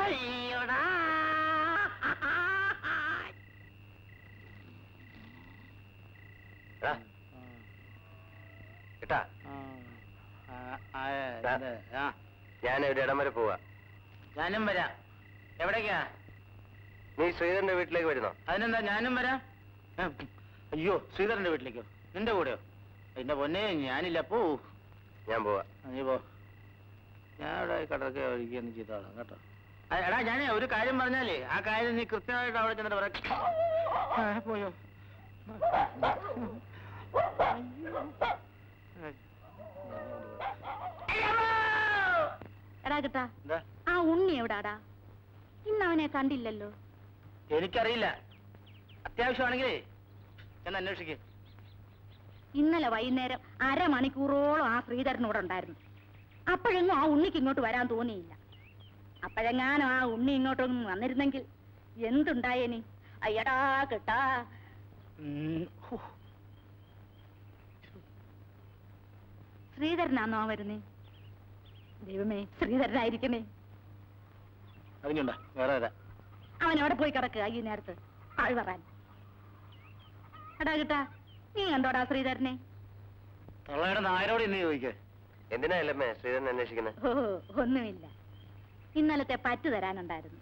[SPEAKER 1] അയ്യോടാ
[SPEAKER 10] എടാ, കേട്ടാ ഞാൻ ഒരു ഇടം വരെ പോവാ
[SPEAKER 1] ഞാനും വരാം എവിടേക്കാ
[SPEAKER 10] നീ ശ്രീധരന്റെ വീട്ടിലേക്ക് വരുന്നോ
[SPEAKER 1] അതിനെന്താ ഞാനും വരാം ഏ, അയ്യോ ശ്രീധരന്റെ വീട്ടിലേക്കോ നിന്റെ കൂടെയോ എന്റെ പൊന്നെ ഞാനില്ല പോ
[SPEAKER 10] ഞാൻ പോവാ
[SPEAKER 1] നീ പോ ഞാൻ അവിടെ കടക്കെ ഒഴിക്കുകയൊന്നും ചെയ്തോളാം കേട്ടോ ആ, എടാ ഞാനേ ഒരു കാര്യം പറഞ്ഞാലേ ആ കാര്യം നീ കൃത്യമായിട്ട് അവിടെ ചെന്നിട്ട് പറ ആ, പോയോ
[SPEAKER 6] എടാ കിട്ടാ
[SPEAKER 1] എന്താ
[SPEAKER 6] ആ ഉണ്ണി എവിടാടാ ഇന്ന് അവനെ കണ്ടില്ലല്ലോ
[SPEAKER 1] എനിക്കറിയില്ല അത്യാവശ്യമാണെങ്കിലേ എന്ന് അന്വേഷിക്കേ
[SPEAKER 6] ഇന്നലെ വൈകുന്നേരം അരമണിക്കൂറോളം ആ ശ്രീധരനോട് ഉണ്ടായിരുന്നു അപ്പോഴൊന്നും ആ ഉണ്ണിക്ക് ഇങ്ങോട്ട് വരാൻ തോന്നിയില്ല അപ്പോഴെങ്ങാനും ആ ഉണ്ണി ഇങ്ങോട്ടൊന്നും വന്നിരുന്നെങ്കിൽ എന്തുണ്ടായേനി അയ്യടാ കിട്ടാ ശ്രീധരനാന്നോ ആ വരുന്നേ ദൈവമേ ശ്രീധരനായിരിക്കണേ
[SPEAKER 1] അറിഞ്ഞുണ്ടാ വേറെ വരാം
[SPEAKER 6] അവൻ എവിടെ പോയി കിടക്കുക ഈ നേരത്ത് ആൾ വരാൻ എടാ കിട്ടാ നീ കണ്ടോടാ ശ്രീധരനെ
[SPEAKER 1] തള്ളയുടെ നായരോട് ഇന്ന് ചോദിക്കേ
[SPEAKER 10] എന്തിനാ അല്ലമ്മേ ശ്രീധരൻ അന്വേഷിക്കുന്നത്
[SPEAKER 6] ഓ ഒന്നുമില്ല ഇന്നലത്തെ പറ്റു തരാനുണ്ടായിരുന്നു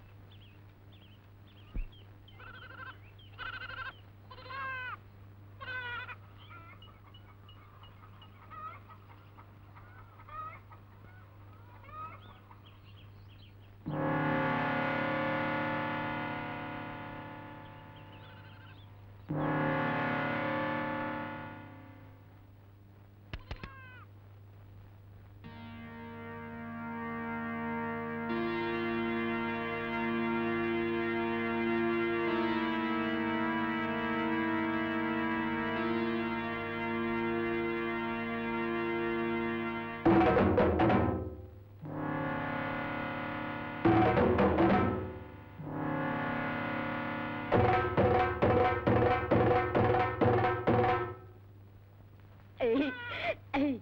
[SPEAKER 6] ഏയ്, ഏയ്.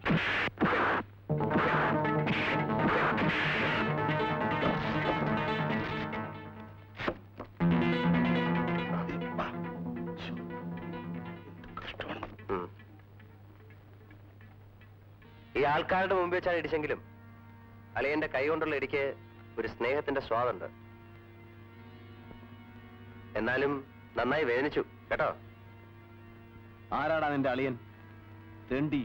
[SPEAKER 10] ഉം. ഈ ആൾക്കാരുടെ മുമ്പ് വെച്ചാണ് ഇടിച്ചെങ്കിലും അളിയന്റെ കൈ കൊണ്ടുള്ള ഇടിക്ക് ഒരു സ്നേഹത്തിന്റെ സ്വാദുണ്ട് എന്നാലും നന്നായി വേദനിച്ചു കേട്ടോ
[SPEAKER 2] ആരാടാ നിന്റെ അളിയൻ തെണ്ടി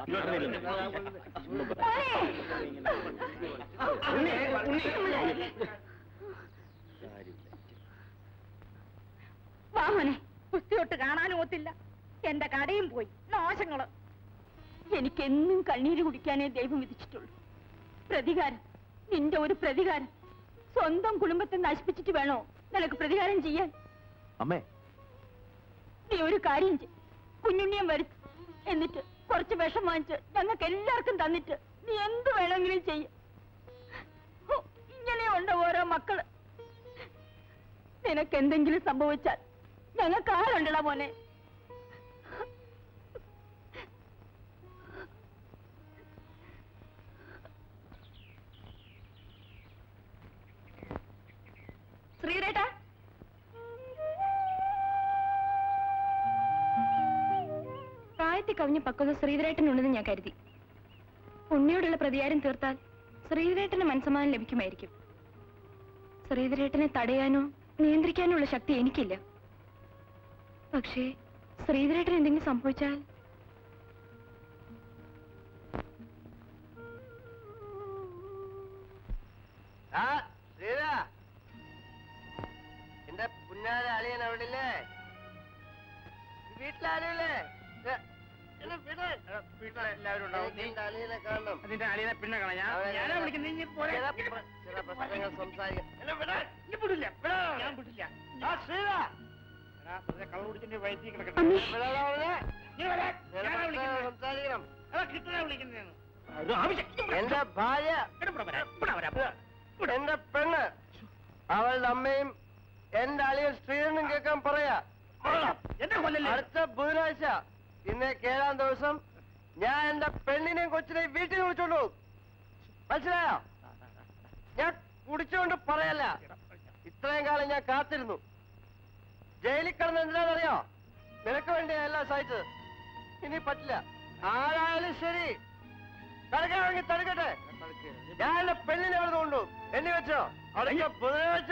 [SPEAKER 11] വാമനെ കുസ്തിയൊട്ട് കാണാനും ഒത്തില്ല എന്റെ കടയും പോയി നാശങ്ങള് എനിക്കെന്നും കണ്ണീര് കുടിക്കാനേ ദൈവം വിധിച്ചിട്ടുള്ളൂ പ്രതികാരം നിന്റെ ഒരു പ്രതികാരം സ്വന്തം കുടുംബത്തെ നശിപ്പിച്ചിട്ട് വേണോ നിനക്ക് പ്രതികാരം ചെയ്യാൻ
[SPEAKER 2] അമ്മേ
[SPEAKER 11] നീ ഒരു കാര്യം ചെയ് കുഞ്ഞുണ്ണിയം വരുത്ത് എന്നിട്ട് കുറച്ച് വിഷം വാങ്ങിച്ച് ഞങ്ങൾക്ക് എല്ലാവർക്കും തന്നിട്ട് നീ എന്ത് വേണമെങ്കിലും ചെയ്യ ഇങ്ങനെയുണ്ട് ഓരോ മക്കള് നിനക്ക് എന്തെങ്കിലും സംഭവിച്ചാൽ ഞങ്ങൾക്ക് ആരുണ്ടടാ മോനെ ശ്രീരേട്ടാ
[SPEAKER 5] പ്രായത്തിൽ കവിഞ്ഞ പക്വത ശ്രീധരേട്ടനുണ്ടെന്ന് ഞാൻ കരുതി ഉണ്ണിയോടുള്ള പ്രതികാരം തീർത്താൽ ശ്രീധരേട്ടന് മനസ്സമാനം ലഭിക്കുമായിരിക്കും ശ്രീധരേട്ടനെ തടയാനോ നിയന്ത്രിക്കാനോ ഉള്ള ശക്തി എനിക്കില്ല പക്ഷേ ശ്രീധരേട്ടൻ എന്തെങ്കിലും സംഭവിച്ചാൽ
[SPEAKER 10] ആ ശ്രീധ എന്റെ പുന്നാര അളിയൻ അവിടെ ഇല്ലേ വീട്ടിലാരുമില്ലേ അളിയനെ കാണണം
[SPEAKER 1] നിന്റെ അളിയനെ പിന്നെ കാണാം ഞാൻ
[SPEAKER 10] അവനെ
[SPEAKER 1] ഞാനാ വിളിക്കുന്നത് നീ പോരെ.
[SPEAKER 10] ചില പ്ര- ചില പ്രശ്നങ്ങൾ സംസാരിക്കാം
[SPEAKER 1] എന്നെ വിടാൻ. നീ വിടില്ല വിടാ. ഞാൻ വിടില്ല
[SPEAKER 10] ആ ശ്രീധ
[SPEAKER 1] എടാ, വെറുതെ കള്ളു കുടിച്ചിട്ട് വയറ്റിൽ കിടക്കട്ടെ
[SPEAKER 5] അമ്മേ.
[SPEAKER 10] വിടാതെ അവനെ.
[SPEAKER 1] നീ വരാൻ.
[SPEAKER 10] ചില
[SPEAKER 1] ഞാനാ
[SPEAKER 10] പ്രശ്നങ്ങൾ
[SPEAKER 1] വിളിക്കുന്നത്
[SPEAKER 10] സംസാരിക്കണം
[SPEAKER 1] എടാ, കിട്ടണ വിളിക്കുന്നതാണ് അത് ആവശ്യം
[SPEAKER 10] എന്റെ ഭാര്യ
[SPEAKER 1] ഇവിടെ ഇവിടെ വരാം. ഇവിടെ വരാം.
[SPEAKER 10] എന്റെ പെണ്ണ് അവളുടെ അമ്മയും എന്റെ അളിയൻ ശ്രീധരനും കേൾക്കാൻ പറയാ
[SPEAKER 1] എന്നെ കൊല്ലല്ലേ
[SPEAKER 10] അടുത്ത ബുധനാഴ്ച ഇന്ന് ഏഴാം ദിവസം ഞാൻ എന്റെ പെണ്ണിനെയും കൊച്ചിനെയും വീട്ടിൽ വിളിച്ചോണ്ടു മനസ്സിലായോ ഞാൻ കുടിച്ചുകൊണ്ട് പറയല്ല ഇത്രയും കാലം ഞാൻ കാത്തിരുന്നു ജയിലിൽ കിടന്ന് എന്തിനാണെന്നറിയോ നിനക്ക് വേണ്ടിയാ എല്ലാം സഹിച്ചത് ഇനി പറ്റില്ല ആരായാലും ശരി തടുക്കണമെങ്കിൽ തടുക്കട്ടെ ഞാൻ എന്റെ പെണ്ണിനെ അവിടെ കൊണ്ടു എണ്ണി വെച്ചോ അടുത്ത ബുധനാഴ്ച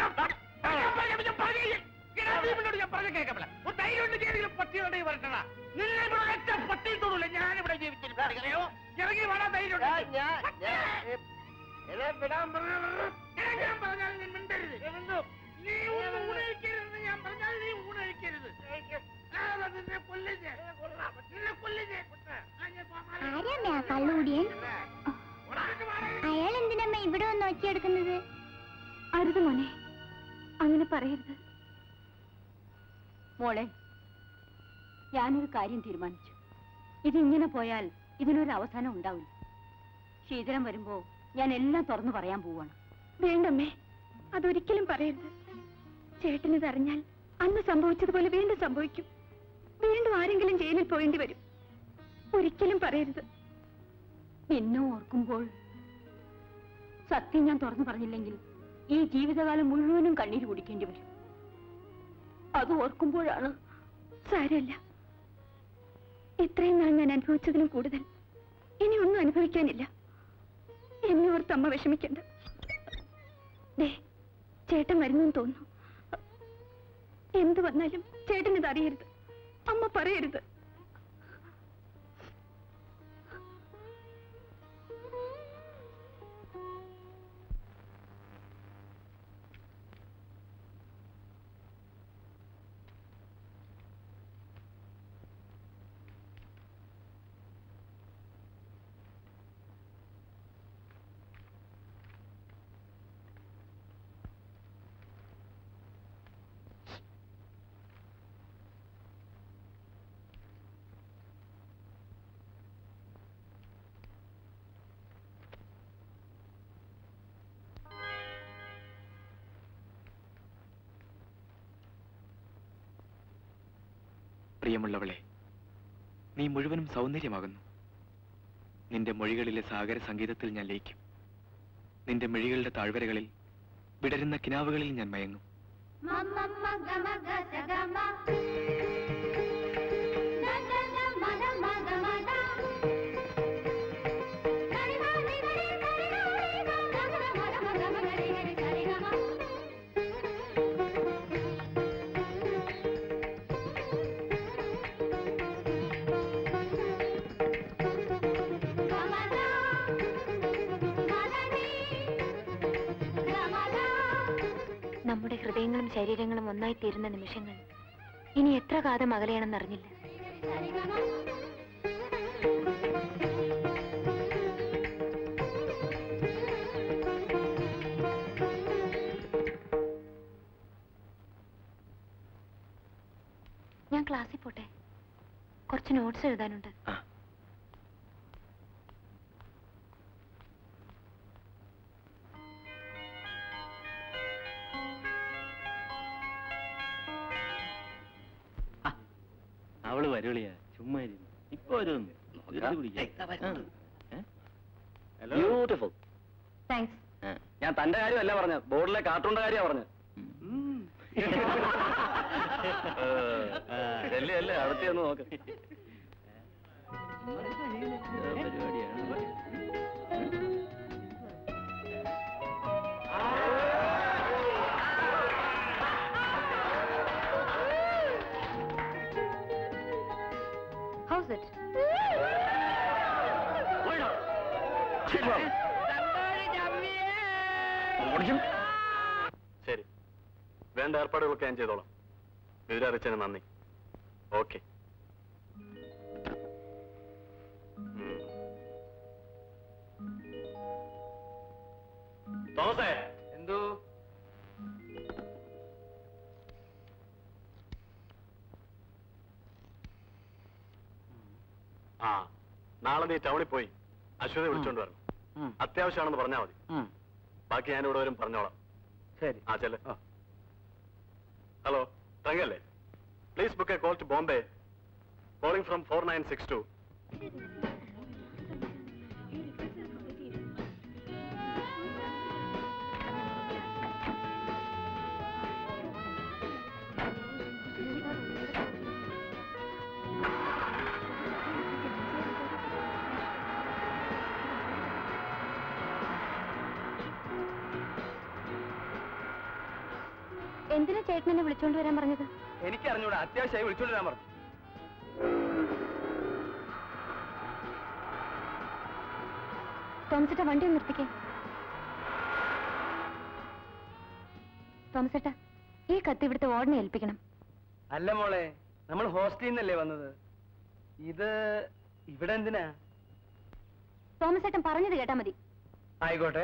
[SPEAKER 1] ഞാനിവിടെ ജീവിച്ചിരിക്കണോ ഇറങ്ങി വേണം ധൈര്യം
[SPEAKER 10] ഞാൻ- ഞാൻ- ഞാൻ- ഏ, എന്നെ വിടാൻ പറഞ്ഞ-
[SPEAKER 1] ഞാൻ പറഞ്ഞാൽ നീ മിണ്ടരുത് നീ ഒന്ന് ഊണഴിക്കരുത് ഞാൻ പറഞ്ഞാൽ നീ ഊണഴിക്കരുത് ആ, നിന്നെ കൊല്ലില്ലേ നിന്നെ കൊല്ലില്ലേ
[SPEAKER 9] ആരാമ്മ ആ കള്ളുകൂടിയൻ അയാൾ എന്തിനമ്മ ഇവിടെ വന്ന് ഒച്ചയെടുക്കുന്നത്
[SPEAKER 5] അരുത് മോനെ അങ്ങനെ പറയരുത്
[SPEAKER 11] മോളെ ഞാനൊരു കാര്യം തീരുമാനിച്ചു ഇതിങ്ങനെ പോയാൽ ഇതിനൊരു അവസാനം ഉണ്ടാവില്ല ശീതളം വരുമ്പോ ഞാൻ എല്ലാം തുറന്നു പറയാൻ പോവാണ്
[SPEAKER 5] വേണ്ടമ്മേ അതൊരിക്കലും പറയരുത് ചേട്ടനിത് അറിഞ്ഞാൽ അന്ന് സംഭവിച്ചതുപോലെ വീണ്ടും സംഭവിക്കും വീണ്ടും ആരെങ്കിലും ജയിലിൽ പോയേണ്ടി വരും ഒരിക്കലും പറയരുത്
[SPEAKER 11] നിന്നെ ഓർക്കുമ്പോൾ സത്യം ഞാൻ തുറന്നു പറഞ്ഞില്ലെങ്കിൽ ഈ ജീവിതകാലം മുഴുവനും കണ്ണീര് കുടിക്കേണ്ടി വരും അത് ഓർക്കുമ്പോഴാണ്
[SPEAKER 5] സാരമില്ല ഇത്രയും നാൾ ഞാൻ അനുഭവിച്ചതിലും കൂടുതൽ ഇനി ഒന്നും അനുഭവിക്കാനില്ല എന്നെ ഓർത്ത് അമ്മ വിഷമിക്കണ്ട ദേ ചേട്ടൻ വരുന്നെന്ന് തോന്നുന്നു എന്ത് വന്നാലും ചേട്ടൻ ഇത് അറിയരുത് അമ്മ പറയരുത്
[SPEAKER 7] പ്രിയമുള്ളവളെ നീ മുഴുവനും സൗന്ദര്യമാകുന്നു നിന്റെ മൊഴികളിലെ സാഗര സംഗീതത്തിൽ ഞാൻ ലയിക്കും നിന്റെ മിഴികളുടെ താഴ്വരകളിൽ വിടരുന്ന കിനാവുകളിൽ ഞാൻ മയങ്ങും
[SPEAKER 9] Thank you.
[SPEAKER 5] നമ്മുടെ ഹൃദയങ്ങളും ശരീരങ്ങളും ഒന്നായി തീരുന്ന നിമിഷങ്ങൾ ഇനി എത്ര കാലം അകലെയാണെന്നറിഞ്ഞില്ല ഞാൻ ക്ലാസ്സിൽ പോട്ടെ കുറച്ച് നോട്ട്സ് എഴുതാനുണ്ട്
[SPEAKER 3] അവള് വരുളിയാ ചുമ്മാ ഇരുന്നു. ഇപ്പൊ വരും ബ്യൂട്ടിഫുൾ
[SPEAKER 5] താങ്ക്സ്
[SPEAKER 3] ഞാൻ തന്റെ കാര്യമല്ല പറഞ്ഞ ബോർഡിലെ കാർട്ടൂണിന്റെ കാര്യമാണ് പറഞ്ഞത് അല്ലേ അല്ലേ അടുത്ത് ഒന്ന് നോക്ക് പരിപാടിയാണ്
[SPEAKER 5] ഹൗസ് ഇറ്റ്
[SPEAKER 2] ശരി വേണ്ട ഏർപ്പാടുകളൊക്കെ ഞാൻ ചെയ്തോളാം വിവരം അറിയിച്ചതിന് നന്ദി ഓക്കെ തോമസേ
[SPEAKER 1] എന്തോ
[SPEAKER 2] ആ നാളെ നീ ടൗണിൽ പോയി അശ്വതി വിളിച്ചോണ്ട് വരണം അത്യാവശ്യമാണെന്ന് പറഞ്ഞാൽ മതി ബാക്കി ഞാൻ ഇവിടെ വരും പറഞ്ഞോളാം
[SPEAKER 1] ശരി
[SPEAKER 2] ആ ചെല്ല് ഹലോ തങ്കല്ലേ please book a call to Bombay calling from four nine six two
[SPEAKER 5] എന്തിനാ ചേട്ടൻ എന്നെ വിളിച്ചോണ്ട് വരാൻ പറഞ്ഞത്
[SPEAKER 1] എനിക്ക് അറിഞ്ഞൂടാ അത്യാവശ്യമായി വിളിച്ചോണ്ട് വരാൻ പറഞ്ഞു
[SPEAKER 5] തോമസേട്ട വണ്ടി ഒന്ന് നിർത്തിക്കേ തോമസേട്ട ഈ കത്ത് ഇവിടുത്തെ വാർഡിനെ ഏൽപ്പിക്കണം
[SPEAKER 1] അല്ല മോളെ നമ്മൾ ഹോസ്റ്റലിൽ നിന്നല്ലേ വന്നത് ഇത് ഇവിടെ എന്തിനാ
[SPEAKER 5] തോമസേട്ടൻ പറഞ്ഞത് കേട്ടാ മതി
[SPEAKER 1] ആയിക്കോട്ടെ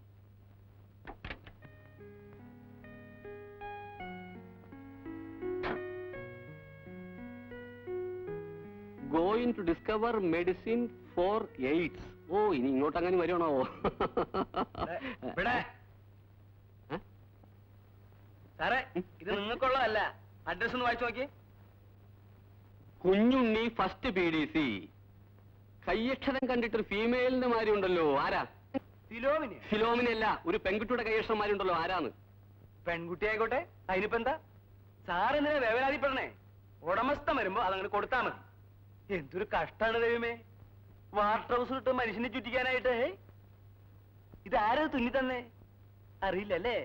[SPEAKER 4] going to discover medicine for AIDS oh ഇനി ഇങ്ങോട്ട് അങ്ങനെ വരുവാണോ
[SPEAKER 1] ഇവിടെ
[SPEAKER 4] ഏ?
[SPEAKER 1] സാറേ ഇത് നിങ്ങൾക്കുള്ളതല്ല അഡ്രസ് ഒന്ന് വായിച്ചു നോക്കി
[SPEAKER 4] Kunjunni first P D C കയ്യക്ഷരം കണ്ടിട്ടൊരു ഫീമെയിലിന്റെ മാതിരി ഉണ്ടല്ലോ ആരാ
[SPEAKER 1] ഫിലോമിനി
[SPEAKER 4] ഫിലോമിനല്ല ഒരു പെൺകുട്ടിയുടെ കയ്യക്ഷരം മാതിരി ഉണ്ടല്ലോ ആരാന്ന്
[SPEAKER 1] പെൺകുട്ടി ആയിക്കോട്ടെ അതിനിപ്പോ എന്താ സാർ എന്തിനാ വേവലാതിപ്പെടണേ ഉടമസ്ഥം വരുമ്പോ അതങ്ങനെ കൊടുത്താ മതി എന്തൊരു കഷ്ടാണ് ദൈവമേ വാട്ടർ ഹൗസ് ഇട്ട് മനുഷ്യനെ ചുറ്റിക്കാനായിട്ട് ഹേ? ഇതാരത് തുന്നി തന്നെ അറിയില്ലല്ലേ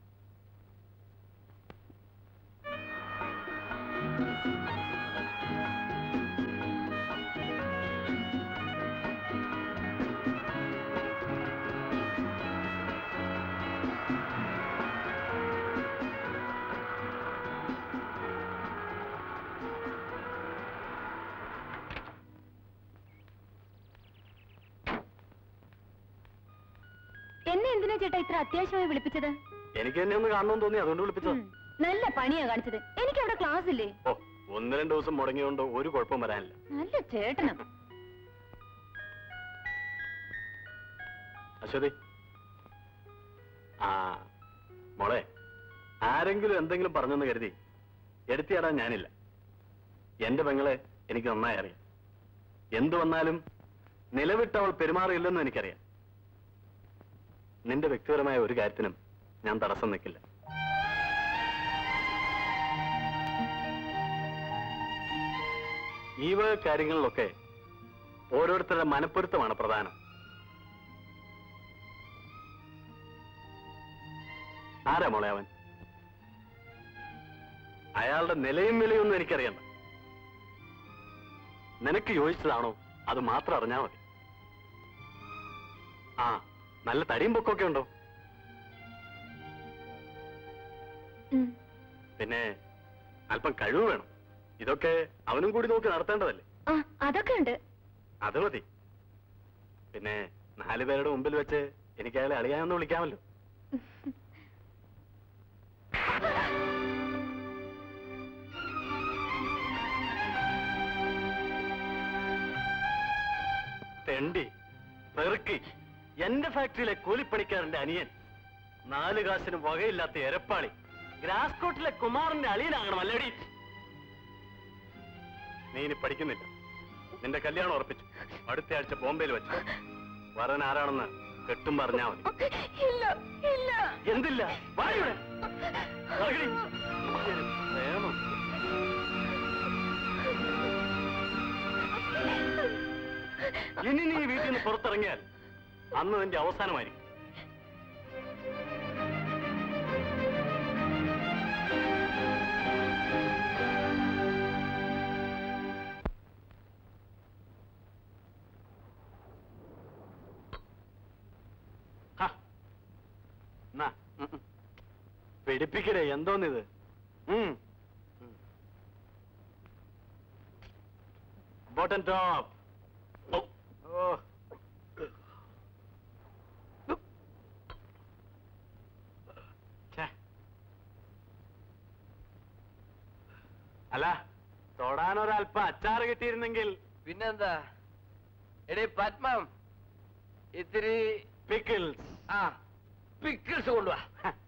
[SPEAKER 5] എന്നെ എന്തിനാ ചേട്ടാ ഇത്ര അത്യാവശ്യമായി വിളിപ്പിച്ചത്
[SPEAKER 2] എനിക്ക് തന്നെ ഒന്ന് കാണണമെന്ന് തോന്നി അതുകൊണ്ട് വിളിപ്പിച്ചത്
[SPEAKER 5] ഉം, നല്ല പണിയാ കാണിച്ചത് എനിക്ക് അവിടെ ക്ലാസ് ഇല്ലേ
[SPEAKER 2] ഓ ഒന്ന് രണ്ട് ദിവസം മുടങ്ങിയോണ്ട് ഒരു കുഴപ്പം വരാനില്ല
[SPEAKER 5] നല്ല ചേട്ടനാ
[SPEAKER 2] അശ്വതി ആ മോളെ ആരെങ്കിലും എന്തെങ്കിലും പറഞ്ഞെന്ന് കരുതി എടുത്തിയാടാൻ ഞാനില്ല എന്റെ പെങ്ങളെ എനിക്ക് നന്നായി അറിയാം എന്തു വന്നാലും നിലവിട്ടവൾ പെരുമാറിയില്ലെന്നും എനിക്കറിയാം നിന്റെ വ്യക്തിപരമായ ഒരു കാര്യത്തിനും ഞാൻ തടസ്സം നിൽക്കില്ല ഈ വക കാര്യങ്ങളിലൊക്കെ ഓരോരുത്തരുടെ മനപ്പൊരുത്തമാണ് പ്രധാനം ആരാ മോളെ അവൻ അയാളുടെ നിലയും വിലയൊന്നും എനിക്കറിയണ്ട നിനക്ക് യോജിച്ചതാണോ അത് മാത്രം അറിഞ്ഞാ മതി ആ നല്ല തടിയും പൊക്കൊക്കെ ഉണ്ടോ
[SPEAKER 5] ഉം.
[SPEAKER 4] പിന്നെ അല്പം കഴിവ് വേണം ഇതൊക്കെ അവനും കൂടി നോക്കി നടത്തേണ്ടതല്ലേ
[SPEAKER 5] ആ അതൊക്കെ ഉണ്ട്
[SPEAKER 4] അത് മതി പിന്നെ നാല് പേരുടെ മുമ്പിൽ വെച്ച് എനിക്ക് അയാളെ അളിയാന്ന് വിളിക്കാമല്ലോ തെണ്ടി പെറുക്കി എന്റെ ഫാക്ടറിയിലെ കൂലിപ്പണിക്കാരന്റെ അനിയൻ നാല് കാശിന് വകയില്ലാത്ത എരപ്പാളി ഗ്രാസ്കോട്ടിലെ കുമാറിന്റെ അളിയനാകണം അല്ലടി നീ ഇനി പഠിക്കുന്നില്ല നിന്റെ കല്യാണം ഉറപ്പിച്ചു അടുത്ത ആഴ്ച ബോംബെയിൽ വെച്ചു വരൻ ആരാണെന്ന് കെട്ടും പറഞ്ഞാ മതി
[SPEAKER 11] ഇല്ല ഇല്ല
[SPEAKER 4] എന്തില്ല വായുടെ പ്രേമം ഇനി നീ വീട്ടിൽ നിന്ന് പുറത്തിറങ്ങിയാൽ അന്ന് നിന്റെ അവസാനമായിരിക്കും ഹ. എന്നാ, ഉം, ഉം. പിടിപ്പിക്കടേ എന്തോന്നിത് ഉം. ഉം. ബോട്ടം ടോപ്പ് ഓ. ഓ. ഛെ. അല്ല തൊടാനൊരല്പം അച്ചാറ് കിട്ടിയിരുന്നെങ്കിൽ
[SPEAKER 1] പിന്നെന്താ എടേ പത്മം ഇത്തിരി
[SPEAKER 4] പിക്കിൾസ്
[SPEAKER 1] ആ പിക്കിൾസ് കൊണ്ടുവാ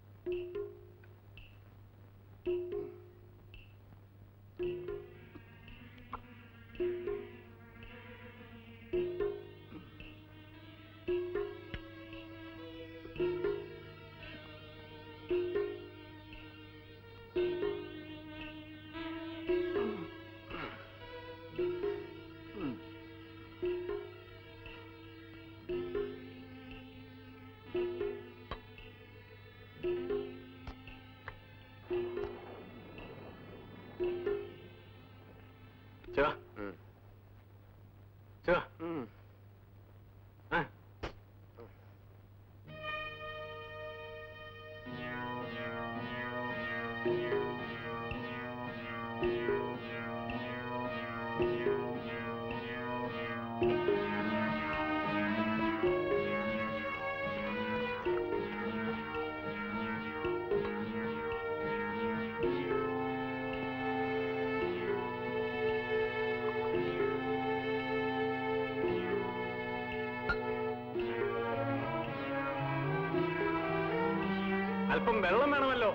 [SPEAKER 4] ശിവ ശിവ ആ അല്പം വെള്ളം വേണമല്ലോ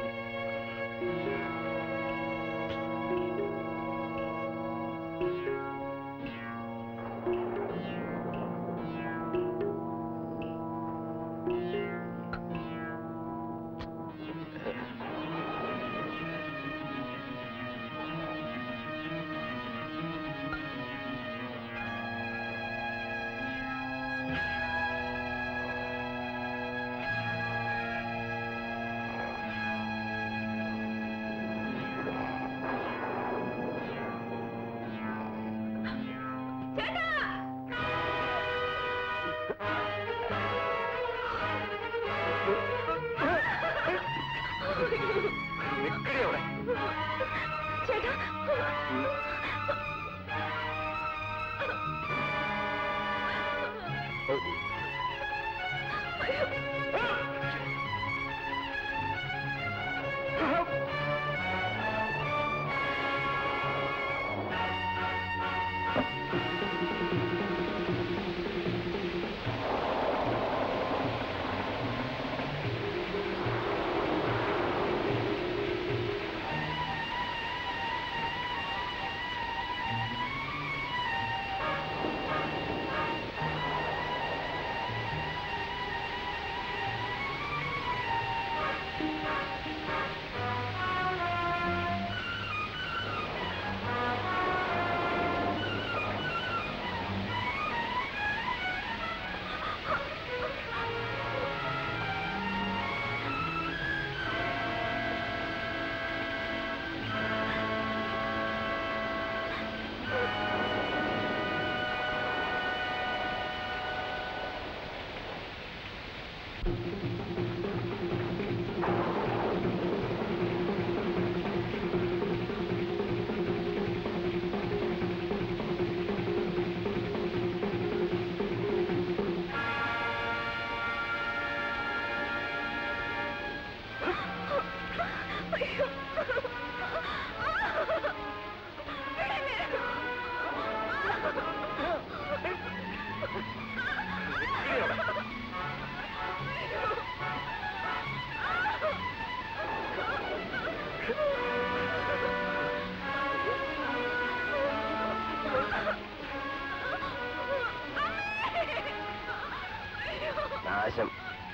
[SPEAKER 4] നിക്കടി അവിടെ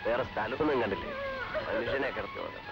[SPEAKER 10] വേറെ സ്ഥലമൊന്നും കണ്ടില്ലേ മനുഷ്യനെ കിടത്തി വന്നു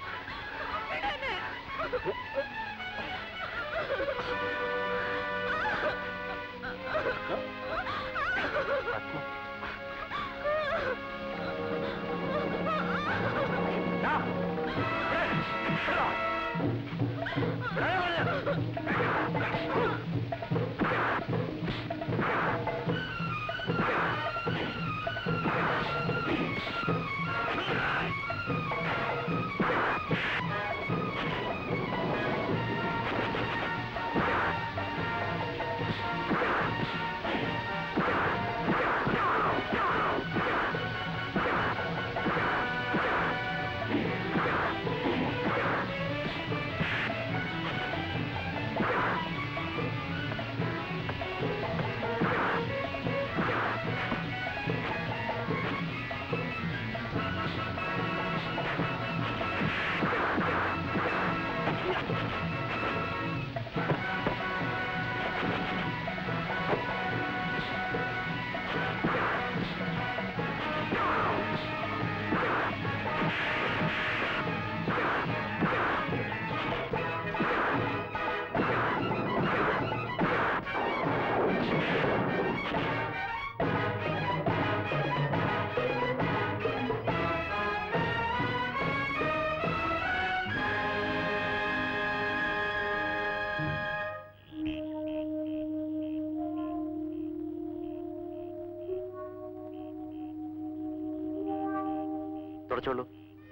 [SPEAKER 10] തുടച്ചോളൂ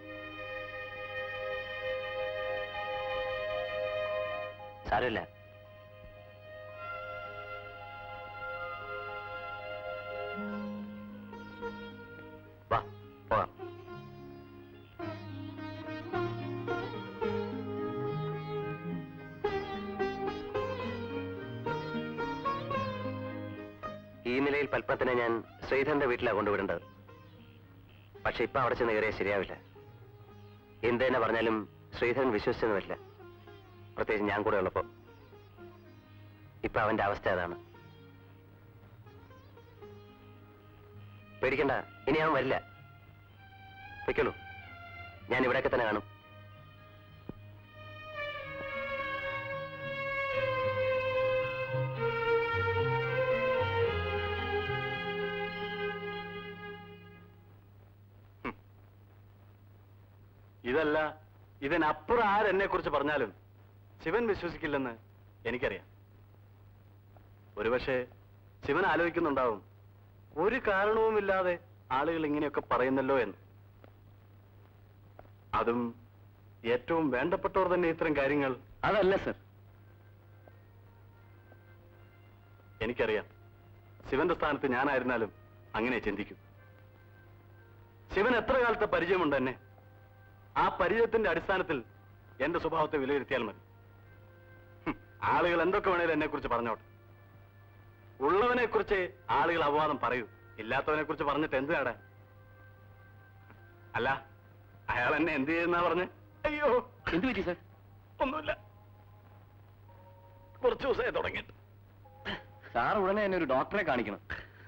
[SPEAKER 10] സാരമില്ല വാ പോകാം ഈ നിലയിൽ പത്മത്തിനെ ഞാൻ ശ്രീധരന്റെ വീട്ടിലാണ് കൊണ്ടുവിടേണ്ടത് പക്ഷെ ഇപ്പൊ അവിടെ ചെന്ന് കയറിയാൽ ശരിയാവില്ല എന്ത് തന്നെ പറഞ്ഞാലും ശ്രീധരൻ വിശ്വസിച്ചെന്ന് വരില്ല പ്രത്യേകിച്ച് ഞാൻ കൂടെ ഉള്ളപ്പോ ഇപ്പൊ അവന്റെ അവസ്ഥ അതാണ് പേടിക്കണ്ട ഇനി അവൻ വരില്ല പൊയ്ക്കോളൂ ഞാൻ ഇവിടെയൊക്കെ തന്നെ കാണും
[SPEAKER 2] ഇതല്ല ഇതിനപ്പുറം ആരെന്നെ കുറിച്ച് പറഞ്ഞാലും ശിവൻ വിശ്വസിക്കില്ലെന്ന് എനിക്കറിയാം ഒരുപക്ഷെ ശിവൻ ആലോചിക്കുന്നുണ്ടാവും ഒരു കാരണവുമില്ലാതെ ആളുകൾ ഇങ്ങനെയൊക്കെ പറയുന്നല്ലോ എന്ന് അതും ഏറ്റവും വേണ്ടപ്പെട്ടവർ തന്നെ ഇത്തരം കാര്യങ്ങൾ
[SPEAKER 3] അതല്ല സർ
[SPEAKER 2] എനിക്കറിയാം ശിവന്റെ സ്ഥാനത്ത് ഞാനായിരുന്നാലും അങ്ങനെ ചിന്തിക്കും ശിവൻ എത്ര കാലത്തെ പരിചയമുണ്ട് എന്നെ ആ പരിചയത്തിന്റെ അടിസ്ഥാനത്തിൽ എന്റെ സ്വഭാവത്തെ വിലയിരുത്തിയാൽ മതി ഹും, ആളുകൾ എന്തൊക്കെ വേണേലും എന്നെ കുറിച്ച് പറഞ്ഞോട്ടെ ഉള്ളവനെ കുറിച്ച് ആളുകൾ അപവാദം പറയൂ ഇല്ലാത്തവനെ കുറിച്ച് പറഞ്ഞിട്ട് എന്ത് നേടാൻ അല്ല അയാൾ എന്നെ എന്ത് ചെയ്യുന്ന പറഞ്ഞ് അയ്യോ
[SPEAKER 3] എന്ത് പറ്റി സർ
[SPEAKER 2] ഒന്നുമില്ല കുറച്ചു ദിവസമായി തുടങ്ങിയിട്ട്
[SPEAKER 3] സാർ ഉടനെ തന്നെ ഒരു ഡോക്ടറെ കാണിക്കണം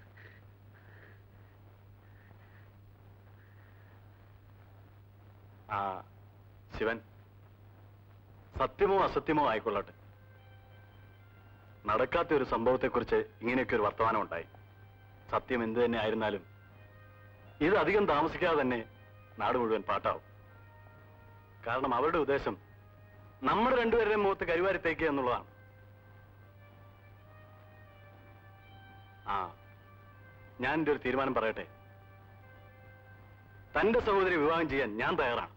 [SPEAKER 2] ആ ശിവൻ സത്യമോ അസത്യമോ ആയിക്കൊള്ളട്ടെ നടക്കാത്ത ഒരു സംഭവത്തെക്കുറിച്ച് ഇങ്ങനെയൊക്കെ ഒരു വർത്തമാനം ഉണ്ടായി സത്യം എന്ത് തന്നെ ആയിരുന്നാലും ഇത് അധികം താമസിക്കാതെ തന്നെ നാട് മുഴുവൻ പാട്ടാവും കാരണം അവരുടെ ഉദ്ദേശം നമ്മുടെ രണ്ടുപേരുടെയും മുഖത്ത് കരിവാരി തേക്കുക എന്നുള്ളതാണ് ആ ഞാൻ എൻ്റെ ഒരു തീരുമാനം പറയട്ടെ തന്റെ സഹോദരി വിവാഹം ചെയ്യാൻ ഞാൻ തയ്യാറാണ്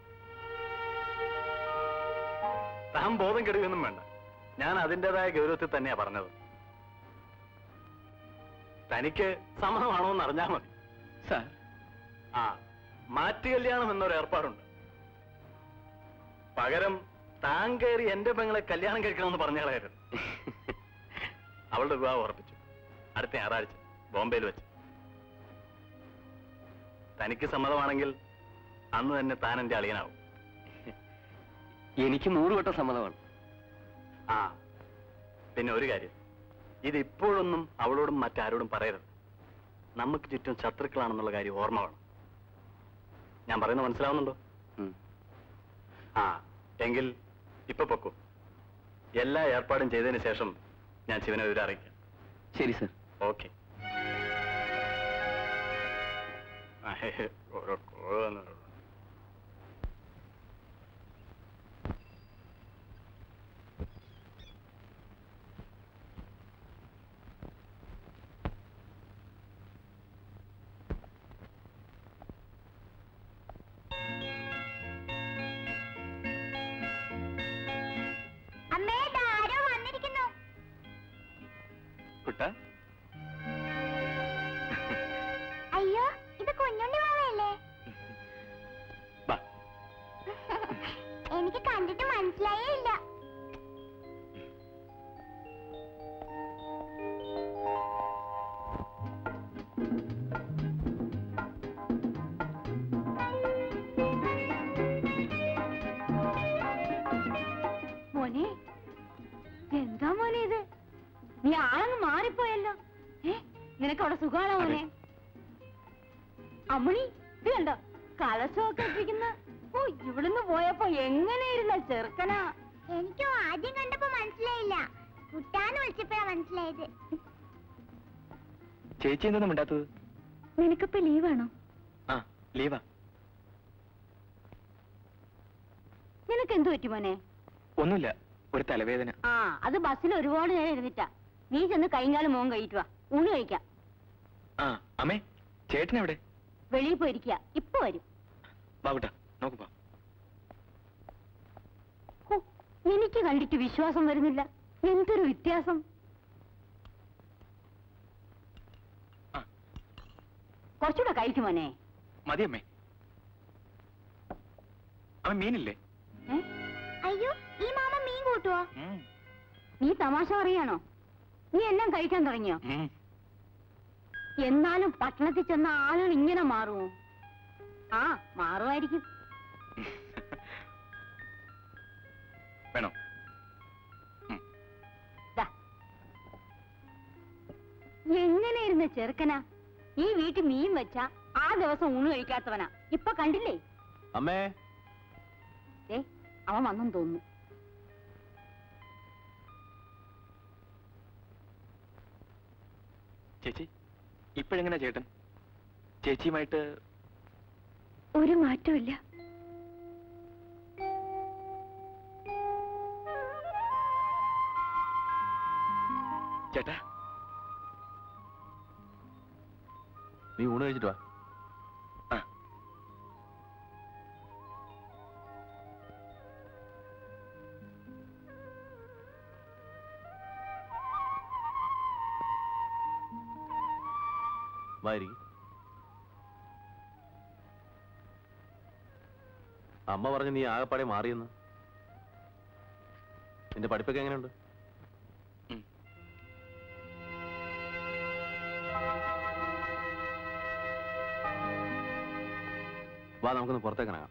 [SPEAKER 2] താൻ ബോധം കെടുകയൊന്നും വേണ്ട ഞാൻ അതിൻ്റെതായ ഗൗരവത്തിൽ തന്നെയാ പറഞ്ഞത് തനിക്ക് സമ്മതമാണോ എന്ന് അറിഞ്ഞാൽ മതി
[SPEAKER 3] സാർ
[SPEAKER 2] ആ മാറ്റു കല്യാണം എന്നൊരു ഏർപ്പാടുണ്ട് പകരം താൻ കയറി എന്റെ പെങ്ങളെ കല്യാണം കഴിക്കണമെന്ന് പറഞ്ഞാളായിരുന്നു അവളുടെ വിവാഹം ഉറപ്പിച്ചു അടുത്ത ഞായറാഴ്ച ബോംബെയിൽ വെച്ച് തനിക്ക് സമ്മതമാണെങ്കിൽ അന്ന് തന്നെ താൻ എന്റെ അളിയനാവും
[SPEAKER 3] എനിക്ക് നൂറ് വട്ടം സമ്മതമാണ്
[SPEAKER 2] ആ പിന്നെ ഒരു കാര്യം ഇത് ഇപ്പോഴൊന്നും അവളോടും മറ്റാരോടും പറയരുത് നമുക്ക് ചുറ്റും ശത്രുക്കളാണെന്നുള്ള കാര്യം ഓർമ്മ വേണം
[SPEAKER 3] ഞാൻ പറയുന്നത് മനസ്സിലാവുന്നുണ്ടോ ആ എങ്കിൽ ഇപ്പൊ പൊക്കോ എല്ലാ ഏർപ്പാടും ചെയ്തതിന് ശേഷം ഞാൻ ശിവനെ വിവരം അറിയിക്കാം
[SPEAKER 7] ശരി സർ
[SPEAKER 3] ഓക്കെ ഓരോ കോള് വന്നു
[SPEAKER 9] അമ്മേ ദാ ആരോ വന്നിരിക്കുന്നു
[SPEAKER 7] കുട്ട
[SPEAKER 9] അയ്യോ ഇത് കുഞ്ഞുണ്ണി മാമയല്ലേ
[SPEAKER 7] വാ
[SPEAKER 9] എനിക്ക് കണ്ടിട്ട് മനസ്സിലായേ ഇല്ല
[SPEAKER 6] മോനെ എന്താ മോനെ ഇത് നീ ആളങ്ങ് മാറിപ്പോയല്ലോ ഏ നിനക്ക് അവിടെ സുഖാണോ മോനെ അമ്മണി ഇത് കണ്ടോ കലശമൊക്കെ ഇട്ടിരിക്കുന്ന ഓ ഇവിടുന്ന് പോയപ്പോ എങ്ങനെയിരുന്ന ചെറുക്കനാ
[SPEAKER 9] എനിക്കും ആദ്യം കണ്ടപ്പോ മനസ്സിലായില്ല കുട്ടാന്ന് വിളിച്ചപ്പോഴാ മനസ്സിലായത്
[SPEAKER 7] ചേച്ചി എന്താ മിണ്ടാത്തത്
[SPEAKER 5] നിനക്കിപ്പോ ലീവാണോ
[SPEAKER 7] ആ ലീവാ
[SPEAKER 6] നിനക്ക് എന്തു പറ്റി മോനെ
[SPEAKER 7] ഒന്നുമില്ല ഒരു തലവേദന
[SPEAKER 6] ആ അത് ബസ്സിൽ ഒരുപാട് നേരം ഇരുന്നിട്ടാ നീ ചെന്ന് കൈകാലം മോൻ കഴിയിട്ട് വാ ഊണ് കഴിക്കാം
[SPEAKER 7] ആ അമ്മേ ചേട്ടൻ എവിടെ
[SPEAKER 6] വെളിയിൽ പോയിരിക്കുക ഇപ്പൊ വരും
[SPEAKER 7] വാ കുട്ടാ നോക്ക് വാ
[SPEAKER 6] ഹോ, എനിക്ക് കണ്ടിട്ട് വിശ്വാസം വരുന്നില്ല എന്തൊരു വ്യത്യാസം
[SPEAKER 7] ആ.
[SPEAKER 6] കുറച്ചുകൂടെ കഴിക്കും മോനെ
[SPEAKER 7] മതി അമ്മേ അമ്മ മീനില്ലേ
[SPEAKER 6] ഏ?
[SPEAKER 9] അയ്യോ ഈ മാമ മീൻ കൂട്ടുവോ
[SPEAKER 7] ഉം,
[SPEAKER 6] നീ തമാശ പറയാണോ നീ എല്ലാം കഴിക്കാൻ തുടങ്ങിയോ
[SPEAKER 7] ഉം.
[SPEAKER 6] എന്നാലും പട്ടണത്തിൽ ചെന്ന ആളുകൾ ഇങ്ങനെ മാറുമോ ആ മാറുമായിരിക്കും
[SPEAKER 7] വേണോ
[SPEAKER 6] ദാ. എങ്ങനെ ഇരുന്ന ചെറുക്കനാ ഈ വീട്ടിൽ മീൻ വെച്ചാ ആ ദിവസം ഊണ് കഴിക്കാത്തവനാ ഇപ്പൊ കണ്ടില്ലേ
[SPEAKER 2] അമ്മേ
[SPEAKER 6] ഏ അവൻ വന്നെന്ന് തോന്നുന്നു
[SPEAKER 7] ചേച്ചി ഇപ്പോഴെങ്ങനെ ചേട്ടൻ ചേച്ചിയുമായിട്ട്
[SPEAKER 5] ഒരു മാറ്റമില്ല
[SPEAKER 7] ചേട്ടാ
[SPEAKER 2] നീ ഊണ് കഴിച്ചിട്ട് വാ
[SPEAKER 7] ആ
[SPEAKER 2] വായിരിക്കും അമ്മ പറഞ്ഞു നീ ആകെപ്പാടെ മാറിയെന്ന് നിന്റെ പഠിപ്പൊക്കെ എങ്ങനെയുണ്ട്
[SPEAKER 7] ഉം.
[SPEAKER 2] വാ നമുക്കൊന്ന് പുറത്തേക്ക് ഇറങ്ങാം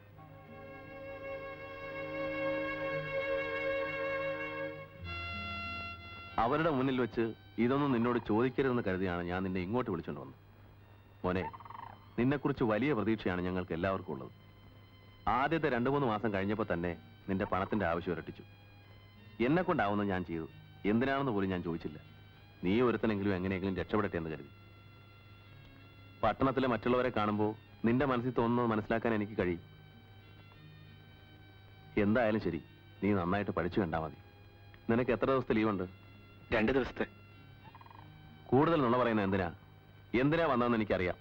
[SPEAKER 2] അവരുടെ മുന്നിൽ വെച്ച് ഇതൊന്നും നിന്നോട് ചോദിക്കരുതെന്ന് കരുതിയാണ് ഞാൻ നിന്നെ ഇങ്ങോട്ട് വിളിച്ചുകൊണ്ട് വന്നത് മോനെ നിന്നെക്കുറിച്ച് വലിയ പ്രതീക്ഷയാണ് ഞങ്ങൾക്ക് എല്ലാവർക്കും ഉള്ളത് ആദ്യത്തെ രണ്ടു മൂന്ന് മാസം കഴിഞ്ഞപ്പോൾ തന്നെ നിന്റെ പണത്തിന്റെ ആവശ്യം ഇരട്ടിച്ചു എന്നെ കൊണ്ടാവുന്ന ഞാൻ ചെയ്തു എന്തിനാണെന്ന് പോലും ഞാൻ ചോദിച്ചില്ല നീ ഒരുത്തനെങ്കിലും എങ്ങനെയെങ്കിലും രക്ഷപ്പെടട്ടെ എന്ന് കരുതി പട്ടണത്തിലെ മറ്റുള്ളവരെ കാണുമ്പോൾ നിന്റെ മനസ്സിൽ തോന്നുന്നത് മനസ്സിലാക്കാൻ എനിക്ക് കഴിയും എന്തായാലും ശരി നീ നന്നായിട്ട് പഠിച്ചു കണ്ടാൽ മതി നിനക്ക് എത്ര ദിവസത്തെ ലീവുണ്ട്
[SPEAKER 7] രണ്ട് ദിവസത്തെ
[SPEAKER 2] കൂടുതൽ നുണ പറയുന്നത് എന്തിനാ എന്തിനാ വന്നതെന്ന് എനിക്കറിയാം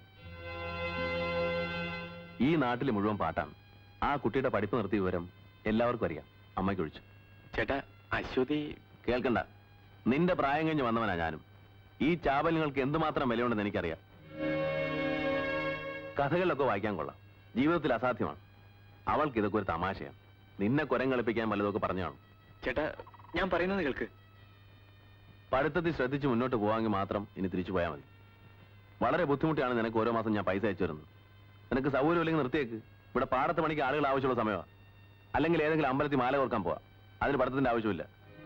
[SPEAKER 2] ഈ നാട്ടിൽ മുഴുവൻ പാട്ടാണ് ആ കുട്ടിയുടെ പഠിപ്പ് നിർത്തിയ വിവരം എല്ലാവർക്കും അറിയാം അമ്മയ്ക്ക് ഒഴിച്ചു
[SPEAKER 7] ചേട്ടാ അശ്വതി
[SPEAKER 2] കേൾക്കണ്ട നിന്റെ പ്രായം കഴിഞ്ഞ് വന്നവനാ ഞാനും ഈ ചാബല്യങ്ങൾക്ക് എന്തുമാത്രം വിലയുണ്ടെന്ന് എനിക്കറിയാം കഥകളിലൊക്കെ വായിക്കാൻ കൊള്ളാം ജീവിതത്തിൽ അസാധ്യമാണ് അവൾക്ക് ഇതൊക്കെ ഒരു തമാശയാണ് നിന്നെ കുരം കളിപ്പിക്കാൻ വല്ലതൊക്കെ പറഞ്ഞാണ്
[SPEAKER 7] ചേട്ടാ ഞാൻ പറയുന്നത് കേൾക്ക്
[SPEAKER 2] പഠിത്തത്തിൽ ശ്രദ്ധിച്ച് മുന്നോട്ട് പോവാമെങ്കിൽ മാത്രം ഇനി തിരിച്ചു പോയാൽ മതി വളരെ ബുദ്ധിമുട്ടിയാണ് നിനക്ക് ഓരോ മാസം ഞാൻ പൈസ അയച്ചു തരുന്നത് നിനക്ക് സൗകര്യം ഇല്ലെങ്കിൽ നിർത്തിയേക്ക് ഇവിടെ പാടത്ത് മണിക്ക് ആളുകൾ ആവശ്യമുള്ള സമയമാണ് അല്ലെങ്കിൽ ഏതെങ്കിലും അമ്പലത്തിൽ മാല കോർക്കാൻ പോവാം അതിന് പഠിത്തത്തിന്റെ ആവശ്യമില്ല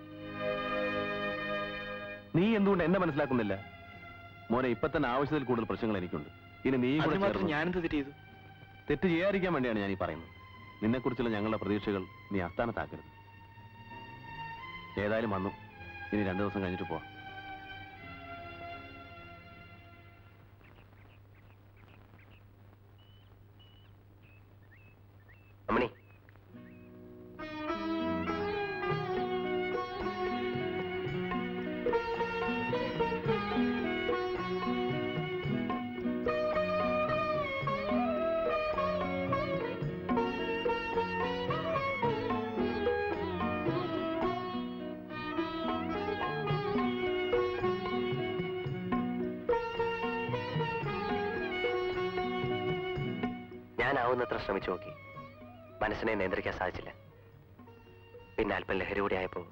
[SPEAKER 2] നീ എന്തുകൊണ്ട് എന്നെ മനസ്സിലാക്കുന്നില്ല മോനെ ഇപ്പൊ തന്നെ ആവശ്യത്തിൽ കൂടുതൽ പ്രശ്നങ്ങൾ എനിക്കുണ്ട് ഇനി നീ കൂടെ
[SPEAKER 7] അതിന് മാത്രം
[SPEAKER 2] ചേർന്ന്
[SPEAKER 7] ഞാനെന്ത് തെറ്റ് ചെയ്തു
[SPEAKER 2] തെറ്റ് ചെയ്യാതിരിക്കാൻ വേണ്ടിയാണ് ഞാൻ ഈ പറയുന്നത് നിന്നെക്കുറിച്ചുള്ള ഞങ്ങളുടെ പ്രതീക്ഷകൾ നീ അസ്ഥാനത്താക്കരുത് ഏതായാലും വന്നു ഇനി രണ്ടു ദിവസം കഴിഞ്ഞിട്ട് പോവാം
[SPEAKER 10] അമ്മണി ഞാനാവുന്നത്ര ശ്രമിച്ചു നോക്കി മനസ്സിനെ നിയന്ത്രിക്കാൻ സാധിച്ചില്ല പിന്നെ അല്പം ലഹരി കൂടി ആയപ്പോ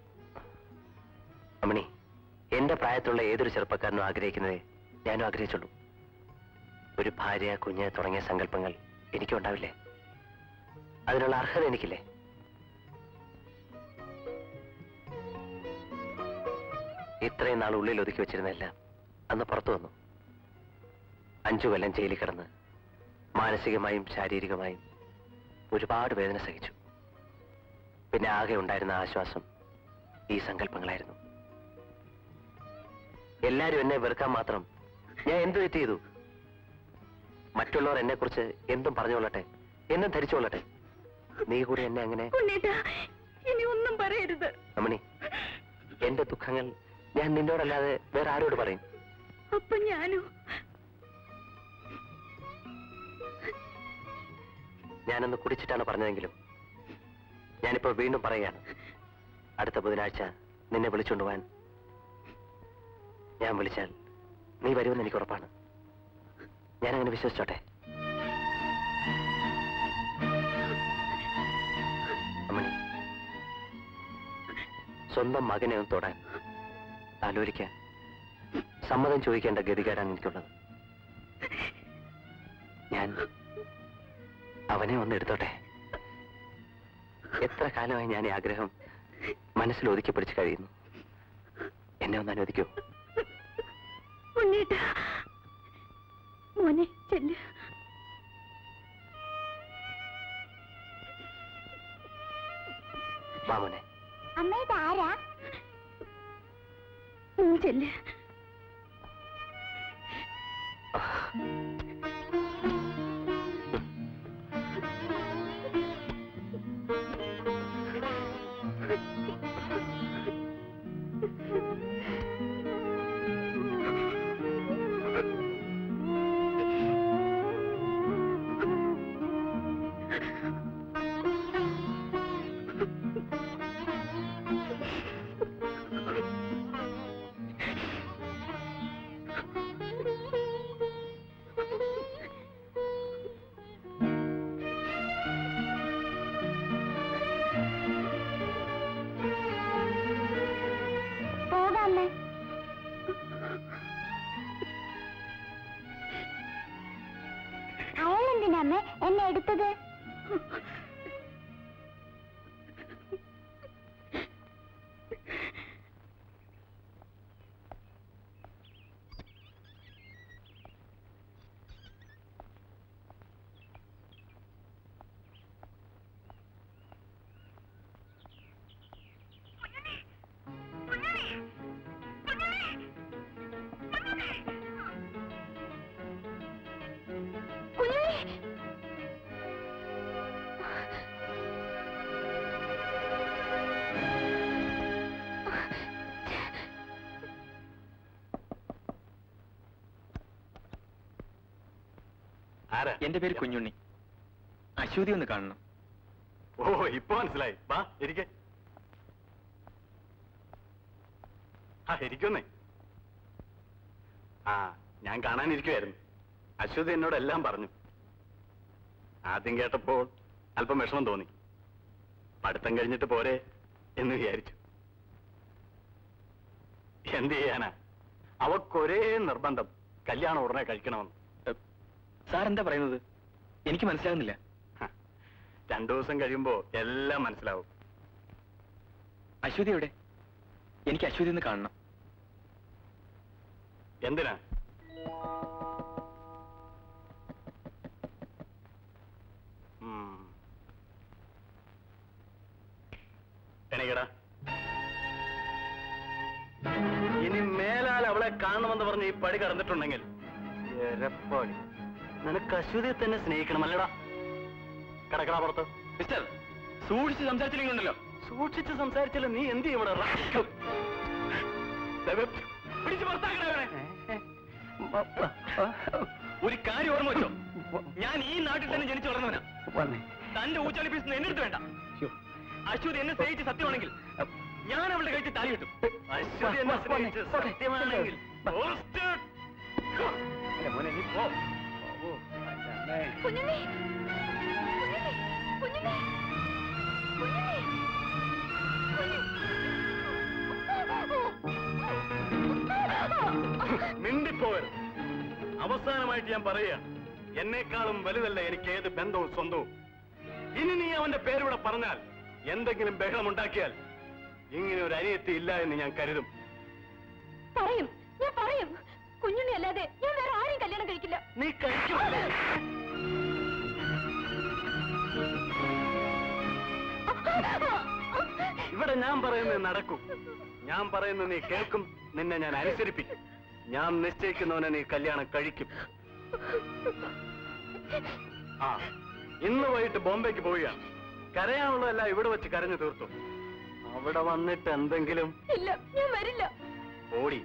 [SPEAKER 10] അമ്മണി എന്റെ പ്രായത്തിലുള്ള ഏതൊരു ചെറുപ്പക്കാരനും ആഗ്രഹിക്കുന്നതേ ഞാനും ആഗ്രഹിച്ചുള്ളൂ ഒരു ഭാര്യ കുഞ്ഞ് തുടങ്ങിയ സങ്കല്പങ്ങൾ എനിക്കും ഉണ്ടാവില്ലേ അതിനുള്ള അർഹത എനിക്കില്ലേ ഇത്രയും നാൾ ഉള്ളിൽ ഒതുക്കി വെച്ചിരുന്നെല്ലാം അന്ന് പുറത്തു വന്നു അഞ്ചു കൊല്ലം ജയിലിൽ കിടന്ന് മാനസികമായും ശാരീരികമായും ഒരുപാട് വേദന സഹിച്ചു പിന്നെ ആകെ ഉണ്ടായിരുന്ന ആശ്വാസം ഈ സങ്കല്പങ്ങളായിരുന്നു എല്ലാരും എന്നെ വെറുക്കാൻ മാത്രം ഞാൻ എന്ത് തെറ്റ് ചെയ്തു മറ്റുള്ളവർ എന്നെ കുറിച്ച് എന്തും പറഞ്ഞുകൊള്ളട്ടെ എന്നും ധരിച്ചുകൊള്ളട്ടെ നീ കൂടി എന്നെ അങ്ങനെ
[SPEAKER 11] ഉണ്ണേട്ടാ ഇനി ഒന്നും പറയരുത്
[SPEAKER 10] അമ്മണി എന്റെ ദുഃഖങ്ങൾ ഞാൻ നിന്നോടല്ലാതെ വേറെ ആരോട് പറയും
[SPEAKER 11] അപ്പൊ ഞാനോ
[SPEAKER 10] ഞാനൊന്ന് കുടിച്ചിട്ടാണ് പറഞ്ഞതെങ്കിലും ഞാനിപ്പോ വീണ്ടും പറയുകയാണ് അടുത്ത ബുധനാഴ്ച നിന്നെ വിളിച്ചുകൊണ്ടുപോകാൻ ഞാൻ വിളിച്ചാൽ നീ വരുമെന്ന് എനിക്ക് ഉറപ്പാണ് ഞാൻ അങ്ങനെ വിശ്വസിച്ചോട്ടെ അമ്മണി സ്വന്തം മകനെ ഒന്ന് തൊടാൻ ആലോചിക്കാൻ സമ്മതം ചോദിക്കേണ്ട ഗതികേടാണ് എനിക്കുള്ളത് ഞാൻ അവനെ ഒന്ന് എടുത്തോട്ടെ എത്ര കാലമായി ഞാൻ ഈ ആഗ്രഹം മനസ്സിൽ ഒതുക്കി പിടിച്ച് കഴിയുന്നു എന്നെ ഒന്ന് അനുവദിക്കൂ
[SPEAKER 11] ഉണ്ണേട്ടാ മോനെ ചെല്ല്
[SPEAKER 10] വാമോനെ
[SPEAKER 9] അമ്മ ഇതാരാ
[SPEAKER 11] ഉം, ചെല്ല്
[SPEAKER 9] പോകാമേ അയാൾ എന്തിനമ്മേ എന്നെ എടുത്തത്
[SPEAKER 7] ആരാ എന്റെ പേര് കുഞ്ഞുണ്ണി അശ്വതി ഒന്ന് കാണണം
[SPEAKER 2] ഓ ഇപ്പൊ മനസ്സിലായി വാ ഇരിക്കെ ആ ഇരിക്കുന്നേ ആ ഞാൻ കാണാനിരിക്കുമായിരുന്നു അശ്വതി എന്നോട് എല്ലാം പറഞ്ഞു ആദ്യം കേട്ടപ്പോൾ അല്പം വിഷമം തോന്നി പഠിത്തം കഴിഞ്ഞിട്ട് പോരെ എന്ന് വിചാരിച്ചു എന്ത് ചെയ്യാനാ അവക്കൊരേ നിർബന്ധം കല്യാണം ഉടനെ കഴിക്കണമെന്ന്
[SPEAKER 7] സാർ എന്താ പറയുന്നത് എനിക്ക് മനസ്സിലാകുന്നില്ല
[SPEAKER 2] രണ്ടു ദിവസം കഴിയുമ്പോ എല്ലാം മനസ്സിലാവും
[SPEAKER 7] അശ്വതി എവിടെ എനിക്ക് അശ്വതി ഒന്ന് കാണണം
[SPEAKER 2] എന്തിനാ
[SPEAKER 3] എണീക്കടാ ഇനി മേലാൽ അവളെ കാണണമെന്ന് പറഞ്ഞ് ഈ പടി കടന്നിട്ടുണ്ടെങ്കിൽ എരപ്പാടി നിനക്ക് അശ്വതിയെ തന്നെ സ്നേഹിക്കണം അല്ലടാ കിടക്കടാ പുറത്ത്
[SPEAKER 4] മിസ്റ്റർ സൂക്ഷിച്ച് സംസാരിച്ചില്ലെങ്കിലുണ്ടല്ലോ
[SPEAKER 3] സൂക്ഷിച്ച് സംസാരിച്ചില്ല നീ എന്ത് ചെയ്യും ഇവിടെ റാസ്കൽ?
[SPEAKER 4] പിടിച്ച് പുറത്താക്കണേ അവനെ. ഒരു കാര്യം ഓർമ്മ വെച്ചോ ഞാൻ ഈ നാട്ടിൽ തന്നെ ജനിച്ചു വളർന്നവനാ തന്റെ ഊച്ചാളി പീസ് എന്നെ എടുത്ത് വേണ്ട അശ്വതി എന്നെ സ്നേഹിച്ച് സത്യമാണെങ്കിൽ ഞാൻ അവളുടെ കഴിച്ച് താലി കിട്ടും
[SPEAKER 3] അശ്വതി എന്നെ സ്നേഹിച്ച് സത്യമാണെങ്കിൽ പോസ്റ്റ്. മോനെ, നീ പോ. ഓ, അമ്മേ.
[SPEAKER 5] കുഞ്ഞുണ്ണി കുഞ്ഞുണ്ണി കുഞ്ഞുണ്ണി
[SPEAKER 3] മിണ്ടിപ്പോവരുത് അവസാനമായിട്ട് ഞാൻ പറയുക എന്നെക്കാളും വലുതല്ല എനിക്ക് ഏത് ബന്ധവും സ്വന്തവും ഇനി നീ അവന്റെ പേരിവിടെ പറഞ്ഞാൽ എന്തെങ്കിലും ബഹളം ഉണ്ടാക്കിയാൽ ഇങ്ങനെ ഒരു അനിയത്തി ഇല്ല എന്ന് ഞാൻ കരുതും
[SPEAKER 5] പറയും ഞാൻ പറയും കുഞ്ഞുണ്ണി അല്ലാതെ ഞാൻ വേറെ ആരെയും കല്യാണം കഴിക്കില്ല
[SPEAKER 3] നീ കഴിക്കുമല്ലേ ഇവിടെ ഞാൻ പറയുന്നത് നടക്കും ഞാൻ പറയുന്നത് നീ കേൾക്കും നിന്നെ ഞാൻ അനുസരിപ്പിക്കും ഞാൻ നിശ്ചയിക്കുന്നവനെ നീ കല്യാണം കഴിക്കും ആ ഇന്ന് വൈകിട്ട് ബോംബെക്ക് പോവുകയാണ് കരയാനുള്ളതെല്ലാം ഇവിടെ വെച്ച് കരഞ്ഞു തീർത്തു അവിടെ വന്നിട്ട് എന്തെങ്കിലും
[SPEAKER 5] ഇല്ല ഞാൻ വരില്ല
[SPEAKER 3] ഓടി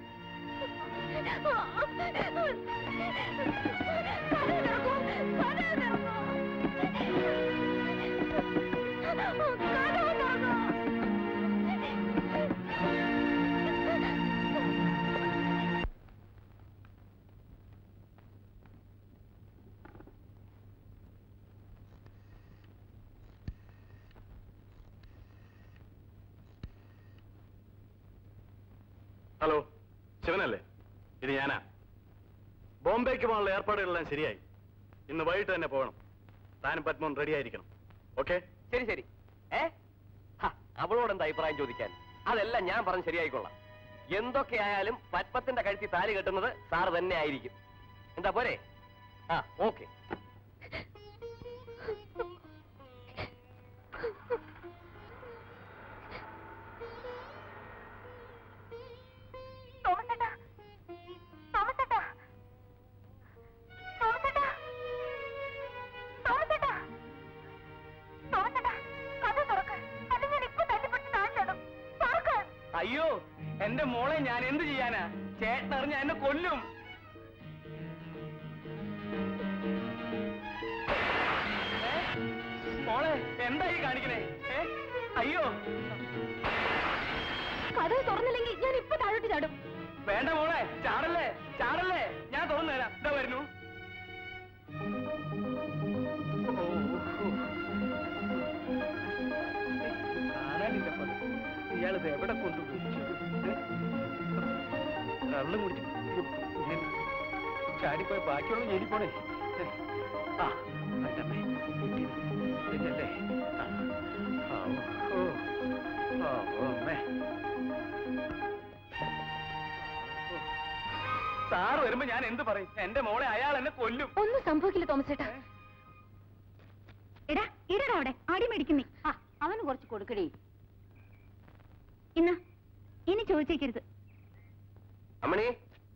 [SPEAKER 3] ഹലോ ശിവനല്ലേ ഇത് ഞാനാ ബോംബെക്ക് പോകാനുള്ള ഏർപ്പാടുകളെല്ലാം ശരിയായി ഇന്ന് വൈകിട്ട് തന്നെ പോകണം താനും പത്മവും റെഡി ആയിരിക്കണം ഓക്കെ
[SPEAKER 10] ശരി ശരി ഏ ഹ, അവളോട് എന്താ അഭിപ്രായം ചോദിക്കാൻ അതെല്ലാം ഞാൻ പറഞ്ഞ് ശരിയായിക്കൊള്ളാം എന്തൊക്കെയായാലും പത്മത്തിന്റെ കഴുത്തി താലി കെട്ടുന്നത് സാർ തന്നെ ആയിരിക്കും എന്താ പോരെ ആ ഓക്കെ
[SPEAKER 5] തോമസേട്ടാ തോമസേട്ടാ തോമസേട്ടാ തോമസേട്ടാ തോമസേട്ടാ കഥ തുറക്ക് അത് ഞാൻ ഇപ്പൊ തല്ലിപ്പിട്ട് താഴ്ചടും തുറക്ക്
[SPEAKER 1] അയ്യോ എന്റെ മോളെ ഞാൻ എന്ത് ചെയ്യാനാ ചേട്ടൻ അറിഞ്ഞ എന്നെ കൊല്ലും ഏ? മോളെ എന്താ ഈ കാണിക്കണേ ഏ? അയ്യോ
[SPEAKER 5] കഥ തുറന്നില്ലെങ്കിൽ ഞാൻ ഇപ്പൊ താഴോട്ട് ചാടും
[SPEAKER 1] വേണ്ട മോളെ ചാടല്ലേ ചാടല്ലേ ഞാൻ തുറന്നു തരാം ഇതാ വരുന്നു കാണാനില്ല പലതും. ഇയാളിത് എവിടെ കൊണ്ടുപോയി കള്ളും കുടിച്ചു ചാടിപ്പോയ ബാക്കിയുള്ള ജയിലിൽ പോണേ ആ അതല്ലേ ഇതല്ലേ ആ ആ, ഓ ഓ ഓ അമ്മേ സാറ് വരുമ്പോ ഞാൻ എന്ത് പറയും എന്റെ മോളെ അയാൾ എന്നെ കൊല്ലും
[SPEAKER 5] ഒന്നും സംഭവിക്കില്ല തോമസേട്ടാ
[SPEAKER 6] എടാ ഇടടാ അവിടെ ആടി മേടിക്കുന്നേ
[SPEAKER 11] ആ അവന് കുറച്ച് കൊടുക്കടി
[SPEAKER 6] ഇന്ന ഇനി ചോദിച്ചേക്കരുത്
[SPEAKER 10] അമ്മണി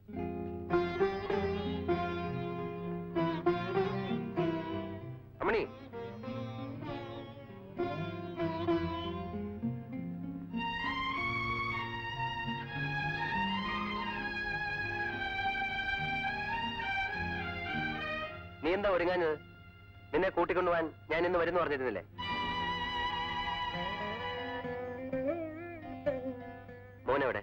[SPEAKER 10] അമ്മണി നീ എന്താ ഒരുങ്ങാഞ്ഞത് നിന്നെ കൂട്ടിക്കൊണ്ടുപോവാൻ ഞാൻ ഇന്ന് വരുന്നു പറഞ്ഞിരുന്നില്ലേ മോനെവിടെ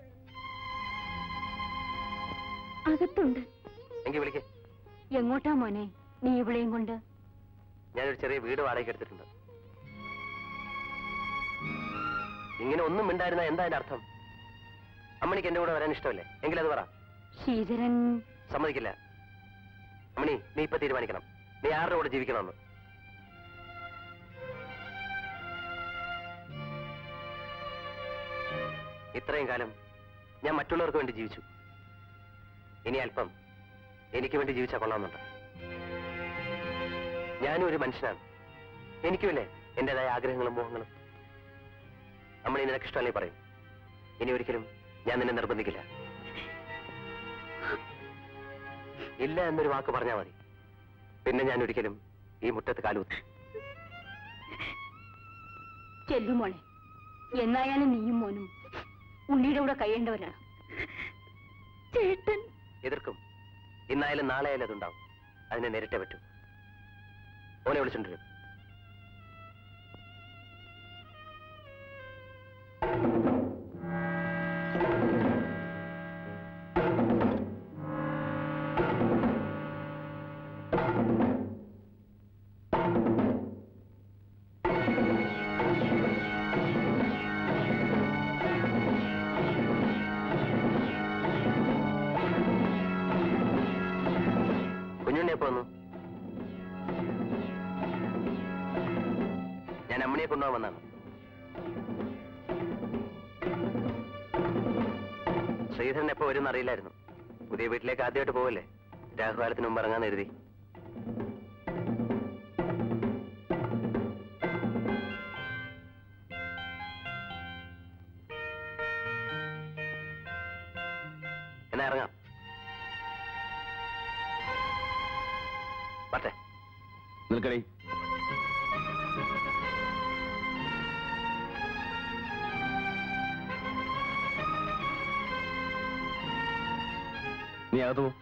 [SPEAKER 6] അകത്തുണ്ട്
[SPEAKER 10] എങ്കിൽ വിളിക്കേ
[SPEAKER 6] എങ്ങോട്ടാ മോനെ നീ ഇവിടെയും കൊണ്ട്
[SPEAKER 10] ഞാനൊരു ചെറിയ വീട് വാടകയ്ക്ക് എടുത്തിട്ടുണ്ട് ഇങ്ങനെ ഒന്നും മിണ്ടായിരുന്ന എന്താ അതിന്റെ അർത്ഥം അമ്മണിക്ക് എന്റെ കൂടെ വരാൻ ഇഷ്ടമല്ലേ എങ്കിൽ അത് പറ
[SPEAKER 6] ശ്രീധരൻ
[SPEAKER 10] സമ്മതിക്കില്ല അമ്മണി നീ ഇപ്പൊ തീരുമാനിക്കണം നീ ആരുടെ കൂടെ ജീവിക്കണമെന്ന് ഇത്രയും കാലം ഞാൻ മറ്റുള്ളവർക്ക് വേണ്ടി ജീവിച്ചു ഇനി അല്പം എനിക്ക് വേണ്ടി ജീവിച്ചാൽ കൊള്ളാമെന്നുണ്ട് ഞാനും ഒരു മനുഷ്യനാണ് എനിക്കുമല്ലേ എന്റേതായ ആഗ്രഹങ്ങളും മോഹങ്ങളും മണി നിനക്ക് ഇഷ്ടമല്ലേ പറയും ഇനി ഒരിക്കലും ഞാൻ നിന്നെ നിർബന്ധിക്കില്ല ഇല്ല എന്നൊരു വാക്ക് പറഞ്ഞാൽ മതി പിന്നെ ഞാൻ ഒരിക്കലും ഈ മുറ്റത്ത് കാലുകുത്തി
[SPEAKER 11] ചെല്ലുമോളെ എന്നായാലും നീയും മോനും ഉണ്ണിയുടെ കൂടെ കഴിയേണ്ടവരാണ് ചേട്ടൻ
[SPEAKER 10] എതിർക്കും ഇന്നായാലും നാളെ ആയാലും അതുണ്ടാവും അതിനെ നേരിട്ടേ പറ്റൂ ഓനെ വിളിച്ചിട്ടുണ്ട് കുഞ്ഞുണ്ണി എപ്പോ വന്നു ഞാൻ അമ്മണിയെ കൊണ്ടുപോകാൻ വന്നാണ് ശ്രീധരൻ എപ്പോ വരും അറിയില്ലായിരുന്നു പുതിയ വീട്ടിലേക്ക് ആദ്യമായിട്ട് പോവല്ലേ രാഹുകാലത്തിന് മുമ്പ് ഇറങ്ങാൻ എഴുതി എന്നാ ഇറങ്ങാം പറ്റേ
[SPEAKER 2] നിൽക്കടി നീ അകത്ത് പോ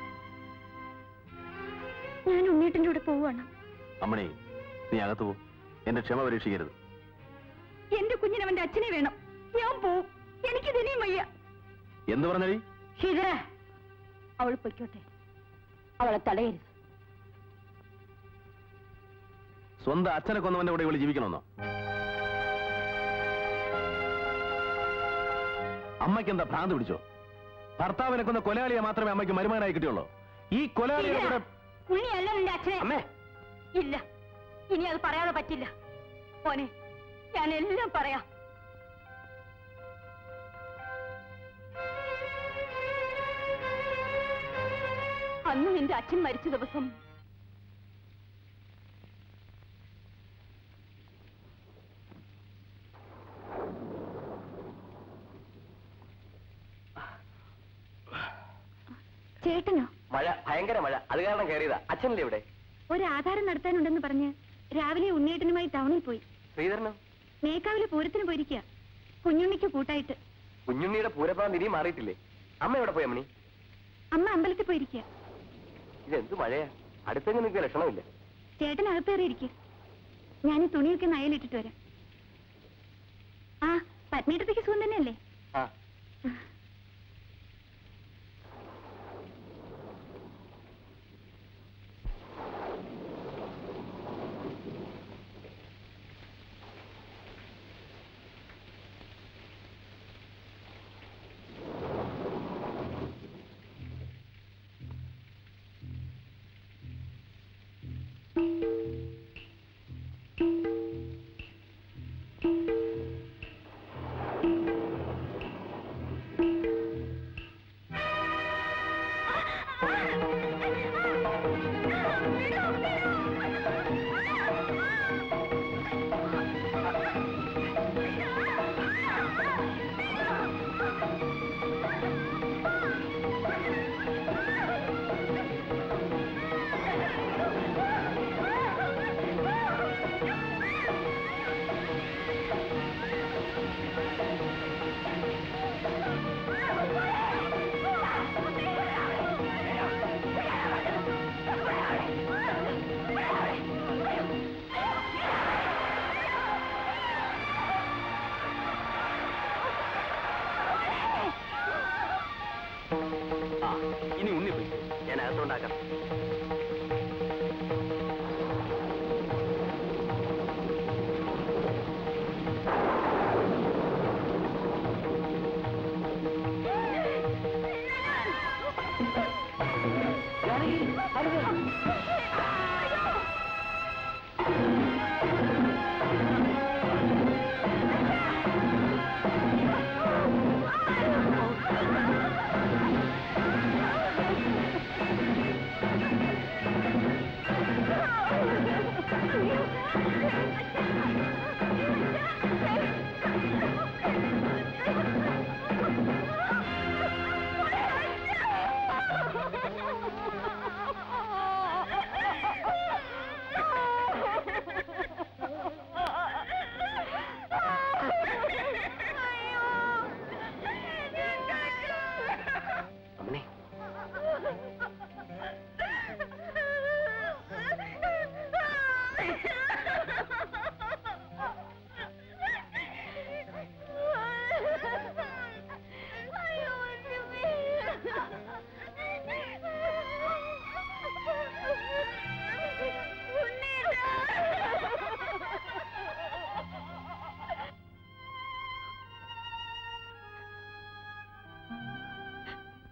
[SPEAKER 5] ഞാൻ ഉണ്ണീട്ടിന്റെ കൂടെ പോവാണ്
[SPEAKER 2] അമ്മണി നീ അകത്ത് പോ എന്റെ ക്ഷമ പരീക്ഷിക്കരുത്
[SPEAKER 11] എന്റെ കുഞ്ഞിന് അവന്റെ അച്ഛനെ വേണം ഞാൻ പോവും എനിക്ക് ഇതിനെയും വയ്യ
[SPEAKER 2] എന്ത് പറഞ്ഞടി
[SPEAKER 11] ശ്രീധര അവൾ പൊയ്ക്കോട്ടെ അവളെ തടയരുത്
[SPEAKER 2] സ്വന്തം അച്ഛനെ കൊന്നവന്റെ കൂടെ ഇവിടെ ജീവിക്കണമെന്നോ അമ്മയ്ക്ക് എന്താ ഭ്രാന്ത് പിടിച്ചോ ഭർത്താവിനെ കൊന്ന കൊലയാളിയെ മാത്രമേ അമ്മയ്ക്ക് മരുമാനായി കിട്ടിയുള്ളൂ ഈ കൊലയാളിയുടെ കൂടെ
[SPEAKER 11] ഉണ്ണിയല്ല നിന്റെ അച്ഛനെ
[SPEAKER 10] അമ്മേ
[SPEAKER 11] ഇല്ല ഇനി അത് പറയാതെ പറ്റില്ല മോനെ ഞാൻ എല്ലാം പറയാം അന്ന് നിന്റെ അച്ഛൻ മരിച്ച ദിവസം
[SPEAKER 5] ചേട്ടനോ
[SPEAKER 10] മഴ ഭയങ്കര മഴ അത് കാരണം കയറിയതാ അച്ഛനല്ലേ ഇവിടെ
[SPEAKER 5] ഒരു ആധാരം നടത്താനുണ്ടെന്ന് പറഞ്ഞ് രാവിലെ ഉണ്ണിയേട്ടനുമായി ടൗണിൽ പോയി
[SPEAKER 10] ശ്രീധരനോ
[SPEAKER 5] മേക്കാവിലെ പൂരത്തിന് പോയിരിക്കുക കുഞ്ഞുണ്ണിക്ക് കൂട്ടായിട്ട്
[SPEAKER 10] കുഞ്ഞുണ്ണിയുടെ പൂരപ്പാൻ ഇനിയും മാറിയിട്ടില്ലേ അമ്മ എവിടെ പോയി അമ്മണി
[SPEAKER 5] അമ്മ അമ്പലത്തിൽ പോയിരിക്കുക
[SPEAKER 10] ഇതെന്ത് മഴയാ അടുത്തെങ്ങ് നിൽക്കുക ലക്ഷണമില്ല
[SPEAKER 5] ചേട്ടൻ അകത്തേറിയിരിക്കുക ഞാൻ ഈ തുണിയൊക്കെ നയലിട്ടിട്ട് വരാം ആ പത്നിയിടത്തേക്ക് സുഖം തന്നെയല്ലേ
[SPEAKER 10] ആ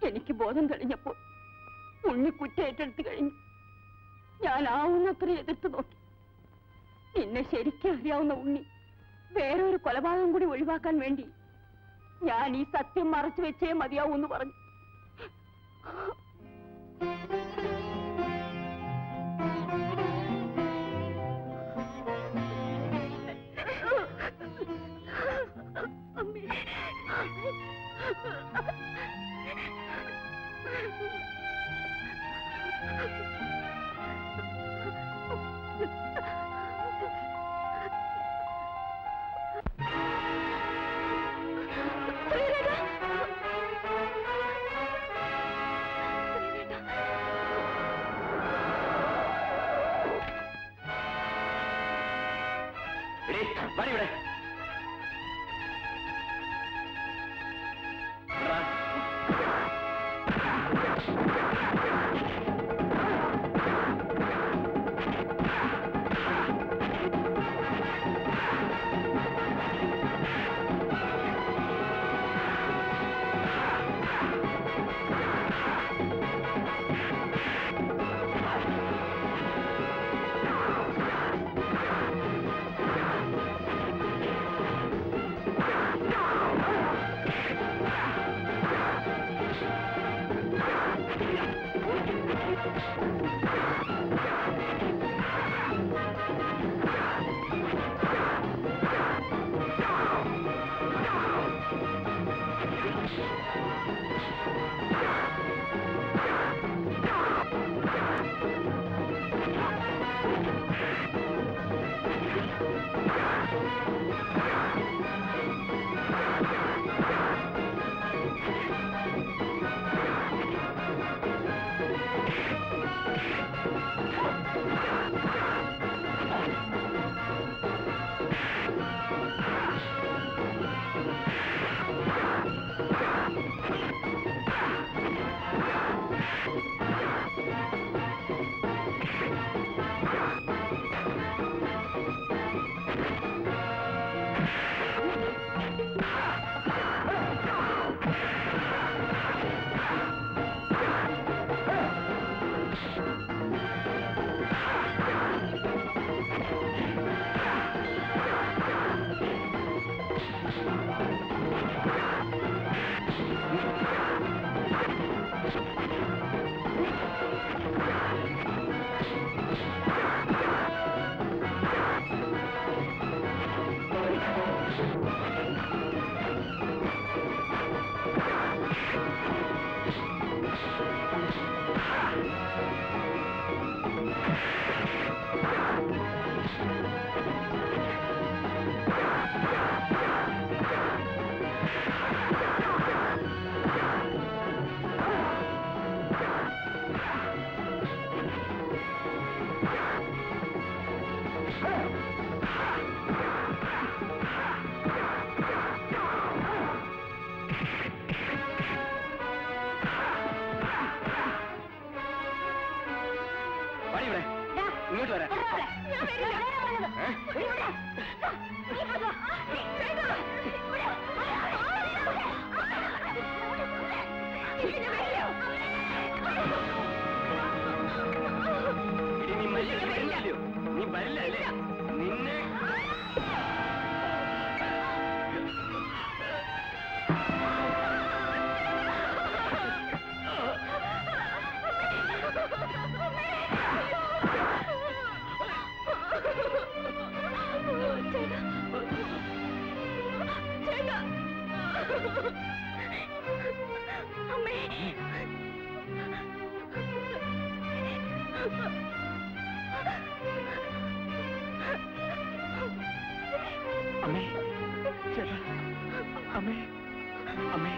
[SPEAKER 11] എനിക്ക് ബോധം തെളിഞ്ഞപ്പോൾ ഉണ്ണി കുറ്റേറ്റെടുത്ത് കഴിഞ്ഞു ഞാൻ ആവുന്നത്ര എതിർത്ത് നോക്കി നിന്നെ ശരിക്കും അറിയാവുന്ന ഉണ്ണി വേറൊരു കൊലപാതകം കൂടി ഒഴിവാക്കാൻ വേണ്ടി ഞാൻ ഈ സത്യം മറച്ചു വെച്ചേ മതിയാവൂ എന്ന് പറഞ്ഞു
[SPEAKER 3] എടീ, വാടി ഇവിടെ ഇവിടെടാ. വാടി ഇവിടെ ഇങ്ങോട്ട് വരാം എടി, നീ മര്യാദ വരില്ലല്ലോ നീ വരില്ല അല്ലേ നിന്നെ
[SPEAKER 7] അമ്മേ ചേട്ടാ അമ്മേ അമ്മേ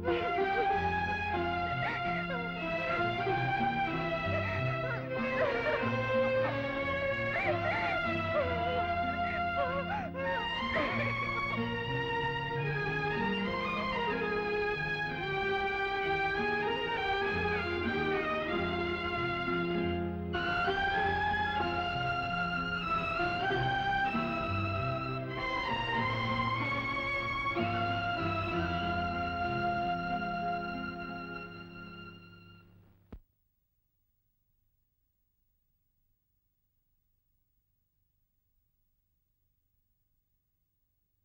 [SPEAKER 9] ആ